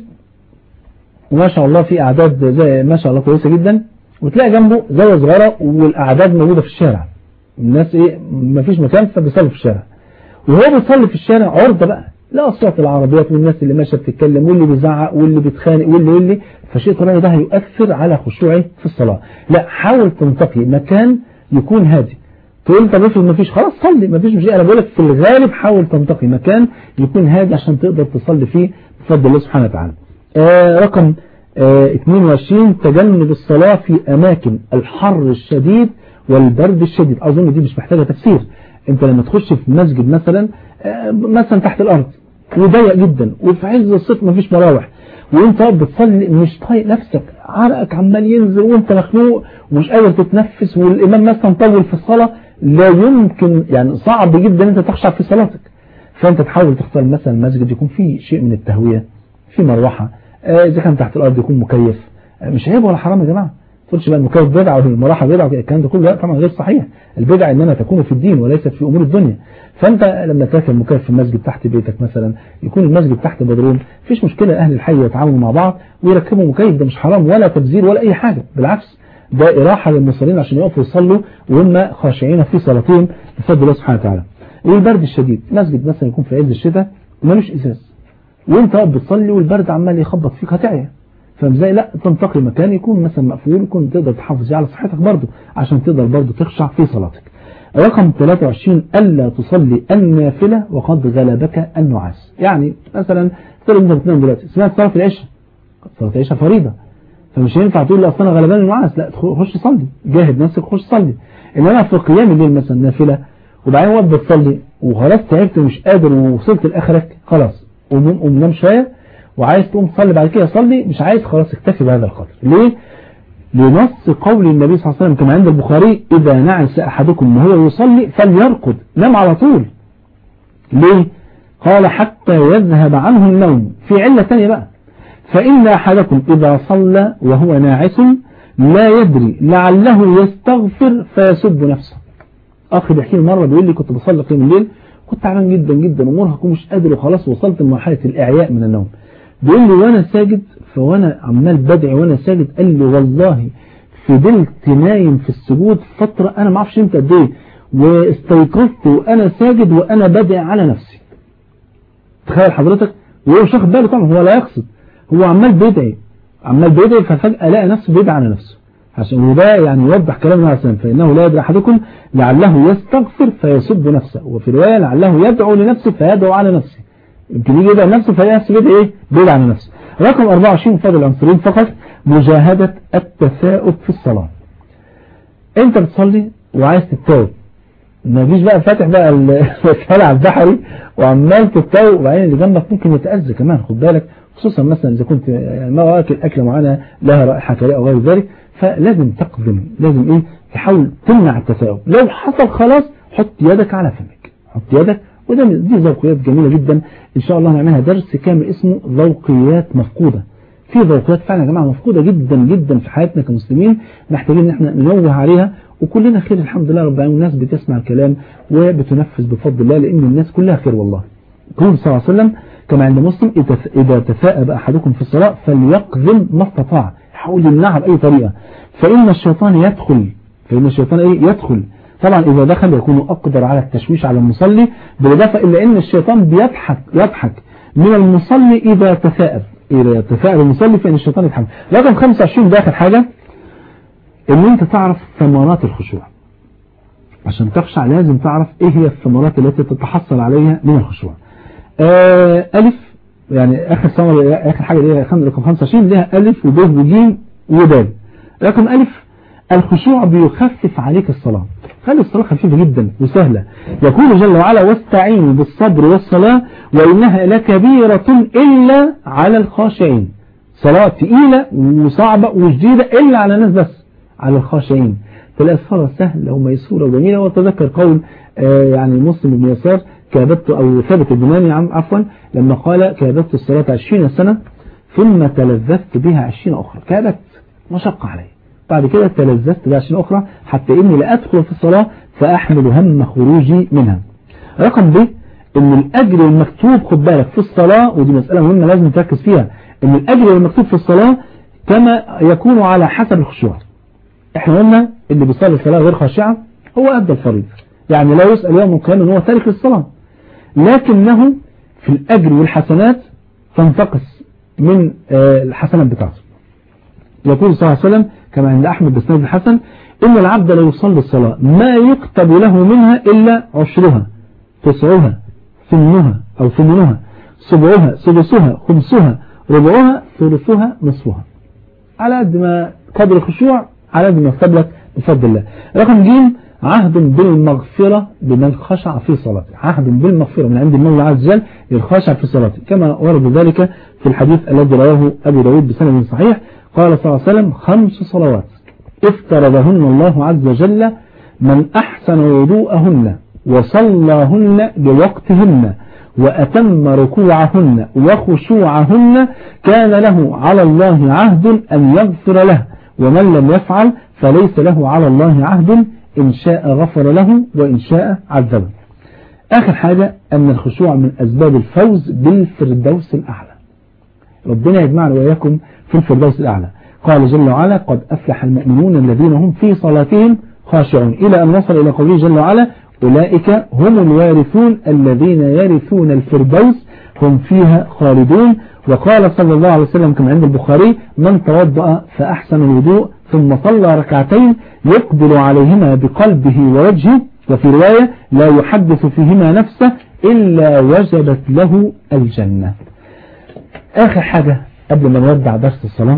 وما شاء الله في أعداد زي ما شاء الله كويسة جدا وتلاقي جنبه زاوية صغيرة والأعداد موجودة في الشارع الناس إيه مفيش مكان فبيصلي في الشارع وهو بيصلي في الشارع عرضة بقى لا أصوات العربيات والناس اللي ماشية بتتكلم واللي بيزعق واللي بيتخانق واللي واللي فشيء طبيعي ده هيؤثر على خشوعي في الصلاة لا حاول تنتقي مكان يكون هادي تقول طب افرض مفيش خلاص صلي مفيش مشكله انا بقول لك في الغالب حاول تنتقي مكان يكون هادي عشان تقدر تصلي فيه بفضل الله سبحانه وتعالى آه رقم آه 22 تجنب الصلاة في أماكن الحر الشديد والبرد الشديد أظن دي مش محتاجة تفسير أنت لما تخش في مسجد مثلا آه مثلا تحت الأرض وضيق جدا وفي عز الصيف مفيش مراوح وانت بتصلي مش طايق نفسك عرقك عمال ينزل وانت مخنوق ومش قادر تتنفس والإمام مثلا طول في الصلاة لا يمكن يعني صعب جدا انت تخشع في صلاتك فانت تحاول تختار مثلا مسجد يكون فيه شيء من التهوية في مروحة اذا كان تحت الارض يكون مكيف مش عيب ولا حرام يا جماعه ما تقولش بقى المكيف بدعه والمروحه بدعه الكلام ده كله لا طبعا غير صحيح البدع انما تكون في الدين وليست في امور الدنيا فانت لما تركب مكيف في المسجد تحت بيتك مثلا يكون المسجد تحت بدروم مفيش مشكله اهل الحي يتعاونوا مع بعض ويركبوا مكيف ده مش حرام ولا تبذير ولا اي حاجه بالعكس ده إراحة للمصلين عشان يقفوا يصلوا وهم خاشعين في صلاتهم بفضل الله سبحانه وتعالى والبرد الشديد مسجد مثلا يكون في عز الشتاء ملوش إزاز وانت بتصلي والبرد عمال يخبط فيك هتعيا فازاي لا تنتقي مكان يكون مثلا مقفول يكون تقدر تحافظ على صحتك برضه عشان تقدر برضه تخشع في صلاتك رقم 23 ألا تصلي النافلة وقد غلبك النعاس يعني مثلا تقول انت بتنام دلوقتي سمعت صلاة العشاء صلاة العشاء فريضة فمش ينفع تقول لي اصل انا غلبان النعاس لا خش صلي جاهد نفسك خش صلي انما في قيام الليل مثلا نافلة وبعدين وقت بتصلي وخلاص تعبت ومش قادر ووصلت لاخرك خلاص قوم قوم نام شوية وعايز تقوم تصلي بعد كده صلي مش عايز خلاص اكتفي بهذا القدر ليه لنص قول النبي صلى الله عليه وسلم كما عند البخاري إذا نعس أحدكم وهو يصلي فليرقد نام على طول ليه قال حتى يذهب عنه النوم في علة ثانية بقى فإن أحدكم إذا صلى وهو ناعس لا يدري لعله يستغفر فيسب نفسه أخي بيحكي لي مرة بيقول لي كنت بصلي قيام الليل كنت تعبان جدا جدا ومرهق ومش قادر وخلاص وصلت لمرحلة الإعياء من النوم بيقول لي وأنا ساجد فوأنا عمال بدعي وأنا ساجد قال لي والله فضلت نايم في السجود فترة أنا ما اعرفش امتى قد ايه واستيقظت وأنا ساجد وأنا بدعي على نفسي تخيل حضرتك وهو مش واخد باله طبعا هو لا يقصد هو عمال بيدعي عمال بيدعي ففجأة لقى نفسه بيدعي على نفسه عشان وده يعني يوضح كلام النبي عليه فإنه لا يدري أحدكم لعله يستغفر فيسب نفسه وفي رواية لعله يدعو لنفسه فيدعو على نفسه يمكن يجي يدعو لنفسه فيحسب يدعي ايه بيدعي على نفسه رقم 24 فاضل العنصرين فقط مجاهدة التثاؤب في الصلاة انت بتصلي وعايز تتاوب ما فيش بقى فاتح بقى الفلع البحري وعمال تتاوب وبعدين اللي جنبك ممكن يتأذى كمان خد بالك خصوصا مثلا إذا كنت ما واكل أكلة معينة لها رائحة كريهة أو غير ذلك فلازم تقدم لازم إيه تحاول تمنع التثاؤب لو حصل خلاص حط يدك على فمك حط يدك وده دي ذوقيات جميلة جدا إن شاء الله نعملها درس كامل اسمه ذوقيات مفقودة في ذوقيات فعلا يا جماعة مفقودة جدا جدا في حياتنا كمسلمين محتاجين ان احنا ننوه عليها وكلنا خير الحمد لله رب العالمين الناس بتسمع الكلام وبتنفذ بفضل الله لأن الناس كلها خير والله قول صلى الله عليه وسلم كما عند مسلم إذا تثاءب أحدكم في الصلاة فليقذم ما استطاع يحاول يمنعها بأي طريقة فإن الشيطان يدخل فإن الشيطان إيه يدخل طبعا إذا دخل يكون أقدر على التشويش على المصلي بالإضافة إلا أن الشيطان بيضحك يضحك من المصلي إذا تثاءب إذا تثاءب المصلي فإن الشيطان يضحك رقم 25 ده آخر حاجة ان انت تعرف ثمرات الخشوع عشان تخشع لازم تعرف ايه هي الثمرات التي تتحصل عليها من الخشوع آه ألف يعني آخر ثمرة آخر حاجة دي رقم 25 لها ألف وب وج ودال رقم ألف الخشوع بيخفف عليك الصلاة خلي الصلاة خفيفة جدا وسهلة يقول جل وعلا واستعينوا بالصبر والصلاة وإنها لكبيرة إلا على الخاشعين صلاة تقيلة وصعبة وشديدة إلا على الناس بس على الخاشعين فالأسفار سهلة وميسورة وجميلة وتذكر قول آه يعني مسلم بن يسار كابدت أو ثابت البناني عفوا لما قال كابدت الصلاة عشرين سنة ثم تلذذت بها عشرين أخرى كابت مشقة علي بعد كده تلذذت بها عشرين أخرى حتى إني لأدخل في الصلاة فأحمل هم خروجي منها رقم ب ان الأجر المكتوب خد بالك في الصلاة ودي مسألة مهمة لازم تركز فيها ان الأجر المكتوب في الصلاة كما يكون على حسب الخشوع احنا قلنا اللي بيصلي الصلاة غير خاشعة هو أدى الفريضة يعني لا يسأل يوم القيامة ان هو تارك الصلاة لكنه في الأجر والحسنات تنتقص من الحسنات بتاعته يقول صلى الله عليه وسلم كما عند أحمد بسند الحسن إن العبد لا يصلي الصلاة ما يكتب له منها إلا عشرها تسعها ثمنها أو ثمنها سبعها سدسها خمسها ربعها ثلثها نصفها على قد ما قدر الخشوع على قد ما يكتب لك بفضل الله رقم جيم عهد بالمغفرة لمن خشع في صلاته عهد بالمغفرة من عند المولى عز وجل للخاشع في صلاته كما ورد ذلك في الحديث الذي رواه أبو داود بسند صحيح قال صلى الله عليه وسلم خمس صلوات افترضهن الله عز وجل من أحسن وضوءهن وصلاهن لوقتهن وأتم ركوعهن وخشوعهن كان له على الله عهد أن يغفر له ومن لم يفعل فليس له على الله عهد إن شاء غفر له وإن شاء عذبه آخر حاجة أن الخشوع من أسباب الفوز بالفردوس الأعلى ربنا يجمعنا وإياكم في الفردوس الأعلى قال جل وعلا قد أفلح المؤمنون الذين هم في صلاتهم خاشعون إلى أن وصل إلى قوله جل وعلا أولئك هم الوارثون الذين يرثون الفردوس هم فيها خالدون وقال صلى الله عليه وسلم كما عند البخاري من توضأ فأحسن الوضوء ثم صلى ركعتين يقبل عليهما بقلبه ووجهه وفي رواية لا يحدث فيهما نفسه إلا وجبت له الجنة آخر حاجة قبل ما نودع درس الصلاة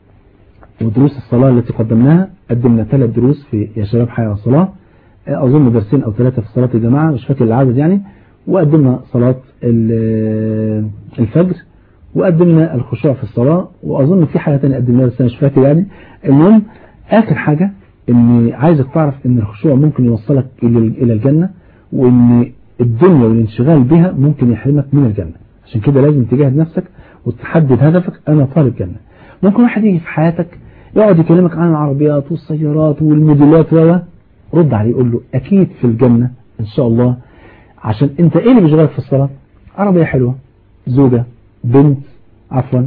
ودروس الصلاة التي قدمناها قدمنا ثلاث دروس في يا شباب حياة الصلاة أظن درسين أو ثلاثة في صلاة الجماعة مش فاكر العدد يعني وقدمنا صلاة الفجر وقدمنا الخشوع في الصلاة وأظن في حاجة تانية قدمناها بس أنا مش فاكر يعني المهم آخر حاجة إني عايزك تعرف إن الخشوع ممكن يوصلك إلى الجنة وإن الدنيا والانشغال بها ممكن يحرمك من الجنة عشان كده لازم تجاهد نفسك وتحدد هدفك أنا طالب جنة ممكن واحد يجي في حياتك يقعد يكلمك عن العربيات والسيارات والموديلات و رد عليه يقول له أكيد في الجنة إن شاء الله عشان أنت إيه اللي بيشغلك في الصلاة عربية حلوة زوجة بنت عفوا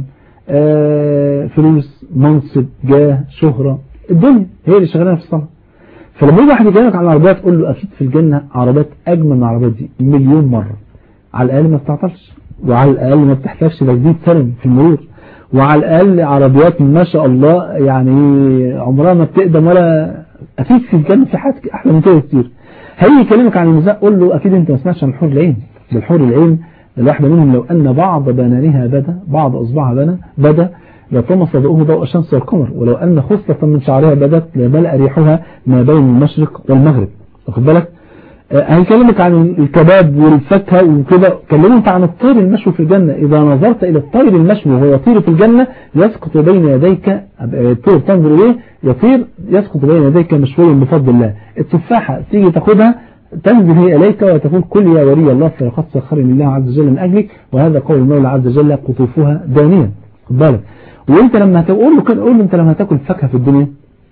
آه فلوس منصب جاه شهرة الدنيا هي اللي شغالة في الصلاة فلما يجي واحد يكلمك عن العربيات تقول له أكيد في الجنة عربيات أجمل من العربيات دي مليون مرة على الأقل ما بتعطلش وعلى الأقل ما بتحتاجش تجديد سلم في المرور وعلى الأقل عربيات ما شاء الله يعني عمرها ما بتقدم ولا أكيد في الجنة في حاجات أحلى من كده كتير هيجي يكلمك عن النساء قول له أكيد أنت ما سمعتش عن حور العين بالحور العين الواحدة منهم لو أن بعض بنانها بدا بعض أصبعها بدا بدا لطمس ضوءه ضوء الشمس والقمر ولو أن خصلة من شعرها بدت لملأ ريحها ما بين المشرق والمغرب واخد بالك هيكلمك عن الكباب والفاكهة وكده كلمه انت عن الطير المشوي في الجنة إذا نظرت إلى الطير المشوي وهو يطير في الجنة يسقط بين يديك الطير تنظر إليه يطير يسقط بين يديك مشويا بفضل الله التفاحة تيجي تاخدها تنزل هي إليك وتقول كل يا ولي الله فلقد سخرني الله عز وجل من أجلك وهذا قول المولى عز وجل قطوفها دانيا خد بالك وانت لما هتقول له كده قول له انت لما هتاكل فاكهة في الدنيا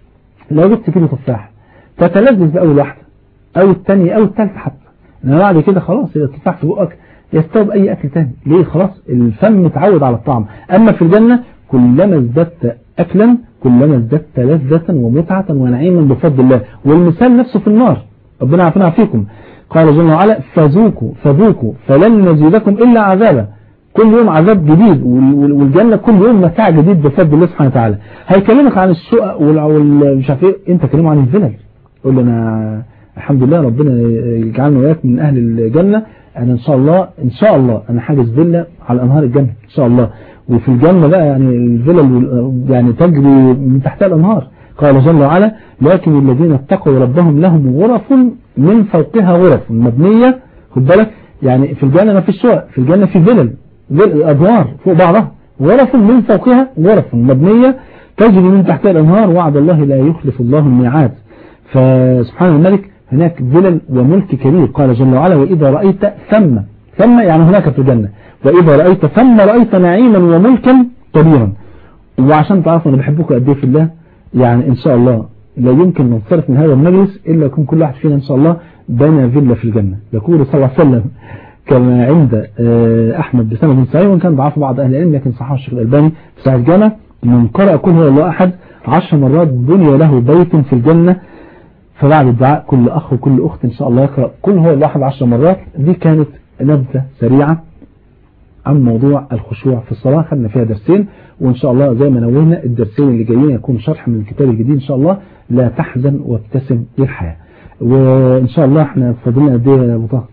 لو جبت كيلو تفاح تتلذذ بأول واحدة او الثانية او الثالثة حتى انما بعد كده خلاص التفاح في بقك يستوب اي اكل تاني ليه خلاص الفم متعود على الطعم اما في الجنة كلما ازددت اكلا كلما ازددت لذة ومتعة ونعيما بفضل الله والمثال نفسه في النار ربنا عافنا فيكم قال جل وعلا فذوقوا فذوقوا فلن نزيدكم الا عذابا كل يوم عذاب جديد والجنة كل يوم متاع جديد بفضل الله سبحانه وتعالى هيكلمك عن الشقق والمش عارف ايه انت كلمه عن الفلل قول له انا الحمد لله ربنا يجعلنا وياك من أهل الجنة أنا إن شاء الله إن شاء الله أنا حاجز فيلا على أنهار الجنة إن شاء الله وفي الجنة بقى يعني الفيلا يعني تجري من تحتها الأنهار قال جل وعلا لكن الذين اتقوا ربهم لهم غرف من فوقها غرف مبنية خد بالك يعني في الجنة ما فيش شقق في الجنة في فيلل أدوار فوق بعضها غرف من فوقها غرف مبنية تجري من تحتها الأنهار وعد الله لا يخلف الله الميعاد فسبحان الملك هناك ذلل وملك كبير قال جل وعلا وإذا رأيت ثم ثم يعني هناك في الجنة وإذا رأيت ثم رأيت نعيما وملكا كبيرا وعشان تعرفوا أنا بحبكم قد ايه في الله يعني إن شاء الله لا يمكن ننصرف من هذا المجلس إلا يكون كل واحد فينا إن شاء الله بنى فيلا في الجنة يقول صلى الله عليه وسلم كما عند أحمد بسنة صحيح وإن كان ضعف بعض أهل العلم لكن صححه الشيخ الألباني في صحيح الجامع من قرأ كل هو الله أحد عشر مرات بني له بيت في الجنة فبعد الدعاء كل أخ وكل أخت إن شاء الله يقرأ كل هو الله أحد عشر مرات دي كانت نبذة سريعة عن موضوع الخشوع في الصلاة خدنا فيها درسين وإن شاء الله زي ما نوهنا الدرسين اللي جايين يكون شرح من الكتاب الجديد إن شاء الله لا تحزن وابتسم للحياة وإن شاء الله احنا فاضلنا قد ايه يا ابو طه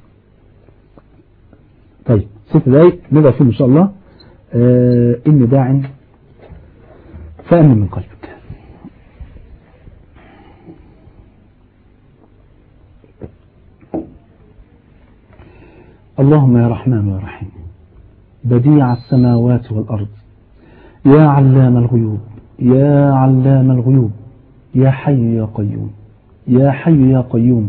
طيب ست دقايق نبدأ فيهم إن شاء الله آه إني داع فأمن من قلبك اللهم يا رحمن يا رحيم بديع السماوات والأرض يا علام الغيوب يا علام الغيوب يا حي يا قيوم يا حي يا قيوم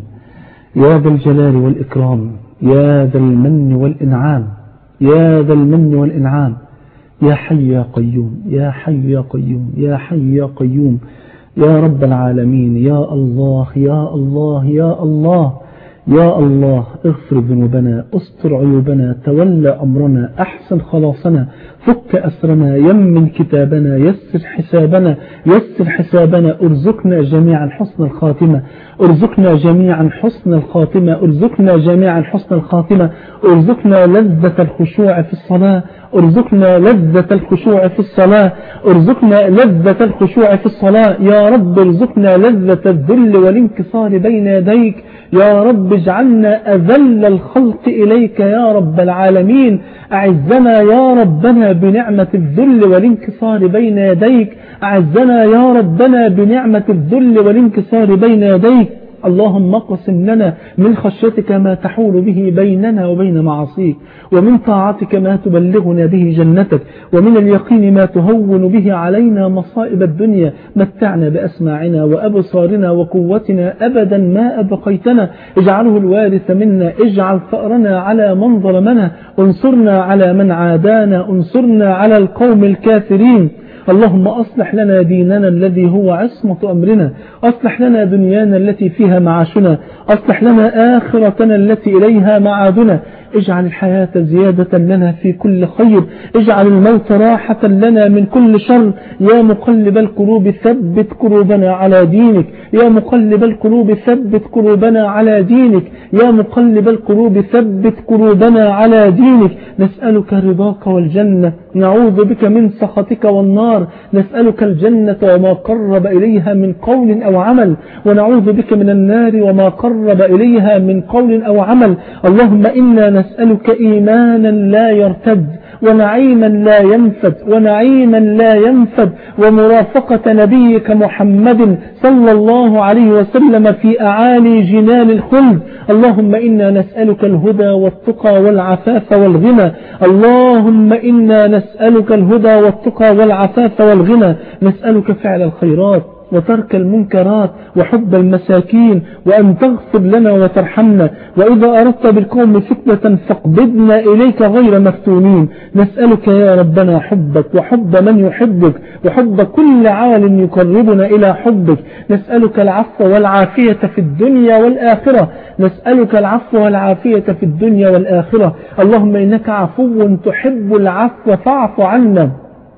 يا ذا الجلال والإكرام يا ذا المن والإنعام يا ذا المن والإنعام يا حي يا قيوم يا حي يا قيوم يا حي يا قيوم يا رب العالمين يا الله يا الله يا الله يا الله اغفر ذنوبنا استر عيوبنا تولى أمرنا أحسن خلاصنا فك أسرنا يمن كتابنا يسر حسابنا يسر حسابنا ارزقنا جميعا حسن الخاتمة ارزقنا جميعا حسن الخاتمة ارزقنا جميعا حسن الخاتمة ارزقنا لذة الخشوع في الصلاة ارزقنا لذة الخشوع في الصلاة ارزقنا لذة الخشوع في الصلاة يا رب ارزقنا لذة الذل والانكسار بين يديك يا رب اجعلنا أذل الخلق إليك يا رب العالمين أعزنا يا ربنا بنعمة الذل والانكسار بين يديك أعزنا يا ربنا بنعمة الذل والانكسار بين يديك اللهم اقسم لنا من خشيتك ما تحول به بيننا وبين معاصيك ومن طاعتك ما تبلغنا به جنتك ومن اليقين ما تهون به علينا مصائب الدنيا متعنا بأسماعنا وأبصارنا وقوتنا أبدا ما أبقيتنا اجعله الوارث منا اجعل ثأرنا على من ظلمنا انصرنا على من عادانا انصرنا على القوم الكافرين اللهم أصلح لنا ديننا الذي هو عصمة أمرنا أصلح لنا دنيانا التي فيها معاشنا أصلح لنا آخرتنا التي إليها معادنا اجعل الحياة زيادة لنا في كل خير اجعل الموت راحة لنا من كل شر يا مقلب القلوب ثبت قلوبنا على دينك يا مقلب القلوب ثبت قلوبنا على دينك يا مقلب القلوب ثبت قلوبنا على دينك نسألك رضاك والجنة نعوذ بك من سخطك والنار نسألك الجنة وما قرب إليها من قول أو عمل ونعوذ بك من النار وما قرب إليها من قول أو عمل اللهم إنا نسألك إيمانا لا يرتد ونعيما لا ينفد ونعيما لا ينفد ومرافقة نبيك محمد صلى الله عليه وسلم في أعالي جنان الخلد اللهم إنا نسألك الهدى والتقى والعفاف والغنى اللهم إنا نسألك الهدى والتقى والعفاف والغنى نسألك فعل الخيرات وترك المنكرات وحب المساكين وأن تغفر لنا وترحمنا وإذا أردت بالقوم فتنة فاقبضنا إليك غير مفتونين نسألك يا ربنا حبك وحب من يحبك وحب كل عال يقربنا إلى حبك نسألك العفو والعافية في الدنيا والآخرة نسألك العفو والعافية في الدنيا والآخرة اللهم إنك عفو تحب العفو فاعف عنا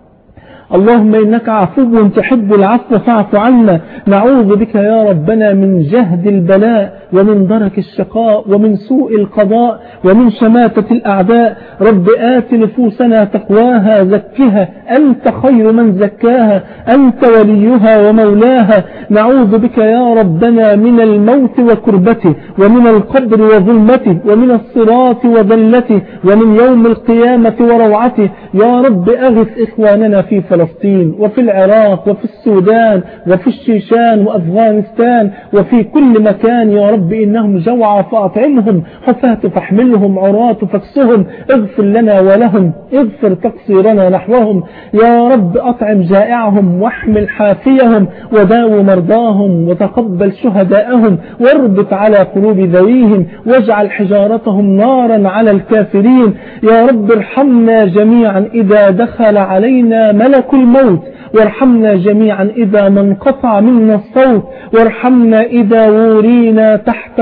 اللهم إنك عفو تحب العفو فاعف عنا نعوذ بك يا ربنا من جهد البلاء ومن درك الشقاء ومن سوء القضاء ومن شماتة الأعداء رب آت نفوسنا تقواها زكها أنت خير من زكاها أنت وليها ومولاها نعوذ بك يا ربنا من الموت وكربته ومن القبر وظلمته ومن الصراط وذلته ومن يوم القيامة وروعته يا رب أغث إخواننا في فلسطين فلسطين وفي العراق وفي السودان وفي الشيشان وأفغانستان وفي كل مكان يا رب إنهم جوعى فأطعمهم حفاة فاحملهم عراة فاكسهم اغفر لنا ولهم اغفر تقصيرنا نحوهم يا رب أطعم جائعهم واحمل حافيهم وداو مرضاهم وتقبل شهداءهم واربط على قلوب ذويهم واجعل حجارتهم نارا على الكافرين يا رب ارحمنا جميعا إذا دخل علينا ملك الموت وارحمنا جميعا إذا ما انقطع منا الصوت وارحمنا إذا ورينا تحت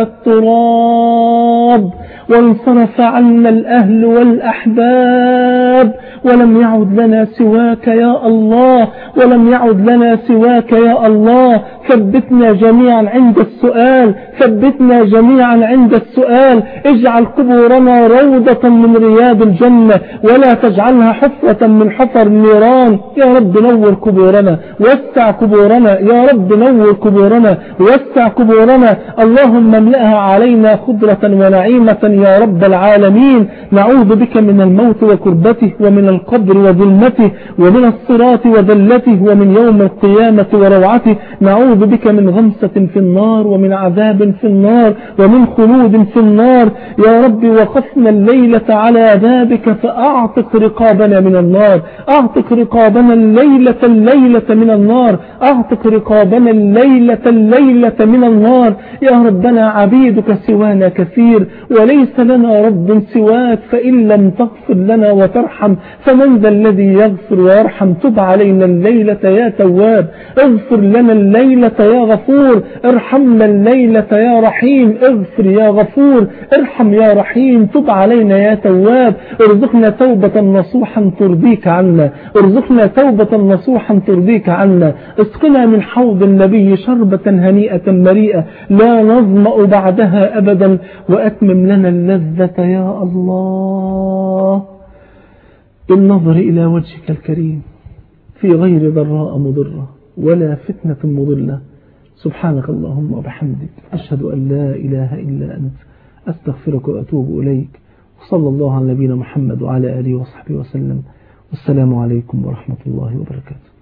التراب وانصرف عنا الأهل والأحباب ولم يعد لنا سواك يا الله ولم يعد لنا سواك يا الله ثبتنا جميعا عند السؤال ثبتنا جميعا عند السؤال اجعل قبورنا روضة من رياض الجنة ولا تجعلها حفرة من حفر النيران يا رب نور قبورنا وسع قبورنا يا رب نور قبورنا وسع قبورنا اللهم املأها علينا خضرة ونعيمة يا رب العالمين نعوذ بك من الموت وكربته ومن القبر وظلمته ومن الصراط وذلته ومن يوم القيامة وروعته نعوذ بك من غمسة في النار ومن عذاب في النار ومن خلود في النار يا رب وقفنا الليلة على بابك فأعتق رقابنا من النار أعتق رقابنا الليلة الليلة من النار أعتق رقابنا الليلة الليلة من النار يا ربنا عبيدك سوانا كثير وليس لنا رب سواك فإن لم تغفر لنا وترحم فمن ذا الذي يغفر ويرحم تب علينا الليلة يا تواب اغفر لنا الليلة يا غفور ارحمنا الليلة يا رحيم اغفر يا غفور ارحم يا رحيم تب علينا يا تواب ارزقنا توبة نصوحا ترضيك عنا ارزقنا توبة نصوحا ترضيك عنا اسقنا من حوض النبي شربة هنيئة مريئة لا نظمأ بعدها أبدا وأتمم لنا اللذة يا الله بالنظر إلى وجهك الكريم في غير ضراء مضرة ولا فتنة مضلة سبحانك اللهم وبحمدك أشهد أن لا إله إلا أنت أستغفرك وأتوب إليك وصلى الله على نبينا محمد وعلى آله وصحبه وسلم والسلام عليكم ورحمة الله وبركاته